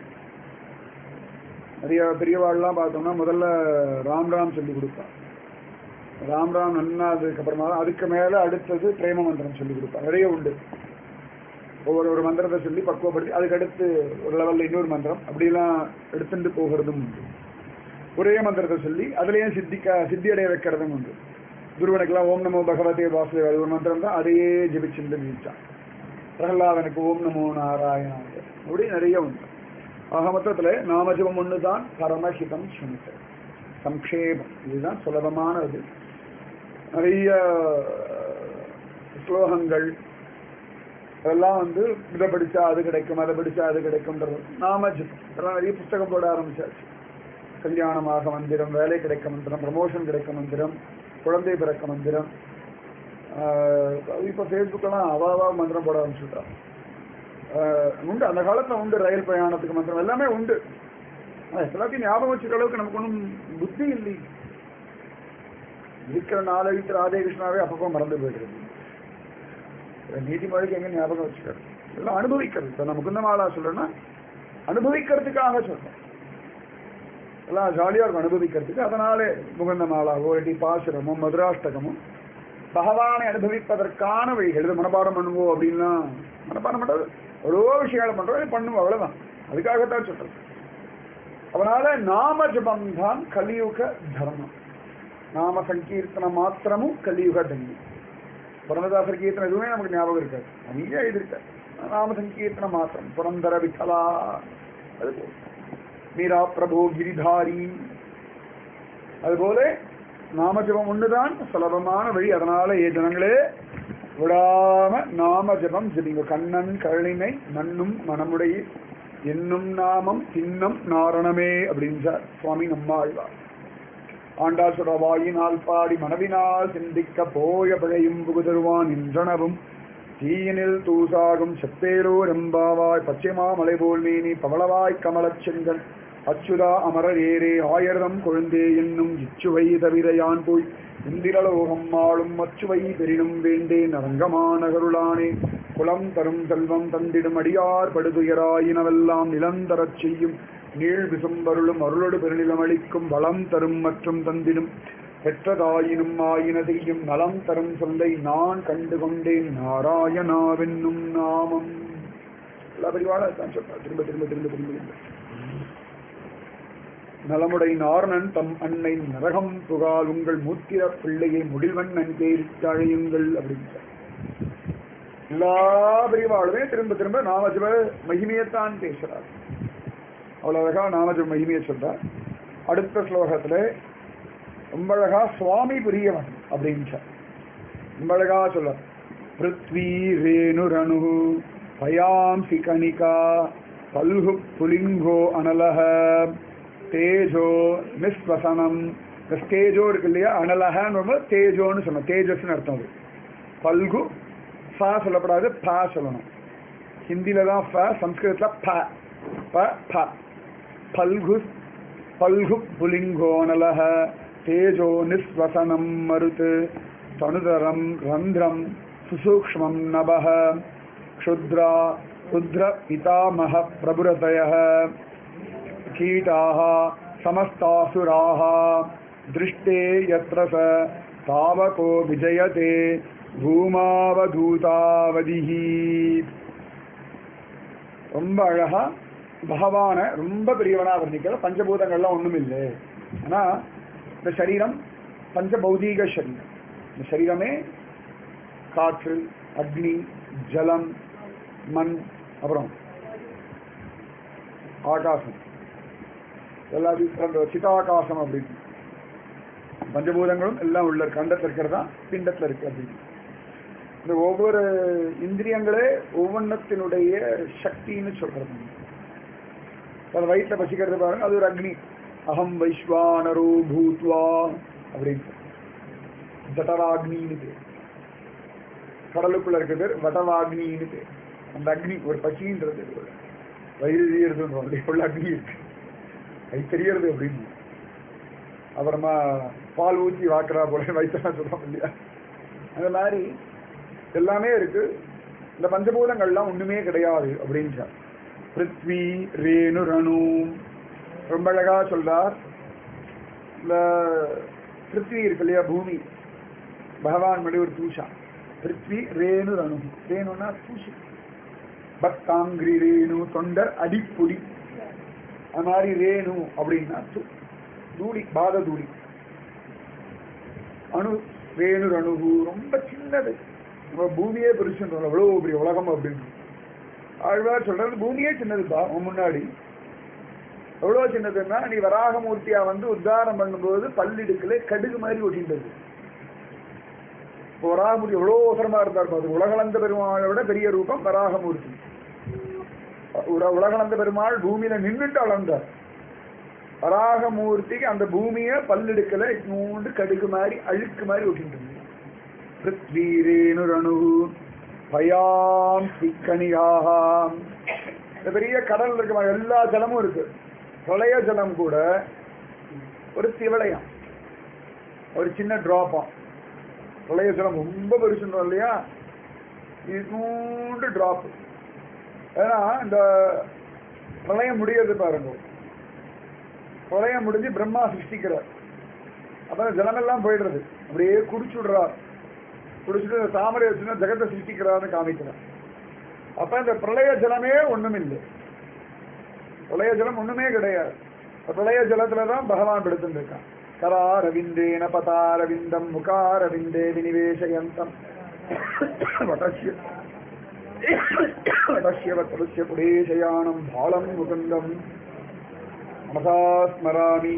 நிறைய பெரியவாள்லாம் பார்த்தோம்னா முதல்ல ராம் ராம் சொல்லி கொடுப்பான் ராம் ராம் நன்னா அதுக்கப்புறமா தான் அதுக்கு மேல அடுத்தது பிரேம மந்திரம் சொல்லி கொடுப்பான் நிறைய உண்டு ஒவ்வொரு ஒரு மந்திரத்தை சொல்லி பக்குவப்படுத்தி அதுக்கு அடுத்து ஒரு லெவல்ல இன்னொரு மந்திரம் அப்படிலாம் எடுத்துட்டு போகிறதும் உண்டு ஒரே மந்திரத்தை சொல்லி அதுலயும் சித்திக்க சித்தி அடைய வைக்கிறதும் உண்டு துருவனுக்கெல்லாம் ஓம் நமோ பகவதே வாசுதேவ அது ஒரு மந்திரம் தான் அதையே ஜெபிச்சுட்டு நீச்சான் பிரகலாதனுக்கு ஓம் நமோ நாராயணா அப்படி நிறைய உண்டு ஆக மொத்தத்துல நாமஜபம் ஒன்று தான் பரமஹிதம் சுனித்த சம்க்ஷேபம் இதுதான் சுலபமானது நிறைய ஸ்லோகங்கள் அதெல்லாம் வந்து இதை படிச்சா அது கிடைக்கும் அதை படிச்சா அது கிடைக்கும்ன்றது நாமஜபம் இதெல்லாம் நிறைய புஸ்தகம் போட ஆரம்பிச்சாச்சு கல்யாணமாக மந்திரம் வேலை கிடைக்க மந்திரம் ப்ரமோஷன் கிடைக்க மந்திரம் குழந்தை பிறக்க மந்திரம் ஆஹ் இப்ப ஃபேஸ்புக்கெல்லாம் அவாவா மந்திரம் போட ஆரம்பிச்சுட்டான் உண்டு அந்த காலத்துல உண்டு ரயில் பிரயாணத்துக்கு மந்திரம் எல்லாமே உண்டு ஆனா எல்லாத்தையும் ஞாபகம் வச்சுக்கிற அளவுக்கு நமக்கு ஒன்றும் புத்தி இல்லை இருக்கிற நாலு எழுத்து ராதே கிருஷ்ணாவே அப்பப்போ மறந்து போயிடுறது நீதிமொழிக்கு எங்க ஞாபகம் வச்சுக்கிறது எல்லாம் அனுபவிக்கிறது இப்ப நான் முகுந்தமாலா சொல்றேன்னா அனுபவிக்கிறதுக்காக சொல்றேன் எல்லாம் ஜாலியா இருக்கும் அனுபவிக்கிறதுக்கு அதனாலே முகுந்த மாலாவோ இல்லாட்டி பாசுரமும் மதுராஷ்டகமும் பகவானை அனுபவிப்பதற்கான வழிகள் இது மனப்பாடம் பண்ணுவோம் அப்படின்னா மனப்பாடம் பண்றது ஒரு விஷயங்களை பண்றோம் இது பண்ணுவோம் அவ்வளவுதான் அதுக்காகத்தான் சொல்றது அதனால நாம ஜபம் தான் கலியுக தர்மம் நாம சங்கீர்த்தனம் மாத்திரமும் கலியுக தன்மை புரந்ததாசர் கீர்த்தனம் எதுவுமே நமக்கு ஞாபகம் இருக்காது நிறைய எழுதியிருக்காரு நாம சங்கீர்த்தனம் மாத்திரம் புரந்தர விட்டலா அது போல மீரா பிரபு கிரிதாரி அதுபோல நாமஜபம் ஒண்ணுதான் சுலபமான வழி அதனால ஏ ஜனங்களே விடாம நாம ஜபம் ஜபிங்க கண்ணன் கருணினை மண்ணும் மனமுடைய என்னும் நாமம் தின்னம் நாரணமே அப்படின்றார் சுவாமி நம்மாழ்வார் ஆண்டாள் சொல்ற வாயினால் பாடி மனதினால் சிந்திக்க போய பிழையும் புகுதருவான் இன்றனவும் தீயினில் தூசாகும் செப்பேரோ ரெம்பாவாய் பச்சைமா மலை போல் நீனி பவளவாய் கமலச் செங்கன் அச்சுதா அமரர் ஏரே ஆயிரம் கொழுந்தே என்னும் இச்சுவை தவிர யான் போய் இந்திரலோகம் ஆளும் அச்சுவை பெரினும் வேண்டேன் அரங்கமானகருளானே குலம் தரும் செல்வம் தந்திடும் அடியார் படுதுயராயினவெல்லாம் நிலந்தரச் செய்யும் நீள் விசும்பருளும் அருளொடு பெருநிலம் அளிக்கும் வளம் தரும் மற்றும் தந்திடும் பெற்றதாயினும் ஆயின செய்யும் நலம் தரும் சொல்லை நான் கண்டு கொண்டேன் நாராயணாவென்னும் நாமம் எல்லா பெரியவாளா தான் சொல்றா திரும்ப திரும்ப திரும்ப திரும்ப திரும்ப நலமுடை நாரணன் தம் அன்னை நரகம் புகால் உங்கள் மூத்திர பிள்ளையை முடில்வண்ணன் பேரிட்டு அழையுங்கள் அப்படின்னு எல்லா பிரிவாளுமே திரும்ப திரும்ப நாமஜப மகிமையத்தான் பேசுறார் அவ்வளவு அழகா நாமஜப மகிமையை சொல்றார் அடுத்த ஸ்லோகத்துல ரொம்ப அழகா சுவாமி புரியவன் அப்படின்னு ரொம்ப அழகா சொல்ல பிருத்வி ரேணுரணு பயாம்சி கணிகா பல்கு புலிங்கோ அனலக தேஜோ நிஸ்வசனம் இந்த ஸ்டேஜோ இருக்கு இல்லையா அனலகன்னு ரொம்ப தேஜோன்னு சொன்னோம் தேஜஸ்னு அர்த்தம் அது பல்கு ஃபா சொல்லப்படாது ப சொல்லணும் ஹிந்தியில தான் ஃப சம்ஸ்கிருதத்துல ப ப ப பல்கு பல்கு புலிங்கோனலக தேஜோ நிஸ்வசனம் மருத் தனுதரம் ரந்திரம் சுசூக்ஷ்மம் நபः क्षुद्रा रुद्र पितामह प्रभुरतयः कीटाः समस्तासुराः दृष्टे यत्र स तावको विजयते பூமாவதூதாவதிஹ ரொம்ப அழகா பகவான ரொம்ப பெரியவனா வர்ணிக்கிற பஞ்சபூதங்கள்லாம் ஒண்ணும் இல்லை ஆனா இந்த சரீரம் பஞ்சபௌதீக சரீரம் இந்த சரீரமே காற்று அக்னி ஜலம் மண் அப்புறம் ஆகாசம் எல்லாத்தையும் அந்த சிதாகாசம் அப்படின்னு பஞ்சபூதங்களும் எல்லாம் உள்ள இருக்கு அண்டத்தில் இருக்கிறதா பிண்டத்தில் இருக்கு அப்படின்னு இந்த ஒவ்வொரு இந்திரியங்களே ஒவ்வொன்றத்தினுடைய சக்தின்னு சொல்றது அது வயிற்றுல பசிக்கிறது பாருங்க அது ஒரு அக்னி அகம் வைஸ்வானரோ பூத்வா அப்படின்னு ஜட்டராக்னின்னு பேர் கடலுக்குள்ள இருக்க பேர் வடவாக்னின்னு பேர் அந்த அக்னி ஒரு பசின்றது வயிறு எரியறதுன்னு உள்ள அக்னி இருக்கு அது தெரியறது அப்படின்னு அப்புறமா பால் ஊற்றி வாக்குறா போல வயிற்றுலாம் சொல்லுவோம் இல்லையா அந்த மாதிரி எல்லாமே இருக்கு இந்த பஞ்சபூதங்கள்லாம் ஒண்ணுமே கிடையாது அப்படின்றார் பிருத்வி ரேணு ரணு ரொம்ப அழகா சொல்றார் இந்த பிருத்வி இருக்கு இல்லையா பூமி பகவான் மடி ஒரு தூஷா பிருத்வி ரேணு ரணு ரேணுனா தூசி பக்தாங்கிரி ரேணு தொண்டர் அடிப்புடி அது மாதிரி ரேணு அப்படின்னா து- தூளி பாத தூளி அணு ரேணு அணுகு ரொம்ப சின்னது நம்ம பூமியே பெருசுன்றோம் எவ்வளவு பெரிய உலகம் அப்படின்னு ஆழ்வார் சொல்றது பூமியே சின்னதுப்பா உன் முன்னாடி எவ்வளவு சின்னதுன்னா நீ வராகமூர்த்தியா வந்து உத்தாரம் பண்ணும்போது பல்லிடுக்குல கடுகு மாதிரி ஒட்டின்றது இப்போ வராகமூர்த்தி எவ்வளவு அவசரமா இருந்தார் பாரு உலகளந்த பெருமாளை விட பெரிய ரூபம் வராகமூர்த்தி உல- உலகளந்த பெருமாள் பூமியில நின்னுட்டு அளந்தார் வராகமூர்த்திக்கு அந்த பூமியை பல்லெடுக்கல நூண்டு கடுகு மாதிரி அழுக்கு மாதிரி ஒட்டிட்டு பிருத்வீரேனு பயாம் சிக்கணியாம் இந்த பெரிய கடல் இருக்கு பாருங்க, எல்லா ஜலமும் இருக்கு பிரளய ஜலம் கூட ஒரு திவளையம் ஒரு சின்ன டிராப்பாம் பிரளய ஜலம் ரொம்ப பெருசுன்றோம் இல்லையா இது நூண்டு டிராப் ஏன்னா இந்த பிரளயம் முடியறது பாருங்க பிரளயம் முடிஞ்சு பிரம்மா சிருஷ்டிக்கிறார் அப்ப ஜலமெல்லாம் போயிடுறது அப்படியே குடிச்சு விடுறார் குடிச்சிட்டு இந்த தாமரை வச்சுன்னா ஜெகத்தை சிருஷ்டிக்கிறார்னு காமிக்கிறார் அப்ப இந்த பிரளய ஜலமே ஒண்ணும் இல்லை பிரளய ஜலம் ஒண்ணுமே கிடையாது இந்த பிரளய ஜலத்துல தான் பகவான் படுத்துட்டு இருக்கான் கராரவிந்தேன பதாரவிந்தம் முகாரவிந்தே வினிவேசயந்தம் வடசிய வடசியவத்ருஷ்ய புடேசயானம் பாலம் முகுந்தம் மகா ஸ்மராமி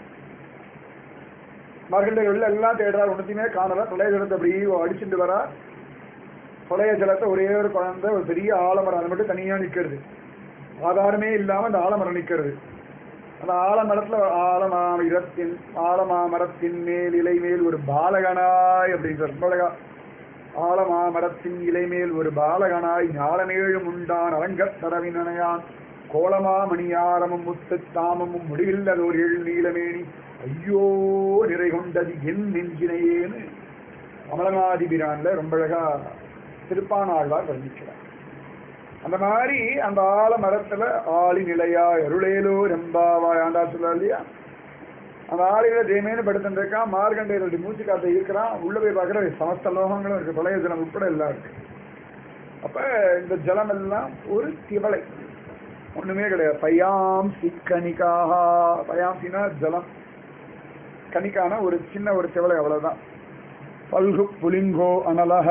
மகள்கள் எல்லாம் தேடுறார் ஒன்றுத்தையுமே காணல பிரளய ஜலத்தை அப்படி அடிச்சுட்டு வரா பிரளய ஜலத்தை ஒரே ஒரு குழந்தை ஒரு பெரிய ஆலமரம் அது மட்டும் தனியா நிக்கிறது ஆதாரமே இல்லாம அந்த ஆலமரம் நிக்கிறது அந்த ஆலமரத்துல ஆலமாமரத்தின் ஆலமாமரத்தின் மேல் இலை மேல் ஒரு பாலகனாய் அப்படின்னு ரொம்ப அழகா ஆலமாமரத்தின் இலை மேல் ஒரு பாலகனாய் ஞாலமேழும் உண்டான் அரங்கத் தரவினனையான் கோலமா மணியாரமும் முத்து தாமமும் முடிவில்லதோர் எழு நீலமேனி ஐயோ நிறை கொண்டது என் நெஞ்சினையேன்னு அமலநாதிபிரான்ல ரொம்ப அழகா திருப்பானாழ்வார் வர்ணிக்கிறார் அந்த மாதிரி அந்த ஆல மரத்துல ஆளி நிலையா அருளேலோ ரெம்பாவாய் ஆண்டா சொல்ல இல்லையா அந்த ஆளிகளை ஜெயமேனு படுத்துட்டு இருக்கான் மார்கண்டேயருடைய மூச்சு காத்த இருக்கிறான் உள்ள போய் பார்க்குற சமஸ்த லோகங்களும் இருக்கு பழைய ஜலம் உட்பட எல்லாம் இருக்கு அப்ப இந்த ஜலம் எல்லாம் ஒரு திவளை ஒண்ணுமே கிடையாது பயாம் சிக்கனிக்காக பயாம்சினா ஜலம் கனிக்கான ஒரு சின்ன ஒரு திவளை அவ்வளவுதான் பல்கு புலிங்கோ அனலக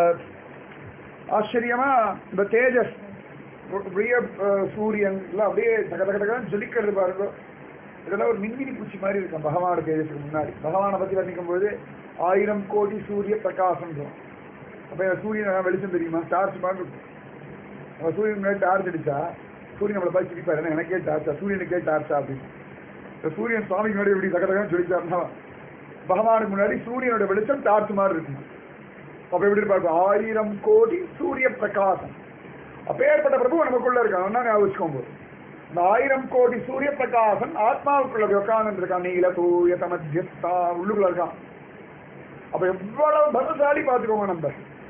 ஆச்சரியமா இந்த தேஜஸ் அப்படியே அஹ், சூரியன் எல்லாம் அப்படியே தக தக தகன்னு ஜொலிக்கிறது பாருங்க இதெல்லாம் ஒரு மின்மினி பூச்சி மாதிரி இருக்கும் பகவானோட தேஜஸுக்கு முன்னாடி பகவானை பத்தி வர்ணிக்கும் போது ஆயிரம் கோடி சூரிய பிரகாசம் அப்ப இந்த சூரியன் வெளிச்சம் தெரியுமா டார்ச் மாதிரி இருக்கும் நம்ம சூரியன் முன்னாடி டார்ச் அடிச்சா சூரியன் நம்மளை பார்த்து சிரிப்பாரு "என்ன, எனக்கே டார்ச்சா சூரியனுக்கே டார்ச்சா அப்படின்னு இந்த சூரியன் சுவாமிக்கு முன்னாடி எப்படி தக தகன்னு சொல்லிச்சாருன்னா பகவானுக்கு முன்னாடி சூரியனோட வெளிச்சம் டார்ச் மாதிரி இருக்கும் அப்ப எப்படி இருப்பாரு ஆயிரம் கோடி சூரிய பிரகாசம் அப்பேற்பட்ட பிரபு நமக்குள்ள இருக்கான் ஞாபகம் வச்சுக்கோங்க இந்த ஆயிரம் கோடி சூரிய பிரகாசம் ஆத்மாவுக்குள்ள உட்கார்ந்து இருக்கான் நீல தூய தமத்தியஸ்தா உள்ளுக்குள்ள இருக்கான் அப்ப எவ்வளவு பலசாலி பார்த்துக்கோங்க நம்ம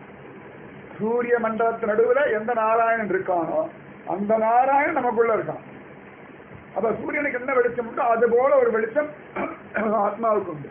சூரிய மண்டலத்து நடுவுல எந்த நாராயணன் இருக்கானோ அந்த நாராயணன் நமக்குள்ள இருக்கான் அப்ப சூரியனுக்கு என்ன வெளிச்சம் உண்டோ அது போல ஒரு வெளிச்சம் ஆத்மாவுக்கு உண்டு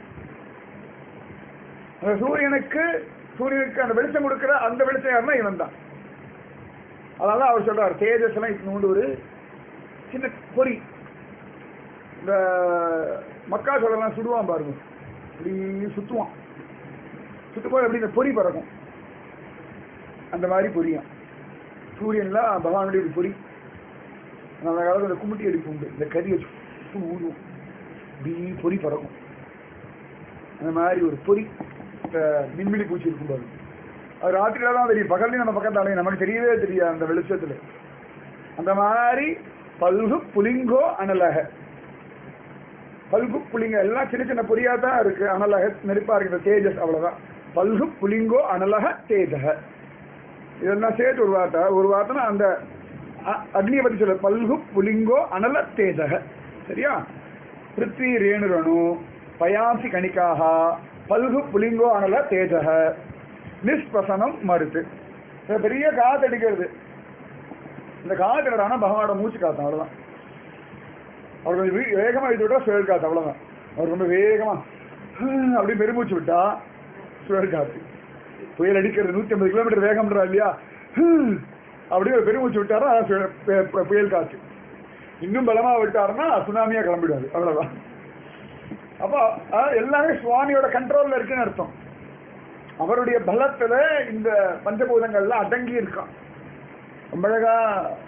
அந்த சூரியனுக்கு சூரியனுக்கு அந்த வெளிச்சம் கொடுக்கிற அந்த வெளிச்சம் யாருன்னா இவன் தான் அதனால அவர் சொல்றார் தேஜஸ் எல்லாம் இட்னூண்டு ஒரு சின்ன பொறி இந்த மக்கா சொல்லலாம் சுடுவான் பாருங்க இப்படி சுத்துவான் சுத்தும்போது அப்படி இந்த பொறி பறக்கும் அந்த மாதிரி பொரியும் சூரியன்லாம் பகவானுடைய ஒரு பொறி அந்த காலத்துல இந்த கும்பிட்டி அடிப்பு உண்டு இந்த கறியை சுட்டு ஊதுவோம் இப்படி பொறி பறக்கும் அந்த மாதிரி ஒரு பொறி இந்த மின்மினி பூச்சி இருக்கும் பாருங்க அது ராத்திரில தான் தெரியும் பகல்லையும் நம்ம பக்கத்தாலே நமக்கு தெரியவே தெரியாது அந்த வெளிச்சத்துல அந்த மாதிரி பல்கு புலிங்கோ அனலக பல்கு புலிங்க எல்லாம் சின்ன சின்ன பொரியா தான் இருக்கு அனலக நெருப்பா இருக்கு இந்த தேஜஸ் அவ்வளவுதான் பல்கு புலிங்கோ அனலக தேஜக இதெல்லாம் சேர்த்து ஒரு வார்த்தை ஒரு வார்த்தைனா அந்த அ- அக்னியை பத்தி சொல்ல பல்கு புலிங்கோ அனல தேஜக சரியா பிருத்வி ரேணுரணு பயாசி கணிக்காக பல்கு புலிங்கோ அனல தேஜக நிஷ்பசனம் மறுத்து இது பெரிய காத்து அடிக்கிறது இந்த காத்து என்னடானா பகவானோட மூச்சு காத்து அவ்வளவுதான் அவர் கொஞ்சம் வே- வேகமா இது விட்டா சுழல் காத்து அவ்வளவுதான் அவர் ரொம்ப வேகமா ஹம், அப்படி பெருமூச்சு விட்டா சுழல் காத்து புயல் அடிக்கிறது நூத்தி ஐம்பது கிலோமீட்டர் வேகம்ன்றா இல்லையா ஹம், அப்படியே ஒரு பெருமூச்சு விட்டாரா சுழல் பு- பு- புயல் காத்து இன்னும் பலமா விட்டாருன்னா சுனாமியா கிளம்பிடுவாரு அவ்வளவுதான் அப்போ அஹ், எல்லாமே சுவாமியோட கண்ட்ரோல்ல இருக்குன்னு அர்த்தம் அவருடைய பலத்துல இந்த பஞ்சபூதங்கள்ல அடங்கி இருக்கான் ரொம்ப அழகா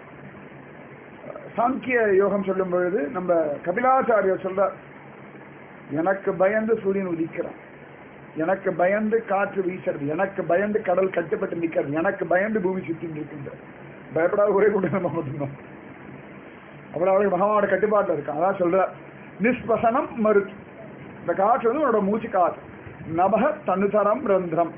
சாங்கிய யோகம் சொல்லும் பொழுது நம்ம கபிலாச்சாரியர் சொல்றார் எனக்கு பயந்து சூரியன் உதிக்கிறான் எனக்கு பயந்து காற்று வீசுறது எனக்கு பயந்து கடல் கட்டுப்பட்டு நிக்கிறது எனக்கு பயந்து பூமி சுத்தி இருக்கின்ற பயப்படாத ஒரே கூட நம்ம மட்டும்தான் அவ்வளவு அவளுக்கு பகவானோட கட்டுப்பாட்டில் இருக்கான் அதான் சொல்ற நிஸ்வசனம் மறுத்து இந்த காற்று வந்து உன்னோட மூச்சு காற்று நபக தனுதரம் ரந்திரம்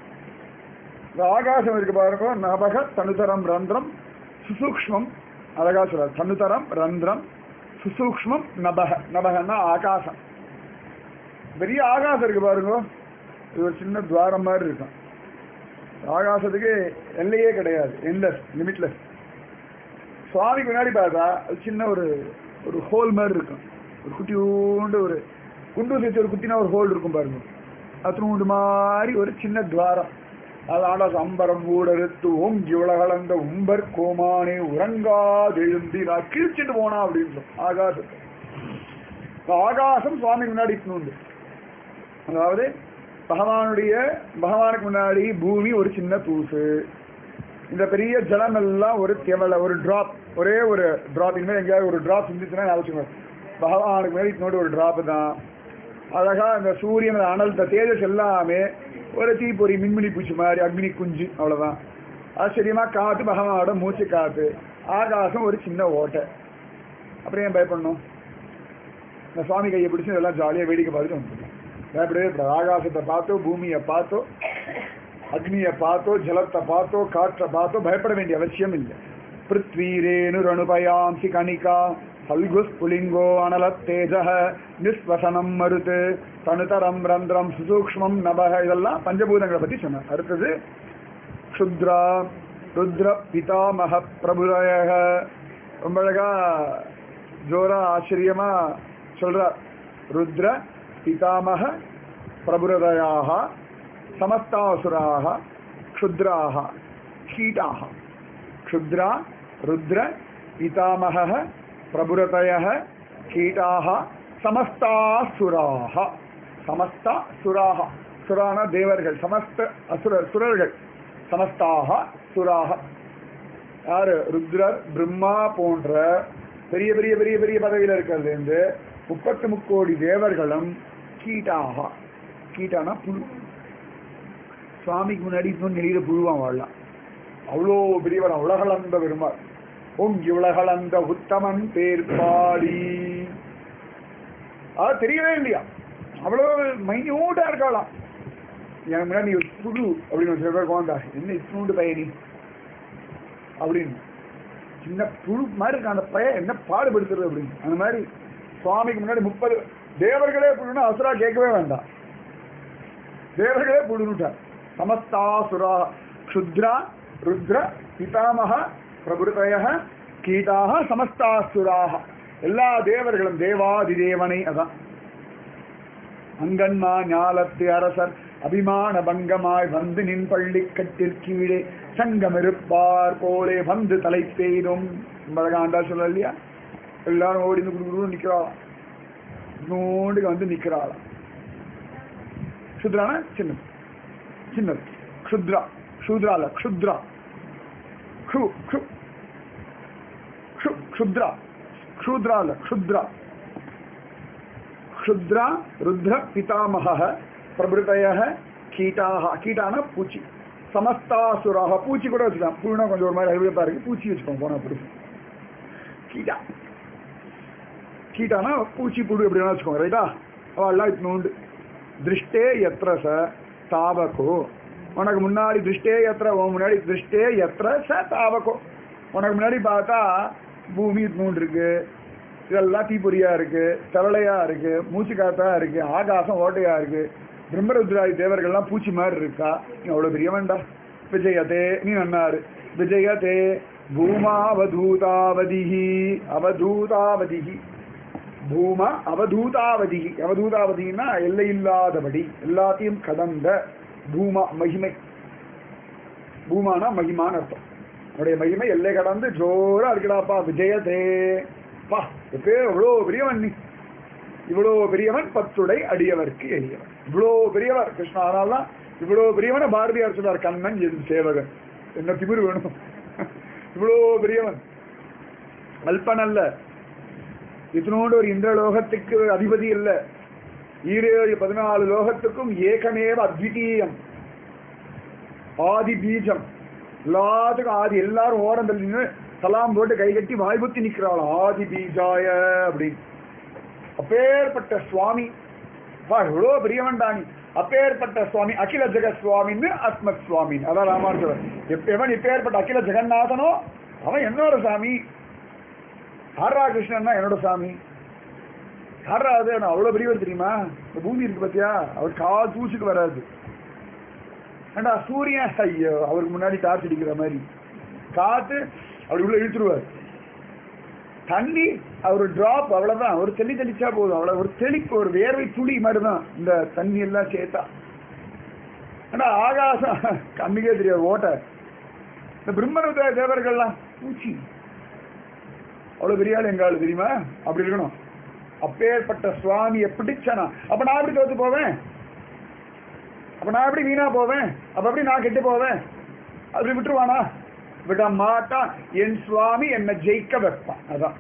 இந்த ஆகாசம் இருக்கு பாருங்க நபக தனுதரம் ரந்திரம் சுசூக்ஷ்மம் அழகா சொல்றார் தனுதரம் ரந்திரம் சுசூக்ஷ்மம் நபக நபகன்னா ஆகாசம் பெரிய ஆகாசம் இருக்கு பாருங்க இது ஒரு சின்ன துவாரம் மாதிரி இருக்கும் ஆகாசத்துக்கு எல்லையே கிடையாது எண்ட்லெஸ் லிமிட்லெஸ் சுவாமிக்கு முன்னாடி பார்த்தா அது சின்ன ஒரு ஒரு ஹோல் மாதிரி இருக்கும் ஒரு குட்டியூண்டு ஒரு குண்டு வச்சு ஒரு குட்டினா ஒரு ஹோல் இருக்கும் பாருங்க அத்தனூண்டு மாதிரி ஒரு சின்ன துவாரம் அதான சம்பரம் ஊடறுத்து ஓங்கி உலகளந்த உம்பர் கோமானே உறங்காது எழுந்தி நான் கீழ்ச்சிட்டு போனா அப்படின்னு சொல்லும் ஆகாசத்தை இந்த ஆகாசம் சுவாமி முன்னாடி உண்டு அதாவது பகவானுடைய பகவானுக்கு முன்னாடி பூமி ஒரு சின்ன தூசு இந்த பெரிய ஜலம் எல்லாம் ஒரு திவலை ஒரு டிராப் ஒரே ஒரு டிராப் இனிமேல் எங்கேயாவது ஒரு டிராப் சிந்திச்சுன்னா ஞாபகம் பகவானுக்கு முன்னாடி இன்னொரு ஒரு டிராப் தான் அழகா இந்த சூரியன் அனல் இந்த தேஜஸ் எல்லாமே ஒரு தீப்பொறி மின்மினி பூச்சி மாதிரி அக்னி குஞ்சு அவ்வளவுதான் ஆச்சரியமா காத்து பகவானோட மூச்சு காத்து ஆகாசம் ஒரு சின்ன ஓட்டை அப்புறம் ஏன் பயப்படணும் இந்த சுவாமி கையை பிடிச்சி இதெல்லாம் ஜாலியாக வேடிக்கை பார்த்துட்டு வந்துடும் பயப்படவே கூடாது ஆகாசத்தை பார்த்தோ பூமியை பார்த்தோ அக்னியை பார்த்தோ ஜலத்தை பார்த்தோ காற்றை பார்த்தோ பயப்பட வேண்டிய அவசியம் இல்லை பிருத்வீரேனு ரணுபயாம்சி கணிகா பல்குஸ் புலிங்கோ அனல தேஜ நிஸ்வசனம் மருத்து தனுதரம் ரந்திரம் சுசூக்ஷ்மம் நபக இதெல்லாம் பஞ்சபூதங்களை பத்தி சொன்னார் அடுத்தது க்ஷுத்ரா ருத்ர பிதாமக பிரபுதயக ரொம்ப அழகா ஜோரா ஆச்சரியமா சொல்றார் ருத்ர பிதாமக பிரபுரதயாக சமஸ்தாசுராக க்ஷுத்ராக கீட்டாக க்ஷுத்ரா ருத்ர பிதாமக பிரபுரதய கீட்டாக சமஸ்தாசுராக சமஸ்த சுராக சுரான தேவர்கள் சமஸ்த அசுர சுரர்கள் சமஸ்தாக சுராக யாரு ருத்ரர் பிரம்மா போன்ற பெரிய பெரிய பெரிய பெரிய பதவியில இருக்கிறது இருந்து முப்பத்து முக்கோடி தேவர்களும் கீட்டாக கீட்டானா புழு சுவாமிக்கு முன்னாடி இன்னும் நெளியில புழுவான் வாழலாம் அவ்வளோ பெரியவர் உலகளந்த பெருமாள் பொங்கி உலகளந்த உத்தமன் பேர் பாடி அது தெரியவே இல்லையா அவ்வளோ மைன்யூட்டா இருக்கலாம் எனக்கு முன்னாடி நீ ஒரு புழு அப்படின்னு சில பேர் குழந்தா என்ன இத்தினூண்டு பயணி அப்படின்னு சின்ன புழு மாதிரி இருக்க அந்த பையன் என்ன பாடுபடுத்துறது அப்படின்னு அந்த மாதிரி சுவாமிக்கு முன்னாடி முப்பது தேவர்களே புழுனா அசுரா கேட்கவே வேண்டாம் தேவர்களே புழுனுட்டார் சமஸ்தாசுரா க்ஷுத்ரா ருத்ர பிதாமக பிரபுதய கீதாக சமஸ்தாசுராக எல்லா தேவர்களும் தேவாதி தேவனை அதான் அங்கன்மா ஞாலத்து அரசர் அபிமான பங்கமாய் வந்து நின் பள்ளி கட்டிற்கீழே சங்கம் இருப்பார் போலே வந்து தலை பெய்தும் அழகாண்டா சொல்ல இல்லையா எல்லாரும் ஓடி குடு குடு நிக்கிறாளாம் நோண்டுக்கு வந்து நிக்கிறாளாம் சுத்ரானா சின்னது சின்னது க்ஷுத்ரா க்ஷுத்ரால க்ஷுத்ரா க்ஷு க்ஷு க்ஷு க்ஷுத்ரா க்ஷுத்ரால க்ஷுத்ரா க்ஷுத்ரா ருத்ர பிதாமக பிரபுதய கீட்டாக கீட்டான பூச்சி சமஸ்தாசுராக பூச்சி கூட வச்சுக்கலாம் புழுனா கொஞ்சம் ஒரு மாதிரி அறிவிப்பா இருக்கு பூச்சி வச்சுக்கோங்க போனா அப்படி கீட்டா கீட்டானா பூச்சி புழு எப்படி வேணா வச்சுக்கோங்க ரைட்டா அவள்லாம் இட்னோண்டு திருஷ்டே எத்திர ச தாவகோ உனக்கு முன்னாடி திருஷ்டே எத்திர உன் முன்னாடி திருஷ்டே எத்திர ச தாவகோ உனக்கு முன்னாடி பார்த்தா பூமி இட்னூண்டு இருக்கு இதெல்லாம் தீப்பொறியா இருக்கு தவளையா இருக்கு மூச்சு காத்தா இருக்கு ஆகாசம் ஓட்டையா இருக்கு பிரம்மருத்ராதி தேவர்கள்லாம் பூச்சி மாதிரி இருக்கா நீ அவ்வளவு பெரியவன்டா விஜயதே நீ நன்னாரு விஜயதே பூமாவதூதாவதிஹி அவதூதாவதிஹி பூமா அவதூதாவதி அவதூதாவதினா எல்லை இல்லாதபடி எல்லாத்தையும் கடந்த பூமா மகிமை பூமானா மகிமான்னு அர்த்தம் உடைய மகிமை எல்லை கடந்து ஜோரா இருக்கடாப்பா விஜயதே பா எப்பே எவ்வளோ பெரியவன் நீ இவ்வளோ பெரியவன் பத்துடை அடியவர்க்கு எளியவன் இவ்வளோ பெரியவர் கிருஷ்ணா ஆனால்தான் இவ்வளோ பெரியவன பாரதியார் சொல்றார் கண்ணன் என் சேவகன் என்ன திமிரு வேணும் இவ்வளோ பெரியவன் அல்பன் அல்ல இத்தனோடு ஒரு இந்திரலோகத்துக்கு அதிபதி இல்ல ஈரேழு பதினாலு லோகத்துக்கும் ஏகமேவ அத்விதீயம் ஆதி பீஜம் எல்லாத்துக்கும் ஆதி எல்லாரும் ஓரம் தள்ளி நின்னு சலாம் போட்டு கை கட்டி வாய்ப்புத்தி நிக்கிறாள் ஆதி பீஜாய அப்படின்னு அப்பேற்பட்ட சுவாமி வா எவ்வளோ பெரியவன்டா நீ அப்பேற்பட்ட சுவாமி அகில ஜெகத் சுவாமின்னு அஸ்மத் சுவாமி அதான் ராமானுஜர் எப்ப எவன் இப்பேற்பட்ட அகில ஜெகநாதனோ அவன் என்னோட சாமி ஹரா கிருஷ்ணன்னா என்னோட சாமி ஹரா அது நான் அவ்வளவு பெரியவர் தெரியுமா இந்த பூமி இருக்கு பாத்தியா அவர் கால் தூசுக்கு வராது ஏண்டா சூரியன் ஐயோ அவருக்கு முன்னாடி டார்ச் அடிக்கிற மாதிரி காத்து அப்படி உள்ள இழுத்துருவார் தண்ணி அவர் டிராப் அவ்வளவுதான் ஒரு தெளி தெளிச்சா போதும் அவ்வளவு ஒரு தெளிப்பு ஒரு வேர்வை துளி மாதிரி தான் இந்த தண்ணி எல்லாம் சேர்த்தா ஏண்டா ஆகாசம் கண்ணுக்கே தெரியாது ஓட்ட இந்த பிரம்மருத தேவர்கள்லாம் பூச்சி அவ்வளவு பெரிய ஆள் எங்க ஆளு தெரியுமா அப்படி இருக்கணும் அப்பேற்பட்ட சுவாமியை பிடிச்சனா அப்ப நான் எப்படி தோத்து போவேன் அப்ப நான் எப்படி வீணா போவேன் அப்ப எப்படி நான் கெட்டு போவேன் அப்படி விட்டுருவானா விட மாட்டான் என் சுவாமி என்னை ஜெயிக்க வைப்பான் அதான்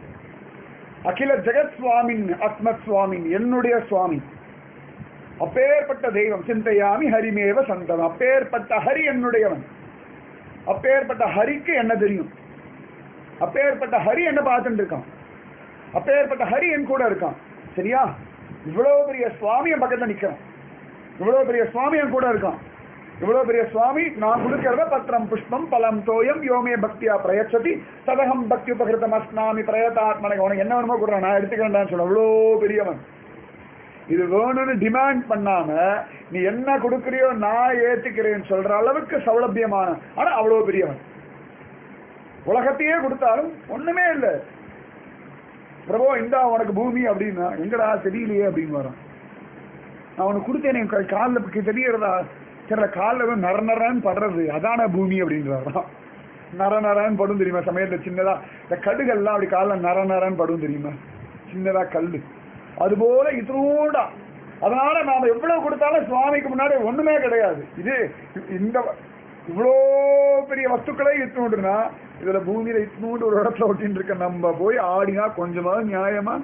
அகில ஜெகத் சுவாமின் அஸ்மத் சுவாமின் என்னுடைய சுவாமி அப்பேற்பட்ட தெய்வம் சிந்தையாமி ஹரிமேவ சந்தம் அப்பேற்பட்ட ஹரி என்னுடையவன் அப்பேற்பட்ட ஹரிக்கு என்ன தெரியும் அப்பேற்பட்ட ஹரி என்ன பார்த்துட்டு இருக்கான் அப்பேற்பட்ட ஹரி என் கூட இருக்கான் சரியா இவ்வளவு பெரிய சுவாமி என் பக்கத்துல நிக்கிறான் இவ்வளவு பெரிய சுவாமி என் கூட இருக்கான் இவ்வளவு பெரிய சுவாமி நான் கொடுக்கிறத பத்திரம் புஷ்பம் பலம் தோயம் யோமே பக்தியா பிரயச்சதி ததகம் பக்தி உபகிருதம் அஸ்னாமி பிரயதாத்மனக உனக்கு என்ன வேணுமோ கொடுறேன் நான் எடுத்துக்கிறேன்டான்னு சொல்ல அவ்வளோ பெரியவன் இது வேணும்னு டிமாண்ட் பண்ணாம நீ என்ன கொடுக்குறியோ நான் ஏத்துக்கிறேன்னு சொல்ற அளவுக்கு சௌலபியமான ஆனா அவ்வளவு பெரியவன் உலகத்தையே கொடுத்தாலும் ஒண்ணுமே இல்லை பிரபோ இந்தா உனக்கு பூமி அப்படின்னா எங்கடா தெரியலையே அப்படின்னு வரான் நான் உனக்கு கொடுத்தேன் என் காலில் தெரியறதா தெரியல காலில் நர நரன்னு படுறது அதான பூமி அப்படின்றாராம் நர நரன்னு படும் தெரியுமா சமையல்ல சின்னதா இந்த கடுகள்லாம் அப்படி காலில் நர நரன்னு படும் தெரியுமா சின்னதா கல்லு அதுபோல இதோடா அதனால நாம எவ்வளவு கொடுத்தாலும் சுவாமிக்கு முன்னாடி ஒண்ணுமே கிடையாது இது இந்த இவ்வளோ பெரிய வஸ்துக்களே இத்துணுண்டுனா இதுல பூமியில இத்துணுண்டு ஒரு இடத்துல ஒட்டின்னு இருக்க நம்ம போய் ஆடினா கொஞ்சமாவது நியாயமா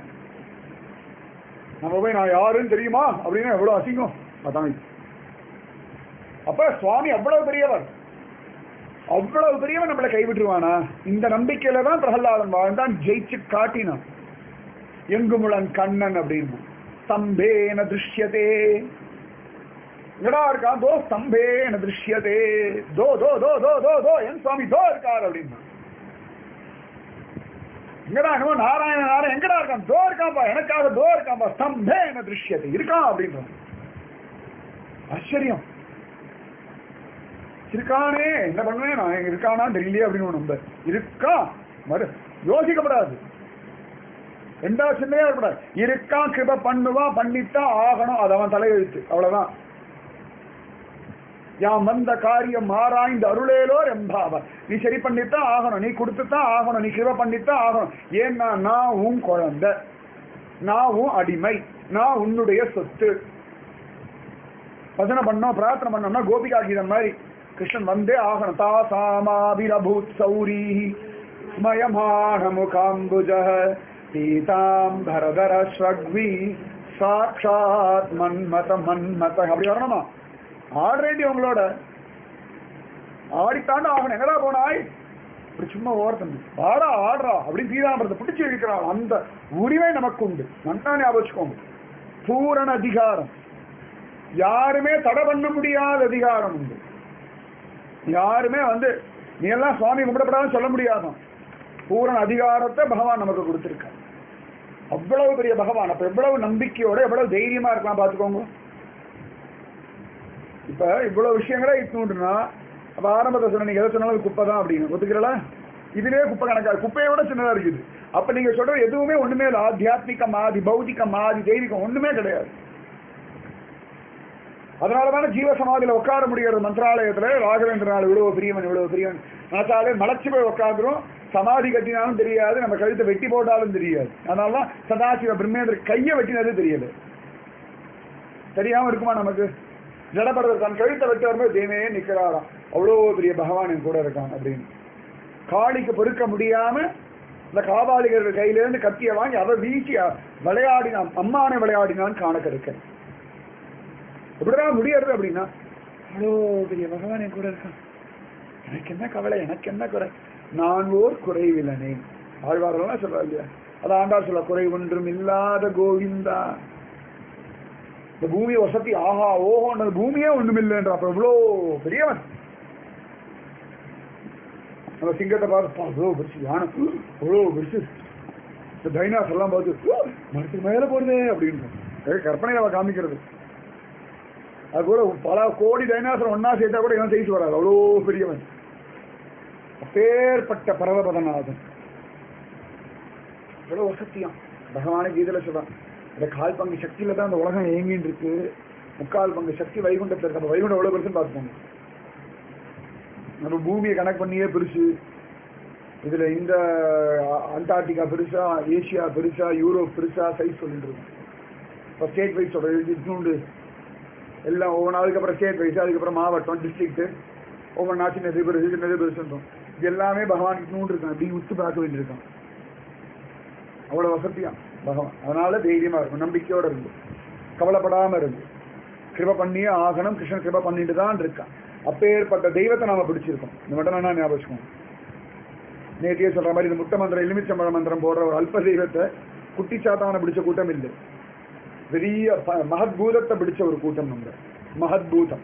நம்ம போய் நான் யாருன்னு தெரியுமா அப்படின்னா எவ்வளவு அசிங்கம் அதான் இது அப்ப சுவாமி அவ்வளவு பெரியவர் அவ்வளவு பெரியவன் நம்மளை கைவிட்டுருவானா இந்த நம்பிக்கையில தான் பிரகலாதன் வாழ்ந்தான் ஜெயிச்சு காட்டினான் எங்குமுளன் கண்ணன் அப்படின்னு ஸ்தம்பேன திருஷ்யதே எங்கடா இருக்கான் தோ ஸ்தம்பேன திருஷ்யதே தோ தோ தோ தோ தோ தோ என் சுவாமி தோ இருக்கார் அப்படின்னா எங்கடா என்னமோ நாராயண நாராயண எங்கடா இருக்கான் தோ இருக்கான்பா எனக்காக தோ இருக்கான்பா ஸ்தம்பேன திருஷ்யதே இருக்கான் அப்படின்றான் ஆச்சரியம் இருக்கானே என்ன பண்ணுவேன் நான் இருக்கானா தெரியலையே அப்படின்னு நம்ம இருக்கான் மறு யோசிக்கப்படாது ரெண்டா சின்னையா இருக்கக்கூடாது இருக்கான் கிருப பண்ணுவான் பண்ணித்தான் ஆகணும் அது அவன் தலையெழுத்து அவ்வளவுதான் யாம் வந்த காரியம் ஆராய்ந்து அருளேலோ ரெம்பாவ நீ சரி பண்ணித்தான் ஆகணும் நீ கொடுத்துத்தான் ஆகணும் நீ கிருப பண்ணித்தான் ஆகணும் ஏன்னா நான் உன் குழந்தை நான் உன் அடிமை நான் உன்னுடைய சொத்து பஜனை பண்ணோம் பிரார்த்தனை பண்ணோம்னா கோபிகா கீதம் மாதிரி கிருஷ்ணன் வந்தே ஆகணும் தாசாமாபிரபூத் சௌரி ஸ்மயமான முகாம்புஜ பீதாம்பரதர ஸ்வக்வி சாட்சாத் மன்மத மன்மத அப்படி வரணுமா ஆடுறேண்டி உங்களோட ஆடித்தாண்டு ஆகணும் எங்கடா போனாய் இப்படி சும்மா ஓரத்தம்பி ஆடா ஆடுறா அப்படின்னு பீதாம்பரத்தை பிடிச்சி இருக்கிறான் அந்த உரிமை நமக்கு உண்டு நன்னா ஞாபகம் வச்சுக்கோங்க பூரண அதிகாரம் யாருமே தடை பண்ண முடியாத அதிகாரம் உண்டு யாருமே வந்து நீ எல்லாம் சுவாமி கும்பிடப்படாதுன்னு சொல்ல முடியாதான் பூரண அதிகாரத்தை பகவான் நமக்கு கொடுத்திருக்கார் அவ்வளவு பெரிய பகவான் அப்ப எவ்வளவு நம்பிக்கையோட எவ்வளவு தைரியமா இருக்கலாம் பாத்துக்கோங்க இப்ப இவ்வளவு விஷயங்களே இட்டுனா அப்ப ஆரம்பத்தை சொன்ன நீங்க எதை சொன்னாலும் குப்பை தான் அப்படின்னு ஒத்துக்கிறல இதுலயே குப்பை கணக்கா குப்பையை விட சின்னதா இருக்குது அப்ப நீங்க சொல்ற எதுவுமே ஒண்ணுமே இல்லை ஆத்தியாத்மிக மாதி பௌதிக மாதி தெய்வீகம் ஒண்ணுமே கிடையாது அதனாலதானே ஜீவ சமாதியில உட்கார முடிகிறது மந்திராலயத்துல ராகவேந்திரநாள் இவ்வளவு பிரியவன் இவ்வளவு பிரியவன் நினைச்சாலே மலைச்சு போய் உட்காந்துரும் சமாதி கட்டினாலும் தெரியாது நம்ம கழுத்தை வெட்டி போட்டாலும் தெரியாது அதனாலதான் சதாசிவ பிரம்மேந்திர கையை வெட்டினது தெரியல தெரியாம இருக்குமா நமக்கு ஜடப்படுறது தன் கழுத்தை வெட்ட வரும்போது தேமே நிக்கிறாராம் அவ்வளோ பெரிய பகவான் என் கூட இருக்கான் அப்படின்னு காளிக்கு பொறுக்க முடியாம இந்த காபாலிகர்கள் கையில இருந்து கத்திய வாங்கி அவ வீசி விளையாடினான் அம்மானை விளையாடினான் காண கிடைக்கிறேன் எப்படிதான் முடியறது அப்படின்னா அவ்வளோ பெரிய பகவான் என் கூட இருக்கான் எனக்கு என்ன கவலை எனக்கு என்ன குறை நான் ஓர் குறைவில்லனே ஆழ்வாரெல்லாம் சொல்றா இல்லையா அது ஆண்டாள் சொல்ல குறை ஒன்றும் இல்லாத கோவிந்தா இந்த பூமி வசதி ஆஹா ஓஹோன்றது பூமியே ஒண்ணும் இல்லைன்ற அப்ப இவ்வளோ பெரியவன் நம்ம சிங்கத்தை பார்த்து அவ்வளோ பெருசு யானை அவ்வளோ பெருசு இந்த டைனாஸ் எல்லாம் பார்த்து மரத்துக்கு மேல போடுதே அப்படின்னு கற்பனையில அவ காமிக்கிறது அது கூட பல கோடி டைனாசர் ஒன்னா சேர்த்தா கூட இவன் சைஸ் வராது அவ்வளோ பெரியவன் அப்பேற்பட்ட பரவபதநாதன் இவ்வளவு வசத்தியம் பகவானே கீதையில சொல்றான் இந்த கால் பங்கு சக்தியில தான் அந்த உலகம் இயங்கின்னு இருக்கு முக்கால் பங்கு சக்தி வைகுண்டத்தில் இருக்கு அப்ப வைகுண்டம் எவ்வளவு பெருசுன்னு பார்த்துக்கோங்க நம்ம பூமியை கணக்கு பண்ணியே பெருசு இதுல இந்த அண்டார்டிகா பெருசா ஏசியா பெருசா யூரோப் பெருசா சைஸ் சொல்லிட்டு இருக்கோம் இப்போ ஸ்டேட் வைஸ் சொல்றது இன்னொன்று எல்லாம் ஒவ்வொரு நாளுக்கு அப்புறம் ஸ்டேட் வைஸ் அதுக்கப்புறம் மாவட்டம் டிஸ்ட்ரிக்ட் ஒவ்வொரு நாட்டு நெது பெருசு நெது பெருசுன்றோம் இது எல்லாமே பகவான் இன்னொன்று இருக்கான் அப்படி உத்து பார்க்க வேண்டியிருக்கான் அவ்வளவு வசதியா பகவான் அதனால தைரியமா இருக்கும் நம்பிக்கையோட இருந்து கவலைப்படாம இருந்து கிருப பண்ணியே ஆகணும் கிருஷ்ணன் கிருப பண்ணிட்டு தான் இருக்கான் அப்பேற்பட்ட தெய்வத்தை நாம பிடிச்சிருக்கோம் இந்த மட்டும் நான் ஞாபகம் வச்சுக்கோங்க. நேத்தியே சொல்ற மாதிரி இந்த முட்டை மந்திரம் எலுமிச்சம்பழ மந்திரம் போடுற ஒரு அல்ப தெய்வத்தை குட்டி சாத்தான பிடிச்ச கூட்டம் இல்லை பெரிய ப- மகத்பூதத்தை பிடிச்ச ஒரு கூட்டம் நம்ம மகத்பூதம்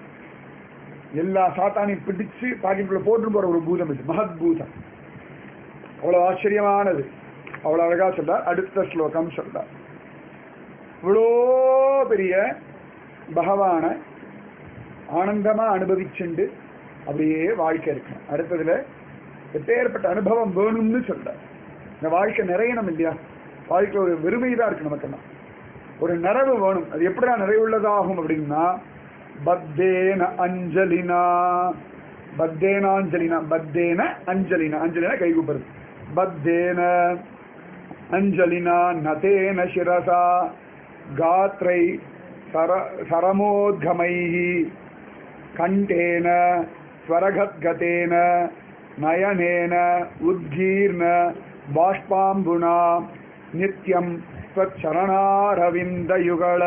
எல்லா சாத்தானையும் பிடிச்சு பாக்கெட்டுக்குள்ள போட்டு போற ஒரு பூதம் இது மகத்பூதம் அவ்வளவு ஆச்சரியமானது அவ்வளவு அழகா சொல்றார் அடுத்த ஸ்லோகம் சொல்றார் இவ்வளோ பெரிய பகவான ஆனந்தமா அனுபவிச்சுண்டு அப்படியே வாழ்க்கை இருக்கணும் அடுத்ததுல எப்பேற்பட்ட அனுபவம் வேணும்னு சொல்றார் இந்த வாழ்க்கை நிறையணும் இல்லையா வாழ்க்கை ஒரு வெறுமை தான் இருக்கு நமக்கெல்லாம் ஒரு நிறைவு வேணும் அது எப்படிடா நிறைவுள்ளதாகும் அப்படின்னா பத்தேன அஞ்சலினா பத்தேன அஞ்சலினா பத்தேன அஞ்சலினா அஞ்சலினா கை கூப்பிடுறது பத்தேன அஞ்சலினா நதேன சிரசா காத்ரை சர சரமோத்கமைஹி கண்டேன ஸ்வரகத்கதேன நயனேன உத்கீர்ண பாஷ்பாம்புனா நித்யம் ஸ்வச்சரணாரவிந்தயுகள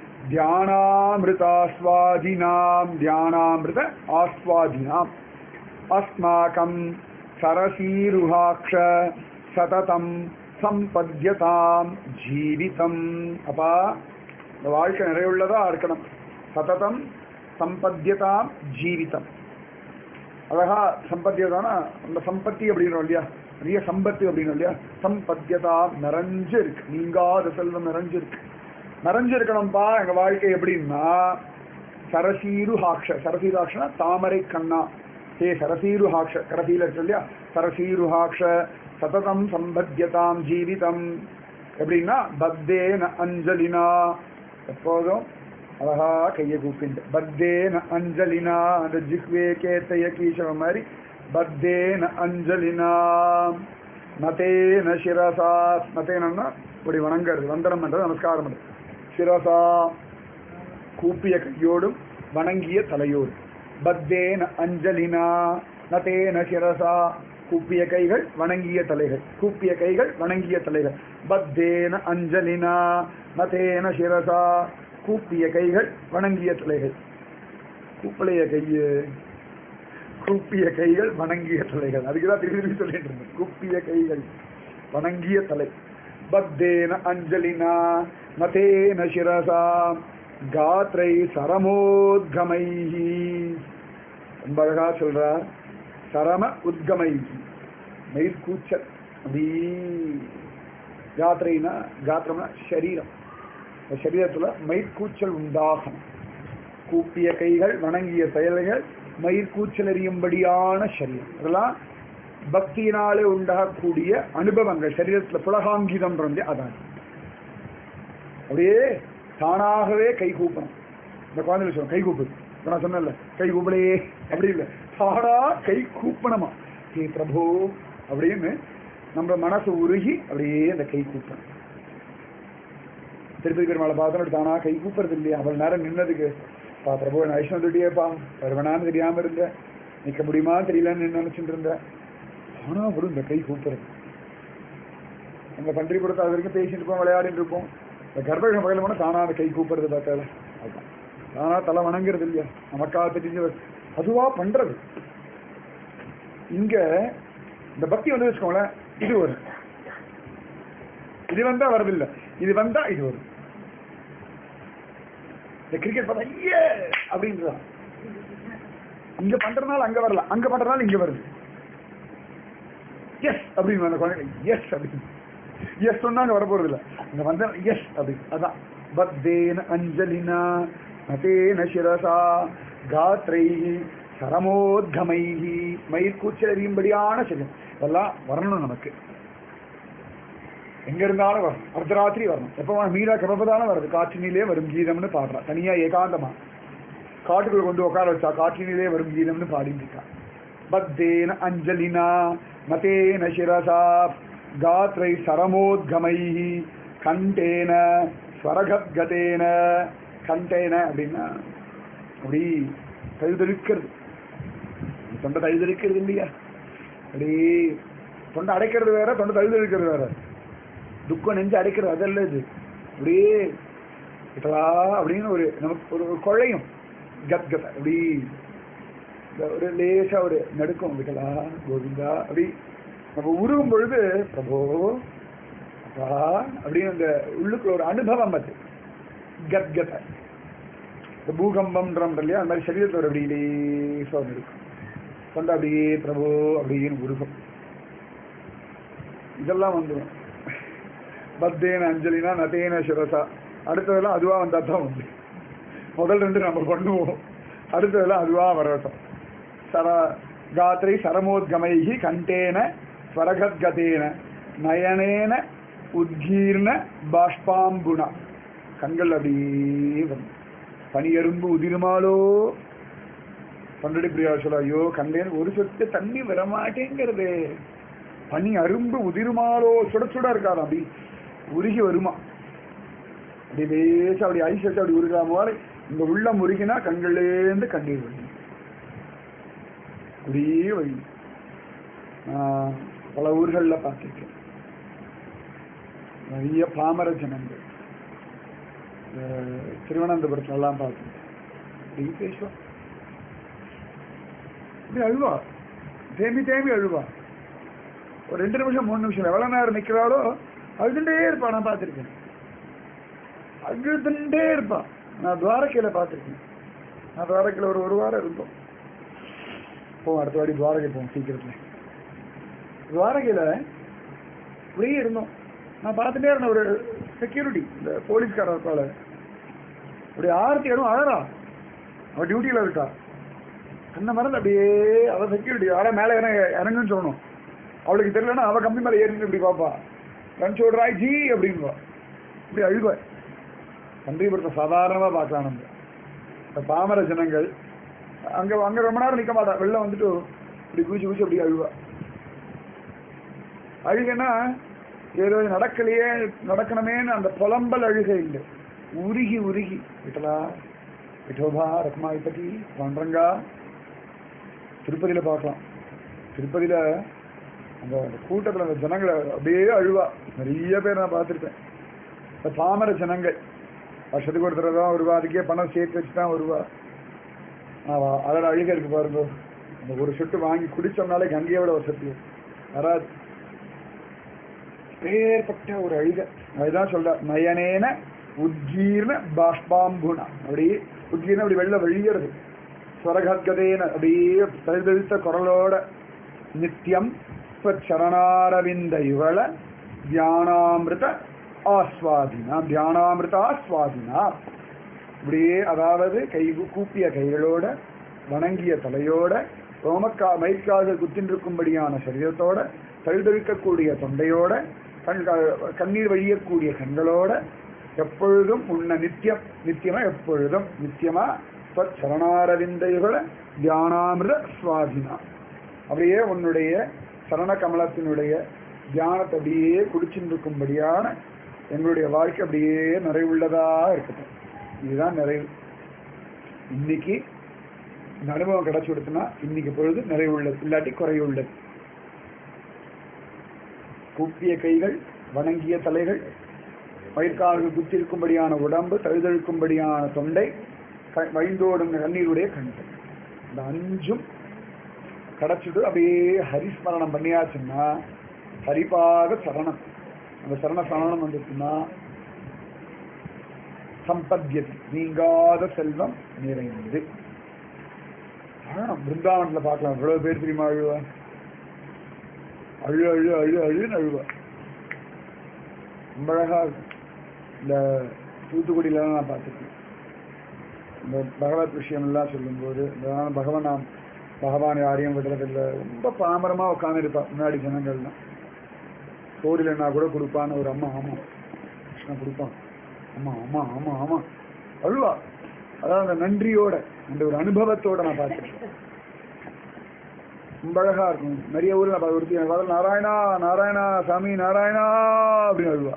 தியானாமிருதாஸ்வாதினாம் தியானாமிருத ஆஸ்வாதினாம் அஸ்மாக்கம் சரசீருஹாக்ஷ சததம் சம்பத்யதாம் ஜீவிதம் அப்பா இந்த வாழ்க்கை நிறைவுள்ளதா இருக்கணும் சததம் சம்பத்யதாம் ஜீவிதம் அழகா சம்பத்தியதானா அந்த சம்பத்தி அப்படின்றோம் இல்லையா நிறைய சம்பத்து அப்படின்றோம் இல்லையா சம்பத்தியதா நிறைஞ்சு இருக்கு நீங்காத செல்வம் நிறைஞ்சு இருக்கு நிறைஞ்சு இருக்கணும்பா எங்க வாழ்க்கை எப்படின்னா சரசீரு ஹாக்ஷ சரசீருஹாக்ஷனா தாமரை கண்ணா ஹே சரசீரு ஹாக்ஷ கரசீல இருக்கு இல்லையா சரசீரு ஹாக்ஷ சததம் சம்பத்தியதாம் ஜீவிதம் எப்படின்னா பத்தேன அஞ்சலினா எப்போதும் அழகா கையை கூப்பிண்டு பத்தேன அஞ்சலினா அந்த ஜிஹ்வே கேத்தைய கீசவ மாதிரி பத்தேன அஞ்சலினா நதேன சிரசா நதேனன்னா இப்படி வணங்குறது வந்தனம் பண்றது நமஸ்காரம் பண்றது சிரசா கூப்பிய கையோடும் வணங்கிய தலையோடும் பத்தேன அஞ்சலினா நதேன சிரசா கூப்பிய கைகள் வணங்கிய தலைகள் கூப்பிய கைகள் வணங்கிய தலைகள் பத்தேன அஞ்சலினா நதேன சிரசா கூப்பிய கைகள் வணங்கிய தலைகள் கூப்பளைய கையு கூப்பிய கைகள் வணங்கிய தலைகள் அதுக்குதான் திருப்பி திருப்பி சொல்லிட்டு இருந்தேன் கூப்பிய கைகள் வணங்கிய தலை பத்தேன அஞ்சலினா நதேன சிரசா காத்ரை சரமோத்கமை ரொம்ப அழகா சொல்றார் சரம உத்கமை மெய்கூச்சல் அப்படி யாத்திரைனா காத்திரம்னா சரீரம் இந்த சரீரத்துல மயிர்கூச்சல் உண்டாகும் கூப்பிய கைகள் வணங்கிய செயல்கள் மயிர்கூச்சல் எறியும்படியான சரீரம் இதெல்லாம் பக்தியினாலே உண்டாகக்கூடிய அனுபவங்கள் சரீரத்துல புலகாங்கிதம்ன்றது அதான் அப்படியே தானாகவே கை கூப்பணும் இந்த குழந்தைங்க சொல்லுவோம் கை கூப்பு இப்ப நான் சொன்னேன்ல கை கூப்பலையே அப்படி இல்லை தானா கை கூப்பணுமா ஹே பிரபு அப்படின்னு நம்ம மனசு உருகி அப்படியே அந்த கை கூப்பணும் திருப்பதி பெருமாளை பார்த்தோம் தானா கை கூப்புறது இல்லையா அவள் நேரம் நின்னதுக்கு பா பிரபு நான் ஐஸ்வரம் தொட்டியேப்பா வருவனான்னு தெரியாம இருந்தேன் நிக்க முடியுமான்னு தெரியலன்னு நினைச்சுட்டு இருந்தேன் ஆனா கூட இந்த கை கூப்புறது அந்த பன்றி கொடுத்து அது வரைக்கும் பேசிட்டு இருப்போம் விளையாடிட்டு இருப்போம் இந்த கர்ப்பகிரகம் பக்கத்தில் போனால் தானா அந்த கை கூப்பிடுறது பார்த்தால அதுதான் தானா தலை வணங்குறது இல்லையா நமக்காக தெரிஞ்ச அதுவா பண்றது இங்க இந்த பக்தி வந்து வச்சுக்கோங்களேன் இது வரும் இது வந்தா வரதில்லை இது வந்தா இது வரும் இந்த கிரிக்கெட் பார்த்தா ஏ அப்படின்றான் இங்க பண்றதுனால அங்க வரல அங்க பண்றதுனால இங்க வருது எஸ் அப்படின்னு அந்த குழந்தை எஸ் அப்படின்னு எஸ் சொன்னா அங்க வரப்போறது இல்ல அங்க வந்த எஸ் அப்படின்னு அதான் பத்தேன அஞ்சலினா மதேன சிரசா காத்ரைஹி சரமோத்கமைஹி மயிர் கூச்சல் எறியும்படியான செல்லும் இதெல்லாம் வரணும் நமக்கு எங்க இருந்தாலும் வரணும் அர்த்தராத்திரி வரணும் எப்போ மீரா கெப்பதாலும் வருது காற்றினிலே வரும் கீதம்னு பாடுறா தனியா ஏகாந்தமா காட்டுக்குள்ள கொண்டு உட்கார வச்சா காற்றினிலே வரும் கீதம்னு பாடிட்டு இருக்கா பத்தேன அஞ்சலினா மதேன சிரசா காத்ரை சரமோத்கமைஹ கண்டேன ஸ்வரகத்கதேன கண்டேன அப்படின்னா அப்படி தழுதழுக்கிறது தொண்டை தழுதழுக்கிறது இல்லையா அப்படி தொண்டை அடைக்கிறது வேற தொண்டை தழுதழுக்கிறது வேற துக்கம் நெஞ்சு அடைக்கிறது அதல்ல இது அப்படியே இதா அப்படின்னு ஒரு நமக்கு ஒரு ஒரு குழையும் கத் கத் அப்படி இந்த ஒரு லேசா ஒரு நடுக்கம் விட்டலா கோவிந்தா அப்படி நம்ம உருகும் பொழுது பிரபோ அப்பா அப்படின்னு அந்த உள்ளுக்குள்ள ஒரு அனுபவம் அது கத் கத இந்த பூகம்பம்ன்றோம் இல்லையா அந்த மாதிரி சரீரத்தோட அப்படி லேசா ஒன்று இருக்கும் கொண்டு அப்படியே பிரபு அப்படின்னு உருகும் இதெல்லாம் வந்துடும் பத்தேன அஞ்சலினா நதேன சிரசா அடுத்ததெல்லாம் அதுவா வந்தா தான் உண்டு முதல் ரெண்டு நம்ம பண்ணுவோம் அடுத்ததெல்லாம் அதுவா வரட்டும் சர காத்திரை சரமோத்கமைகி கண்டேன ஸ்வரகத்கதேன நயனேன உத்கீர்ண பாஷ்பாம்புணா கண்கள் அப்படியே வரும் பனியரும்பு உதிருமாலோ பண்டடி பிரியா சொல்ல ஐயோ கண்டேன் ஒரு சொட்டு தண்ணி வரமாட்டேங்கிறது பனி அரும்பு உதிருமாலோ சுட சுட இருக்காது அப்படி உருகி வருமா அப்படி லேசா அப்படி ஐஸ் வச்சு அப்படி உருகா மாதிரி இந்த உள்ளம் உருகினா கண்கள்லேருந்து கண்ணீர் வழி அப்படியே வழி நான் பல ஊர்களில் பார்த்துருக்கேன் நிறைய பாமர ஜனங்கள் அஹ் திருவனந்தபுரத்துல எல்லாம் பார்த்துருக்கேன் அப்படி பேசுவா இப்படி அழுவா தேம்பி தேம்பி அழுவா ஒரு ரெண்டு நிமிஷம் மூணு நிமிஷம் எவ்வளவு நேரம் நிக்கிறாளோ அழுதுண்டே இருப்பா நான் பார்த்திருக்கேன் அழுதுண்டே இருப்பா நான் துவாரகையில பார்த்திருக்கேன் நான் துவாரகையில ஒரு ஒரு வாரம் இருந்தோம் போவோம் அடுத்த வாடி துவாரகை போவோம் சீக்கிரத்துல துவாரகையில இப்படியே இருந்தோம் நான் பார்த்துட்டே இருந்தேன் ஒரு செக்யூரிட்டி இந்த போலீஸ்காரர் இருப்பாள் அப்படி ஆரத்தி இடம் அழறா அவள் டியூட்டியில இருக்கா கண்ணை மறந்து அப்படியே அவள் செக்யூரிட்டி ஆட மேலே இறங்க இறங்குன்னு சொல்லணும் அவளுக்கு தெரியலன்னா அவள் கம்பி மேலே ஏறிட்டு இப்படி பார்ப்பா கண் சொல்றாய் ஜி அப்படின்வா இப்படி அழுவ கண்டிப்பா சாதாரணமாக பார்க்கலாம் நம்ம இந்த பாமர ஜனங்கள் அங்கே அங்கே ரொம்ப நேரம் நிற்க மாட்டா வெளில வந்துட்டு இப்படி குதிச்சு குதிச்சு அப்படி அழுவா அழுகைன்னா ஏதோ நடக்கலையே நடக்கணுமேன்னு அந்த புலம்பல் அழுகை இல்லை உருகி உருகி விட்டலா விட்டோபா ரத்மாதிபதி பாண்டரங்கா திருப்பதியில பார்க்கலாம் திருப்பதியில அந்த கூட்டத்தில் அந்த ஜனங்களை அப்படியே அழுவா நிறைய பேர் நான் பார்த்துருக்கேன் இந்த பாமர ஜனங்கள் வருஷத்துக்கு ஒரு தடவை தான் வருவா அதுக்கே பணம் சேர்த்து வச்சு தான் வருவா ஆவா அதில் அழுகை இருக்கு பாருங்க அந்த ஒரு சொட்டு வாங்கி குடிச்சோம்னாலே கங்கையோட ஒரு சக்தி வராது பேர்பட்ட ஒரு அழுகை அதுதான் சொல்ற நயனேன உத்கீர்ண பாஷ்பாம்புனா அப்படி உத்கீர்ண அப்படி வெளில வழிகிறது ஸ்வரகத்கதேன அப்படியே தழுதழுத்த குரலோட நித்தியம் சரணாரவிந்த இவள தியானாமிருத ஆஸ்வாதினா தியானாமிருத ஆஸ்வாதினா இப்படியே அதாவது கை கூப்பிய கைகளோட வணங்கிய தலையோட ரோமக்கா மயிர்கால்கள் குத்தின்றிருக்கும்படியான சரீரத்தோட தழுதழுக்கக்கூடிய தொண்டையோட கண் கண்ணீர் வழியக்கூடிய கண்களோட எப்பொழுதும் உன்ன நித்தியம் நித்தியமா எப்பொழுதும் நித்தியமா சரணாரவிந்தைகள தியானாமிருத சுவாதினா அப்படியே உன்னுடைய சரண கமலத்தினுடைய தியானத்தை அப்படியே குடிச்சிருக்கும்படியான எங்களுடைய வாழ்க்கை அப்படியே நிறைவுள்ளதா இருக்கட்டும் இதுதான் நிறைவு இன்னைக்கு இந்த அனுபவம் கிடைச்சு கொடுத்தனா இன்னைக்கு பொழுது நிறைவுள்ளது இல்லாட்டி குறையுள்ளது கூப்பிய கைகள் வணங்கிய தலைகள் மயிர்கால்கள் குத்திருக்கும்படியான உடம்பு தழுதழுக்கும்படியான தொண்டை க- வழிந்தோடும் கண்ணீருடைய கண்கள் இந்த அஞ்சும் கிடைச்சிட்டு அப்படியே ஹரிஸ்மரணம் பண்ணியாச்சுன்னா ஹரிபாத சரணம் அந்த சரண சரணம் வந்துச்சுன்னா சம்பத்தியது நீங்காத செல்வம் நிறைந்து சரணம் பிருந்தாவனத்துல பார்க்கலாம் எவ்வளவு பேர் தெரியுமா அழுவா அழு அழு அழு அழுன்னு அழுவா ரொம்ப அழகா இருக்கும் இந்த தூத்துக்குடியில நான் பார்த்துருக்கேன் இந்த பகவத் விஷயம் எல்லாம் சொல்லும்போது இந்த பகவான் நாம் பகவான் யாரையும் விடுறதில்லை ரொம்ப பாமரமா உட்காந்துருப்பா முன்னாடி ஜனங்கள்லாம் சோறிலன்னா கூட கொடுப்பான்னு ஒரு அம்மா ஆமா கிருஷ்ணன் கொடுப்பான் ஆமா ஆமா ஆமா ஆமா அழுவா அதான் அந்த நன்றியோட அந்த ஒரு அனுபவத்தோட நான் பார்த்துருக்கேன் ரொம்ப அழகா இருக்கும் நிறைய ஊர்ல நான் ஒருத்தி எனக்கு பார்த்து, நாராயணா நாராயணா சாமி நாராயணா அப்படின்னு அழுவா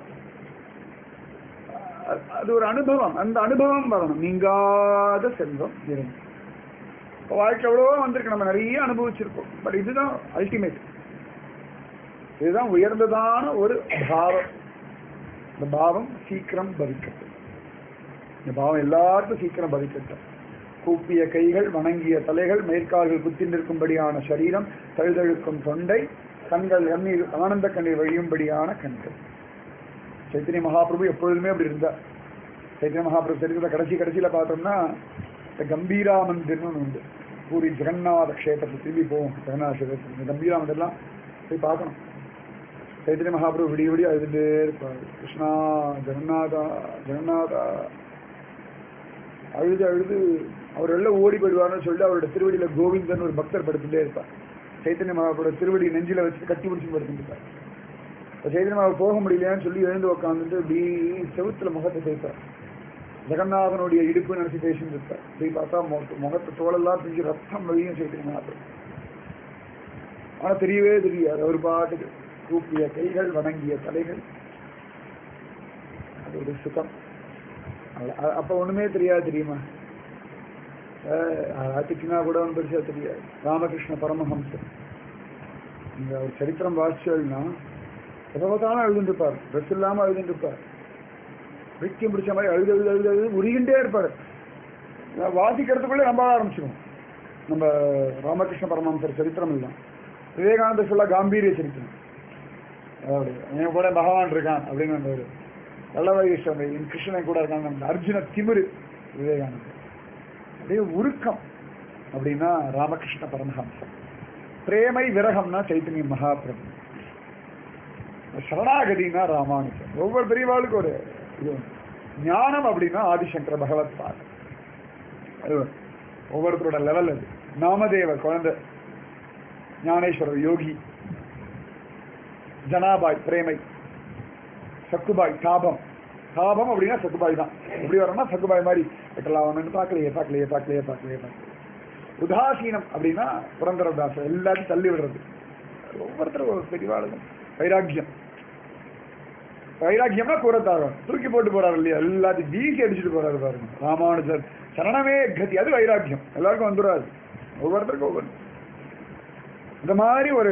அ- அது ஒரு அனுபவம் அந்த அனுபவம் வரணும் நீங்காத செல்வம் இறைவன் இப்ப வாழ்க்கை எவ்வளவோ வந்திருக்கு நம்ம நிறைய அனுபவிச்சிருக்கோம் பட் இதுதான் அல்டிமேட் இதுதான் உயர்ந்ததான ஒரு பாவம் இந்த பாவம் சீக்கிரம் பவிக்கட்டும் இந்த பாவம் எல்லாருக்கும் சீக்கிரம் பவிக்கட்டும் கூப்பிய கைகள் வணங்கிய தலைகள் மேற்கால்கள் குத்தி நிற்கும்படியான சரீரம் தழுதழுக்கும் தொண்டை கண்கள் கண்ணீர் ஆனந்த கண்ணீர் வழியும்படியான கண்கள் சைத்தன்ய மகாபிரபு எப்பொழுதுமே அப்படி இருந்தார் சைத்தன்ய மகாபிரபு சரித்திர கடைசி கடைசியில பார்த்தோம்னா இந்த கம்பீரா மந்திர்னு ஒன்று உண்டு பூரி ஜெகநாத க்ஷேத்திரத்தை திரும்பி போவோம் ஜெகநாத க்ஷேத்திரத்துக்கு இந்த கம்பீரா மந்திர்லாம் போய் பார்க்கணும் சைத்தன்ய மகாபிரபு விடிய விடிய அழுதுட்டே இருப்பார் கிருஷ்ணா ஜெகநாதா ஜெகநாதா அழுது அழுது அவர் எல்லாம் ஓடி போயிடுவார்னு சொல்லி அவரோட திருவடியில கோவிந்தன் ஒரு பக்தர் படுத்துட்டே இருப்பார் சைத்தன்ய மகாபுரோட திருவடி நெஞ்சில வச்சு கட்டி பிடிச்சி படுத்துட்டு இருப்பார் இப்ப சைத்தன்ய மகா போக முடியலையான்னு சொல்லி எழுந்து உட்காந்துட்டு இப்படி செவுத்துல முகத்தை தேய்ப்பார் ஜெகநாதனுடைய இடுப்பு நினைச்சு பேசிட்டு இருப்பார் இப்படி பார்த்தா முகத்து முகத்து தோலெல்லாம் பிஞ்சு ரத்தம் வழியும் சைத்தன்ய மகாபுரம் ஆனா தெரியவே தெரியாது அவர் பாட்டுக்கு கூப்பிய கைகள் வணங்கிய தலைகள் அது ஒரு சுகம் அவ்வளவு. அ- அப்ப ஒண்ணுமே தெரியாது தெரியுமா திட்டினா கூட ஒன்றும் பெருசா தெரியாது ராமகிருஷ்ண பரமஹம்சர் நீங்க அவர் சரித்திரம் வாசிச்சல்னா எப்ப பார்த்தாலும் அழுதுட்டு இருப்பார் ட்ரெஸ் இல்லாம அழுதுட்டு இருப்பார் விக்கியம் பிடிச்ச மாதிரி அழுது அழுது அழுது அழுது உருகின்றே இருப்பார் நான் வாசிக்கிறதுக்குள்ளே நம்ப ஆரம்பிச்சிடும் நம்ம ராமகிருஷ்ண பரமஹம்சர் சரித்திரம் இல்லை விவேகானந்தர் சொல்ல காம்பீரிய சரித்திரம் அதாவது என் கூட பகவான் இருக்கான் அப்படின்னு அந்த ஒரு வல்லவகேஸ்வரன் என் கிருஷ்ணன் கூட இருக்காங்க அந்த அர்ஜுன திமிரு விவேகானந்தர் அப்படியே உருக்கம் அப்படின்னா ராமகிருஷ்ண பரமஹம்சம் பிரேமை விரகம்னா சைத்தன்ய மகாபிரபு சரணாகதினா ராமானுஜன் ஒவ்வொரு பெரியவாளுக்கும் ஒரு இது உண்டு. ஞானம் அப்படின்னா ஆதிசங்கர பகவத் பாத் அது ஒரு- ஒவ்வொருத்தரோட லெவல் அது நாமதேவர் குழந்தை ஞானேஸ்வரர் யோகி ஜனாபாய் பிரேமை சக்குபாய் தாபம் தாபம் அப்படின்னா சக்குபாய் தான் எப்படி வரணும்னா சக்குபாய் மாதிரி வெட்டலாம் பார்க்கலையே பார்க்கலையே பார்க்கலையே பார்க்கலையே பார்க்கலையே உதாசீனம் அப்படின்னா புரந்தரதாசம் எல்லாத்தையும் தள்ளி விடுறது ஒவ்வொருத்தரும் ஒரு பெரியவாளுக்கும் வைராக்கியம் வைராக்கியம்னா கூறத்தாகம் தூக்கி போட்டு போறாரு இல்லையா எல்லாத்தையும் வீசி அடிச்சுட்டு போறாரு பாருங்க ராமானுஜர் சரணமே கதி அது வைராக்கியம் எல்லாருக்கும் வந்துடாது ஒவ்வொருத்தருக்கும் ஒவ்வொரு இந்த மாதிரி ஒரு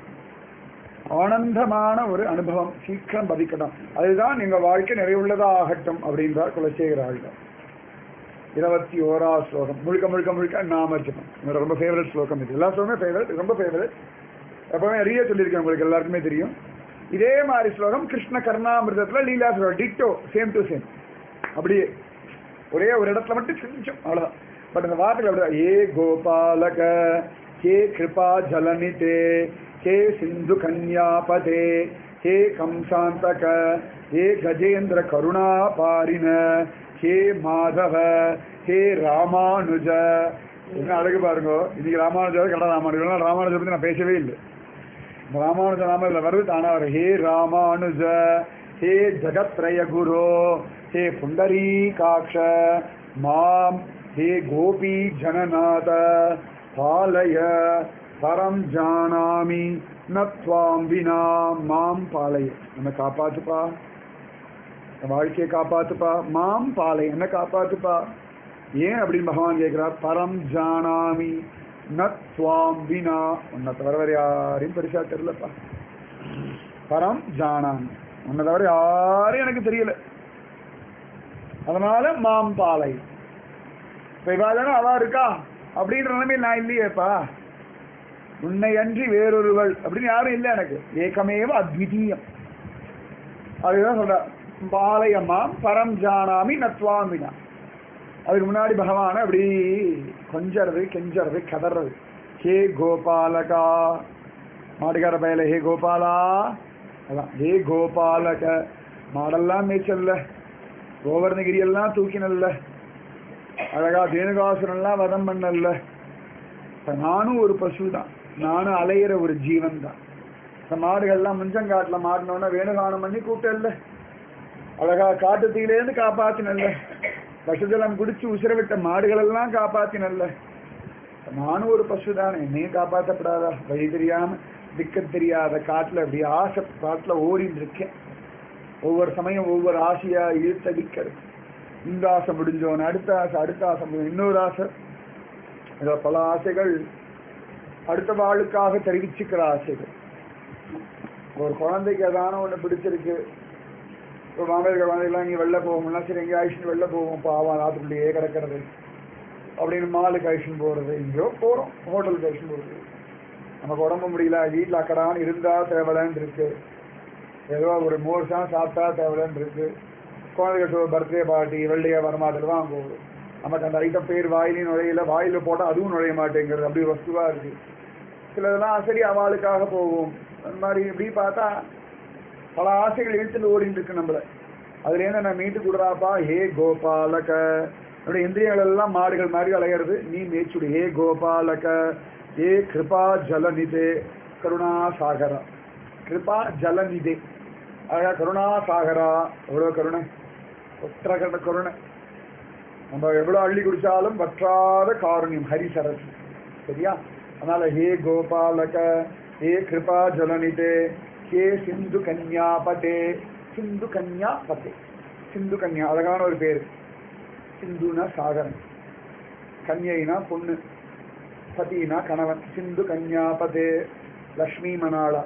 ஆனந்தமான ஒரு அனுபவம் சீக்கிரம் பதிக்கணும் அதுதான் எங்க வாழ்க்கை நிறைவுள்ளதா ஆகட்டும் அப்படின்றார் குலசேகர ஆழ்வார் இருபத்தி ஓரா ஸ்லோகம் முழுக்க முழுக்க முழுக்க நாமஜபம் என்னோட ரொம்ப ஃபேவரட் ஸ்லோகம் இது எல்லா ஸ்லோகமே ஃபேவரட் ரொம்ப ஃபேவரட் எப்பவுமே நிறைய சொல்லியிருக்கேன் உங்களுக்கு எல்லாருக்குமே தெரியும் இதே மாதிரி ஸ்லோகம் கிருஷ்ண கர்ணாமிர்தத்துல லீலா ஸ்லோகம் டிக்டோ சேம் டு சேம் அப்படியே ஒரே ஒரு இடத்துல மட்டும் கொஞ்சம் அவ்வளவுதான் பட் இந்த வார்த்தைகள் அப்படிதான் ஏ கோபாலக ஹே கிருபா ஜலனிதே ஹே சிந்து கன்யாபதே ஹே கம்சாந்தக ஹே கஜேந்திர கருணா பாரின ஹே மாதவ ஹே ராமானுஜ என்ன அழகு பாருங்க இன்னைக்கு ராமானுஜர் கடை ராமானுஜர் ராமானுஜர் பத்தி நான் பேசவே இல்லை இந்த ராமானுஜ நாம இதுல வருது தானா வரும் ஹே ராமானுஜ ஹே ஜகத்ரய குரு ஹே புண்டரீகாட்ச மாம் ஹே கோபி ஜனநாத பாலய பரம் ஜானாமி நத்வாம் வினா மாம் பாலய என்ன காப்பாத்துப்பா என் வாழ்க்கையை காப்பாத்துப்பா மாம் பாலை என்ன காப்பாத்துப்பா ஏன் அப்படின்னு பகவான் கேட்கிறார் பரம் ஜானாமி நத்வாம் வினா உன்னை தவிர வேற யாரையும் பெருசா தெரியலப்பா பரம் ஜானாமி உன்னை தவிர யாரும் எனக்கு தெரியல அதனால மாம் பாலை இப்ப இவாதான அவா இருக்கா அப்படின்ற நிலைமையில் நான் இல்லையேப்பா உன்னை அன்றி வேறொருவள் அப்படின்னு யாரும் இல்லை எனக்கு ஏகமேவ அத்விதீயம் அதுதான் சொல்ற பாலயம்மா பரம் ஜானாமி நத்வாமினா அதுக்கு முன்னாடி பகவான் அப்படி கொஞ்சறது கெஞ்சறது கதறது ஹே கோபாலகா மாடுகார பயல ஹே கோபாலா அதான் ஹே கோபாலக மாடெல்லாம் மேய்ச்சல்ல கோவர்ணகிரி எல்லாம் தூக்கினல்ல அழகா தேனுகாசுரன்லாம் வதம் பண்ணல்ல இப்ப நானும் ஒரு பசு தான் நானும் அலையிற ஒரு ஜீவன் தான் இந்த மாடுகள்லாம் முஞ்சங்காட்டுல மாடினோன்னா வேணுகானம் பண்ணி கூட்டல்ல அழகா காட்டு தீயிலேருந்து காப்பாத்தினல்ல விஷஜலம் குடிச்சு உசிர விட்ட மாடுகள் எல்லாம் காப்பாத்தினல்ல நானும் ஒரு பசு தானே என்னையும் காப்பாற்றப்படாதா வழி தெரியாம திக்க தெரியாத காட்டுல அப்படி ஆசை காட்டுல ஓடிட்டு இருக்கேன் ஒவ்வொரு சமயம் ஒவ்வொரு ஆசையா இழுத்தடிக்கிறது இந்த ஆசை முடிஞ்சோன்னு அடுத்த ஆசை அடுத்த ஆசை முடிஞ்சு இன்னொரு ஆசை இதுல பல ஆசைகள் அடுத்த வாளுக்காக தெரிவிச்சுக்கிற ஆசைகள் ஒரு குழந்தைக்கு ஏதான ஒண்ணு பிடிச்சிருக்கு இப்போ மாமேர் குழந்தைகள்லாம் இங்கே வெளில போகும்னா சரி எங்கே ஆயிஷன் வெளில போவோம் பாவம் ராத்துக்குள்ளேயே கிடக்கிறது அப்படின்னு மாலுக்கு ஆயிஷன் போகிறது எங்கேயோ போகிறோம் ஹோட்டலுக்கு ஆயிஷன் போகிறது நமக்கு உடம்பு முடியல வீட்டில் அக்கடான்னு இருந்தால் தேவலன்னு இருக்கு ஏதோ ஒரு மோர் தான் சாப்பிட்டா தேவலன்னு இருக்கு குழந்தைகிட்ட பர்த்டே பார்ட்டி வெள்ளையா வரமாட்டேது தான் போகுது நமக்கு அந்த ஐட்டம் பேர் வாயிலையும் நுழையில வாயில போட்டால் அதுவும் நுழைய மாட்டேங்கிறது அப்படி வஸ்துவா இருக்கு சிலதெல்லாம் சரி அவளுக்காக போவோம் அந்த மாதிரி இப்படி பார்த்தா பல ஆசைகள் இழுத்துட்டு ஓடிட்டு இருக்கு நம்மள அதுலேருந்து நான் மீட்டு கொடுறாப்பா ஹே கோபாலக என்னுடைய இந்திரியங்கள் எல்லாம் மாடுகள் மாதிரி அலையிறது நீ மேய்ச்சுடு ஹே கோபாலக ஹே கிருபா ஜலநிதே கருணா சாகரா கிருபா ஜலநிதே அழகா கருணா சாகரா எவ்வளோ கருணை உத்தரகண்ட கருணை நம்ம எவ்வளோ அள்ளி குடிச்சாலும் வற்றாத காருண்யம் ஹரி சரஸ் சரியா அதனால ஹே கோபாலக ஹே கிருபா ஜலநிதே ஹே சிந்து கன்யா பதே சிந்து கன்யா பதே சிந்து கன்யா அழகான ஒரு பேர் சிந்துனா சாகரம் கன்யைனா பொண்ணு பத்தினா கணவன் சிந்து கன்யா பதே லக்ஷ்மி மணாளா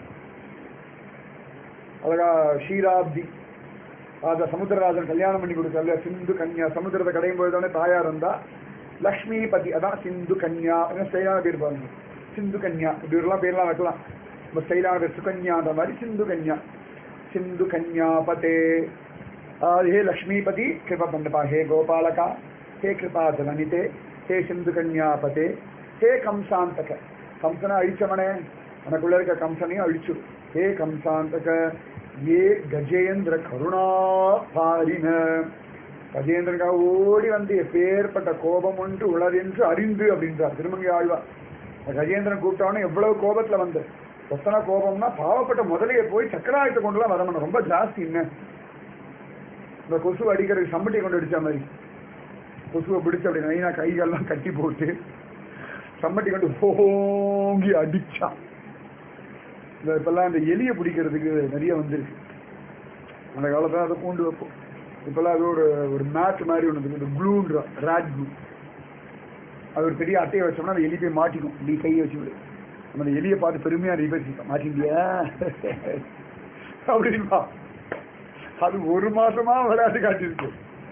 அழகா ஷீராப்தி ராஜா சமுத்திரராஜன் கல்யாணம் பண்ணி கொடுத்தால சிந்து கன்யா சமுத்திரத்தை கடையும் போது தாயார் இருந்தா லக்ஷ்மி பதி அதான் சிந்து கன்யா ஸ்டைலான பேர் பாருங்க சிந்து கன்யா இப்படி எல்லாம் பேர்லாம் வைக்கலாம் நம்ம ஸ்டைலான பேர் சுகன்யான்ற மாதிரி சிந்து கன்யா சிந்து கன்யா பதே ஆஹ் ஹே லக்ஷ்மிபதி கிருபா பண்ணப்பா ஹே கோபாலகா ஹே கிருபா ஜலனிதே ஹே சிந்து கன்யா பதே ஹே கம்சாந்தக கம்சனை அழிச்சவனே உனக்குள்ள இருக்க கம்சனையும் அழிச்சு ஹே கம்சாந்தக ஏ கஜேந்திர கருணா பாரின கஜேந்திரனுக்காக ஓடி வந்து எப்பேற்பட்ட கோபம் ஒன்று உளதென்று அறிந்து அப்படின்றார் திருமங்கை ஆழ்வார் இந்த கஜேந்திரன் கூப்பிட்டவனே எவ்வளவு கோபத்துல வந்து எத்தனை கோபம்னா பாவப்பட்ட முதலையை போய் சக்கராயத்தை கொண்டுலாம் வரணும் ரொம்ப ஜாஸ்தி என்ன இந்த கொசு அடிக்கிறதுக்கு சம்பட்டி கொண்டு அடிச்ச மாதிரி கொசுவை பிடிச்சு அப்படி நைனா கைகள்லாம் கட்டி போட்டு சம்பட்டி கொண்டு ஓங்கி அடிச்சான் இந்த இப்பெல்லாம் இந்த எலியை பிடிக்கிறதுக்கு நிறைய வந்திருக்கு அந்த காலத்துல அதை பூண்டு வைப்போம் இப்பெல்லாம் அது ஒரு ஒரு மேட் மாதிரி ஒன்று இருக்கு இந்த க்ளூன்ற ரேட் க்ளூ அது ஒரு பெரிய அட்டையை வச்சோம்னா அந்த எலி போய் மாட்டிக்கும் நீ கையை வச்சு விடு நம்ம அந்த எலியை பார்த்து பெருமையா ரிவர்ஸ் மாட்டிண்டியா அப்படின்பா அது ஒரு மாசமா விளையாட்டு காட்டியிருக்கு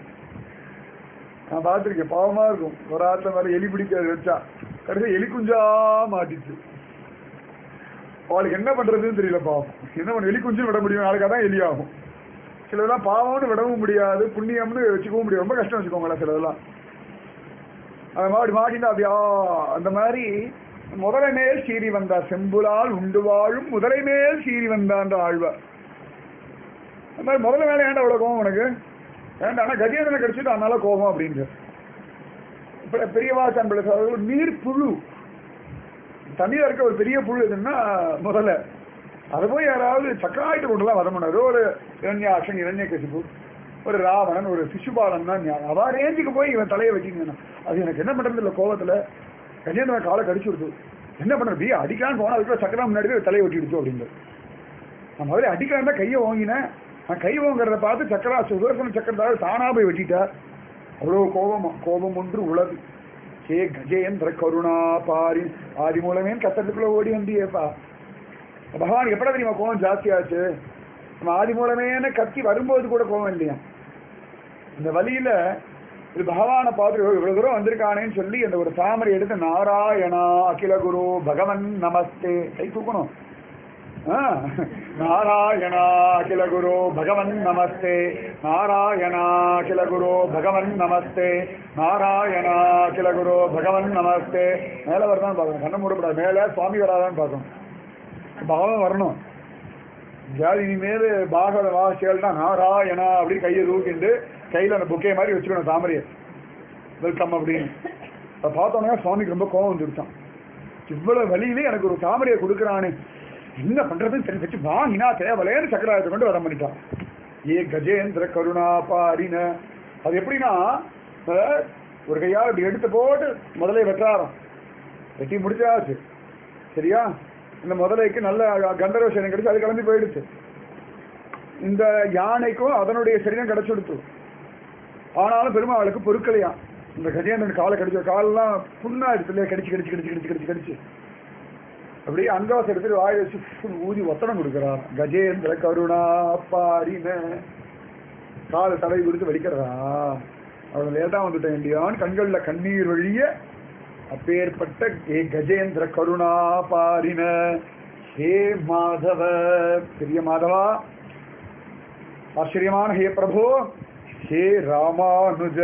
நான் பார்த்துருக்கேன் பாவமா இருக்கும் ஒரு ஆத்துல மேல எலி பிடிக்க வச்சா கடைசி எலி குஞ்சா மாட்டிச்சு அவளுக்கு என்ன பண்றதுன்னு தெரியல பாவம் என்ன பண்ண எலி குஞ்சு விட முடியும் நாளைக்கு அதான் எலி ஆகும் சிலதெல்லாம் பாவம்னு விடவும் முடியாது புண்ணியம்னு வச்சுக்கவும் முடியாது ரொம்ப கஷ்டம் வச்சுக்கோங்களேன் சிலதெல்லாம் அந்த மாதிரி மாட்டினா அப்படியா அந்த மாதிரி முதலை மேல் சீறி வந்தார் செம்புலால் உண்டு வாழும் முதலை மேல் சீறி வந்தான்ற ஆழ்வார் அந்த மாதிரி முதல்ல மேலே ஏன்டா அவ்வளோ கோவம் உனக்கு ஏன்டா ஆனால் கஜேந்திரனை கிடைச்சிட்டு அதனால கோபம் அப்படின்ற இப்ப பெரியவா தம்பிள்ளை சொல்றது ஒரு நீர் புழு தண்ணியில் இருக்க ஒரு பெரிய புழு எதுன்னா முதல்ல அதை போய் யாராவது சக்கராயிட்டு கொண்டுலாம் வர முடியாது ஒரு இரண்யாட்சன் இரண்ய கசிப்பு ஒரு ராவணன் ஒரு சிசுபாலன் தான் ஞாபகம். அவ ரேஞ்சுக்கு போய் இவன் தலையை வச்சுக்கணும் அது எனக்கு என்ன பண்றது இல்லை கோவத்தில் கஜேந்திரன் காலை கடிச்சு விடுத்து என்ன பண்றது அடிக்கலான்னு போனா அதுக்குள்ள சக்கரம் முன்னாடி போய் தலையை வெட்டிடுச்சு அப்படின்றது நான் முதல்ல அடிக்கலாம் தான் கையை வாங்கினேன் நான் கை வாங்குறத பார்த்து சக்கரா சுதர்சன சக்கரத்தால் தானா போய் வெட்டிட்டார் அவ்வளோ கோபமா கோபம் ஒன்று உளது சே கஜேந்திர கருணா பாரி ஆதி மூலமே கத்தத்துக்குள்ள ஓடி வந்தியேப்பா பகவான் எப்படா தெரியுமா கோபம் ஜாஸ்தியாச்சு நம்ம ஆதி மூலமேன்னு கத்தி வரும்போது கூட கோபம் இல்லையா இந்த வழியில இது பகவானை பார்த்து இவ்வளவு தூரம் வந்திருக்கானேன்னு சொல்லி அந்த ஒரு தாமரை எடுத்து நாராயணா அகில குரு பகவன் நமஸ்தே கை தூக்கணும் ஆ, நாராயணா அகில குரு பகவன் நமஸ்தே நாராயணா அகில குரு பகவன் நமஸ்தே நாராயணா அகில குரு பகவன் நமஸ்தே மேல வரதான் பார்க்கணும் கண்ணை மூடக்கூடாது மேல சுவாமி வராதான்னு பார்க்கணும் பகவான் வரணும் ஜாதி இனிமேல் பாகவத வாசிகள்னா நாராயணா அப்படி கையை தூக்கிண்டு கையில் அந்த புக்கே மாதிரி வச்சுக்கணும் தாமரையை வெல்கம் அப்படின்னு அதை பார்த்தோன்னே சுவாமிக்கு ரொம்ப கோவம் வந்துருச்சான் இவ்வளவு வழியிலே எனக்கு ஒரு தாமரையை கொடுக்குறானே என்ன பண்றதுன்னு சரி வச்சு வாங்கினா தேவலேன்னு சக்கராயத்தை கொண்டு வர பண்ணிட்டான் ஏ கஜேந்திர கருணா பாரின அது எப்படின்னா அஹ், ஒரு கையால் இப்படி எடுத்து போட்டு முதலே வெட்டாரம் வெட்டி முடிச்சாச்சு சரியா இந்த முதலைக்கு நல்ல கந்தர்வ சேனை கிடைச்சு அது கிளம்பி போயிடுச்சு இந்த யானைக்கும் அதனுடைய சரீரம் கிடைச்சுடுத்து ஆனாலும் பெருமாளுக்கு பொருட்களையா இந்த கஜேந்திரன் காலை கடிச்ச காலெல்லாம் புண்ணா இருக்கு இல்லையா கடிச்சு கடிச்சு கடிச்சு கடிச்சு கடிச்சு கடிச்சு அப்படியே அங்கவாசம் எடுத்துட்டு வாயை வச்சு ஃபுல் ஊதி ஒத்தடம் கொடுக்குறான் கஜேந்திர கருணா பாரின காலை தடவி கொடுத்து வலிக்கிறதா அவன் லேட்டா வந்துட்டேன் இல்லையான்னு கண்கள்ல கண்ணீர் வழிய அப்பேற்பட்ட ஏ கஜேந்திர கருணா பாரின ஹே மாதவ பெரிய மாதவா ஆச்சரியமான ஹே பிரபு ஹே ராமானுஜ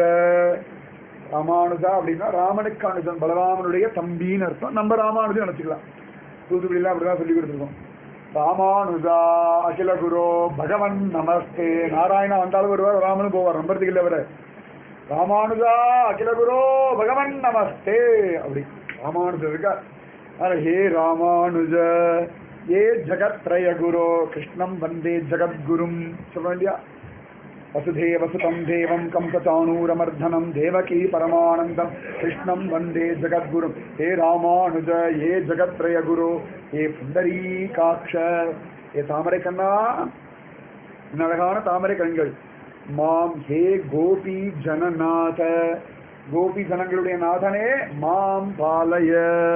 ராமானுஜா அப்படின்னா ராமனுக்கு அனுஜன் பலராமனுடைய தம்பின்னு அர்த்தம் நம்ம ராமானுஜன் நினைச்சுக்கலாம் தூத்துக்குடியில அப்படிதான் சொல்லி கொடுத்துருக்கோம் ராமானுஜா அகில குரு பகவன் நமஸ்தே நாராயணா வந்தாலும் வருவார் ராமனும் போவார் நம்புறதுக்கு இல்லை அவரை ராமானுஜா அகில குரு பகவன் நமஸ்தே அப்படி ராமானுஜர் இருக்கார் அረ ஹே ராமானுஜ ஏ ஜகத்ரய குரு கிருஷ்ணம் வந்தே ஜகத்குரும் சொல்ல இல்லையா वसुधेवसुतं देवं कंसचाणूरमर्धनं देवकी परमानन्दं कृष्णं वन्दे जगद्गुरुं हे रामानुज हे जगत्त्रयगुरु हे புண்டரீகாட்ச ஏ தாமரை கண்ணா இன்னும் அழகான தாமரை கண்கள் மாம் ஹே கோபி ஜனநாத கோபி ஜனங்களுடைய நாதனே மாம் பாலய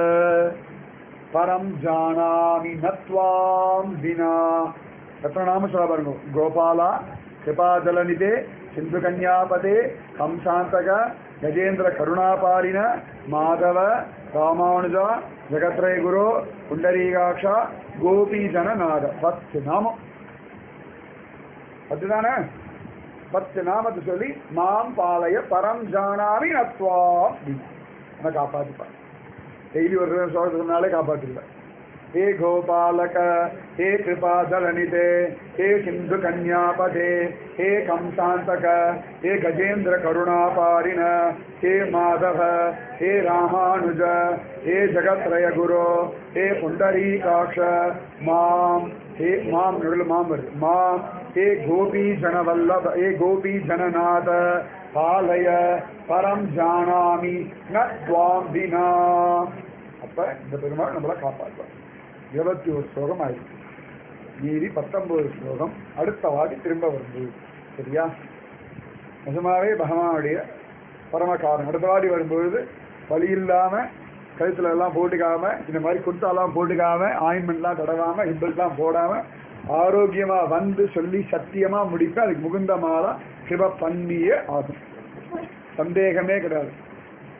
பரம் ஜானாமி நத்வாம் வினா எத்தனை நாம சொல்ல பாருங்க கோபாலா கிருபாஜலநிதே சிந்து கன்யாபதே கம்சாந்தக கஜேந்திர கருணாபாரின மாதவ ராமானுஜா ஜெகத்ரய குரு புண்டரீகாட்சா கோபி ஜனநாத பத்து நாமம் அதுதானே பத்து நாமத்தை சொல்லி மாம் பாலய பரம் ஜானாமி நத்வா என்ன காப்பாத்திப்பா டெய்லி ஒரு சொல்றதுனாலே காப்பாத்திருப்பேன் हे गोपालक हे कृपाजलनिधे हे सिन्धुकन्यापदे हे कंसान्तक हे गजेन्द्र करुणापारिण हे माधव हे रामानुज हे जगत्रयगुरो हे पुण्डरीकाक्ष मां हे मां नडुल मां வருது. मां हे गोपी जनवल्लभ हे गोपी जननाथ பாலய பரம் ஜானாமி ந துவாம் வினா அப்ப இந்த பெருமாள் நம்மளை காப்பாற்றுவார் இருபத்தி ஒரு ஸ்லோகம் ஆயிடுச்சு மீறி பத்தொன்பது ஸ்லோகம் அடுத்த வாட்டி திரும்ப வருது சரியா நிஜமாவே பகவானுடைய பரமகாரம் அடுத்த வாட்டி வரும்பொழுது வழி இல்லாம கழுத்துல எல்லாம் போட்டுக்காம இந்த மாதிரி குர்த்தாலாம் போட்டுக்காம ஆயின்மெண்ட்லாம் தடவாம ஹிப்பெல்லாம் போடாம ஆரோக்கியமா வந்து சொல்லி சத்தியமா முடிப்பேன் அதுக்கு முகுந்த மாலா கிருப பண்ணியே ஆகும் சந்தேகமே கிடையாது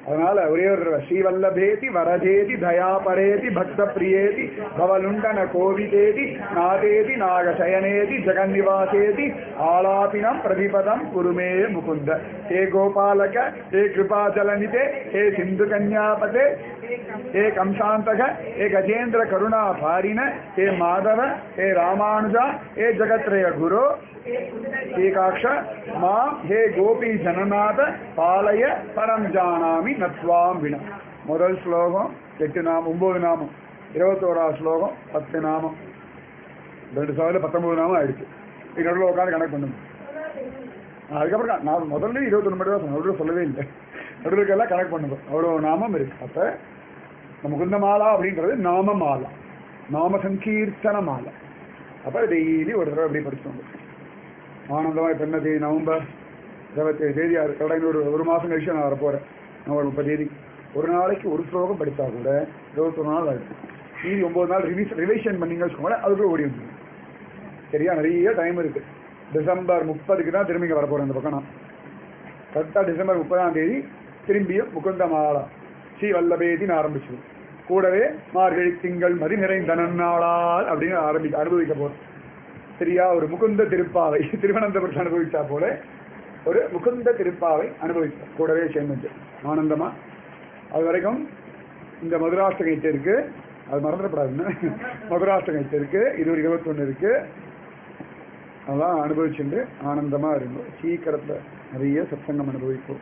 அதனால ஒரே ஒரு தடவை ஸ்ரீவல்லபேதி வரதேதி தயாபரேதி பக்த பிரியேதி பவலுண்டன கோவிதேதி நாதேதி நாகசயனேதி ஜெகன்னிவாசேதி ஆலாபினம் பிரதிபதம் குருமே முகுந்த ஹே கோபாலக ஹே கிருபாச்சலநிதே ஹே சிந்து கன்யாபதே ஹே கம்சாந்தக ஹே கஜேந்திர கருணா பாரின ஹே மாதவ ஹே ராமானுஜா ஹே ஜகத்ரய குரு ஏகாட்ச மாம் ஹே கோபி ஜனநாத பாலய பரம் ஜானாமி நத்வாம் வினா முதல் ஸ்லோகம் எட்டு நாமம் ஒன்பது நாமம் இருபத்தோராவது ஸ்லோகம் பத்து நாமம் ரெண்டு சாவில் பத்தொன்பது நாமம் ஆயிடுச்சு இது நடுவில் உட்காந்து கணக்கு பண்ணுங்க அதுக்கப்புறம் நான் நான் முதல்ல இருபத்தொன்று மட்டும் தான் சொன்னேன் நடுவில் சொல்லவே இல்லை நடுவில் எல்லாம் கணக்கு பண்ணுங்க அவ்வளோ நாமம் இருக்கு அப்போ நம்ம குந்த மாலா அப்படின்றது நாம மாலா நாம சங்கீர்த்தன மாலா அப்போ டெய்லி ஒரு தடவை அப்படி படிச்சோம் ஆனந்தமாக இப்போ என்ன தேதி நவம்பர் இருபத்தேழு தேதி கடை ஒரு ஒரு மாதம் கழிச்சு நான் வரப்போகிறேன் நவம்பர் முப்பது தேதி ஒரு நாளைக்கு ஒரு ஸ்லோகம் படித்தா கூட இருபத்தொரு நாள் ஆயிடுச்சு மீதி ஒம்பது நாள் ரிவிஸ் ரிவிஷன் பண்ணீங்க வச்சுக்கோங்களேன் அதுக்குள்ள ஓடி வந்துடும் சரியா நிறைய டைம் இருக்கு டிசம்பர் முப்பதுக்கு தான் திரும்பி இங்கே வரப்போகிறேன் இந்த பக்கம் நான் கரெக்டாக டிசம்பர் முப்பதாம் தேதி திரும்பியும் முகுந்த மாலா ஸ்ரீ வல்லபேதின்னு ஆரம்பிச்சிடும் கூடவே மார்கழி திங்கள் மதி நிறைந்த நன்னாளால் அப்படின்னு ஆரம்பி அனுபவிக்க போகிறோம் சரியா ஒரு முகுந்த திருப்பாவை திருவனந்தபுரத்தில் அனுபவிச்சா போல ஒரு முகுந்த திருப்பாவை அனுபவிச்சோம் கூடவே சேர்ந்து ஆனந்தமா அது வரைக்கும் இந்த மதுராஷ்டகம் இருக்கு அது மறந்துடப்படாதுன்னு மதுராஷ்டகம் இருக்கு இது ஒரு இருபத்தொன்னு இருக்கு அதெல்லாம் அனுபவிச்சுட்டு ஆனந்தமா இருக்கும் சீக்கிரத்துல நிறைய சத்சங்கம் அனுபவிப்போம்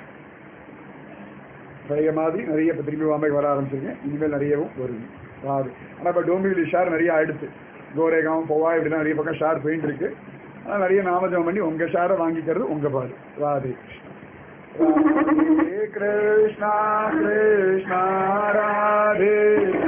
பழைய மாதிரி நிறைய இப்போ திரும்பி வாம்பை வர ஆரம்பிச்சிருக்கேன் இனிமேல் நிறையவும் வருது ராது ஆனால் இப்போ டோம்பிவிலி ஷேர் நிறைய ஆயிடுச்சு கோரேகாம் போவா இப்படிலாம் நிறைய பக்கம் ஷேர் போயிட்டு இருக்கு ஆனால் நிறைய நாமஜம் பண்ணி உங்க ஷேரை வாங்கிக்கிறது உங்க பாடு ராதே ராதே கிருஷ்ணா கிருஷ்ணா ராதே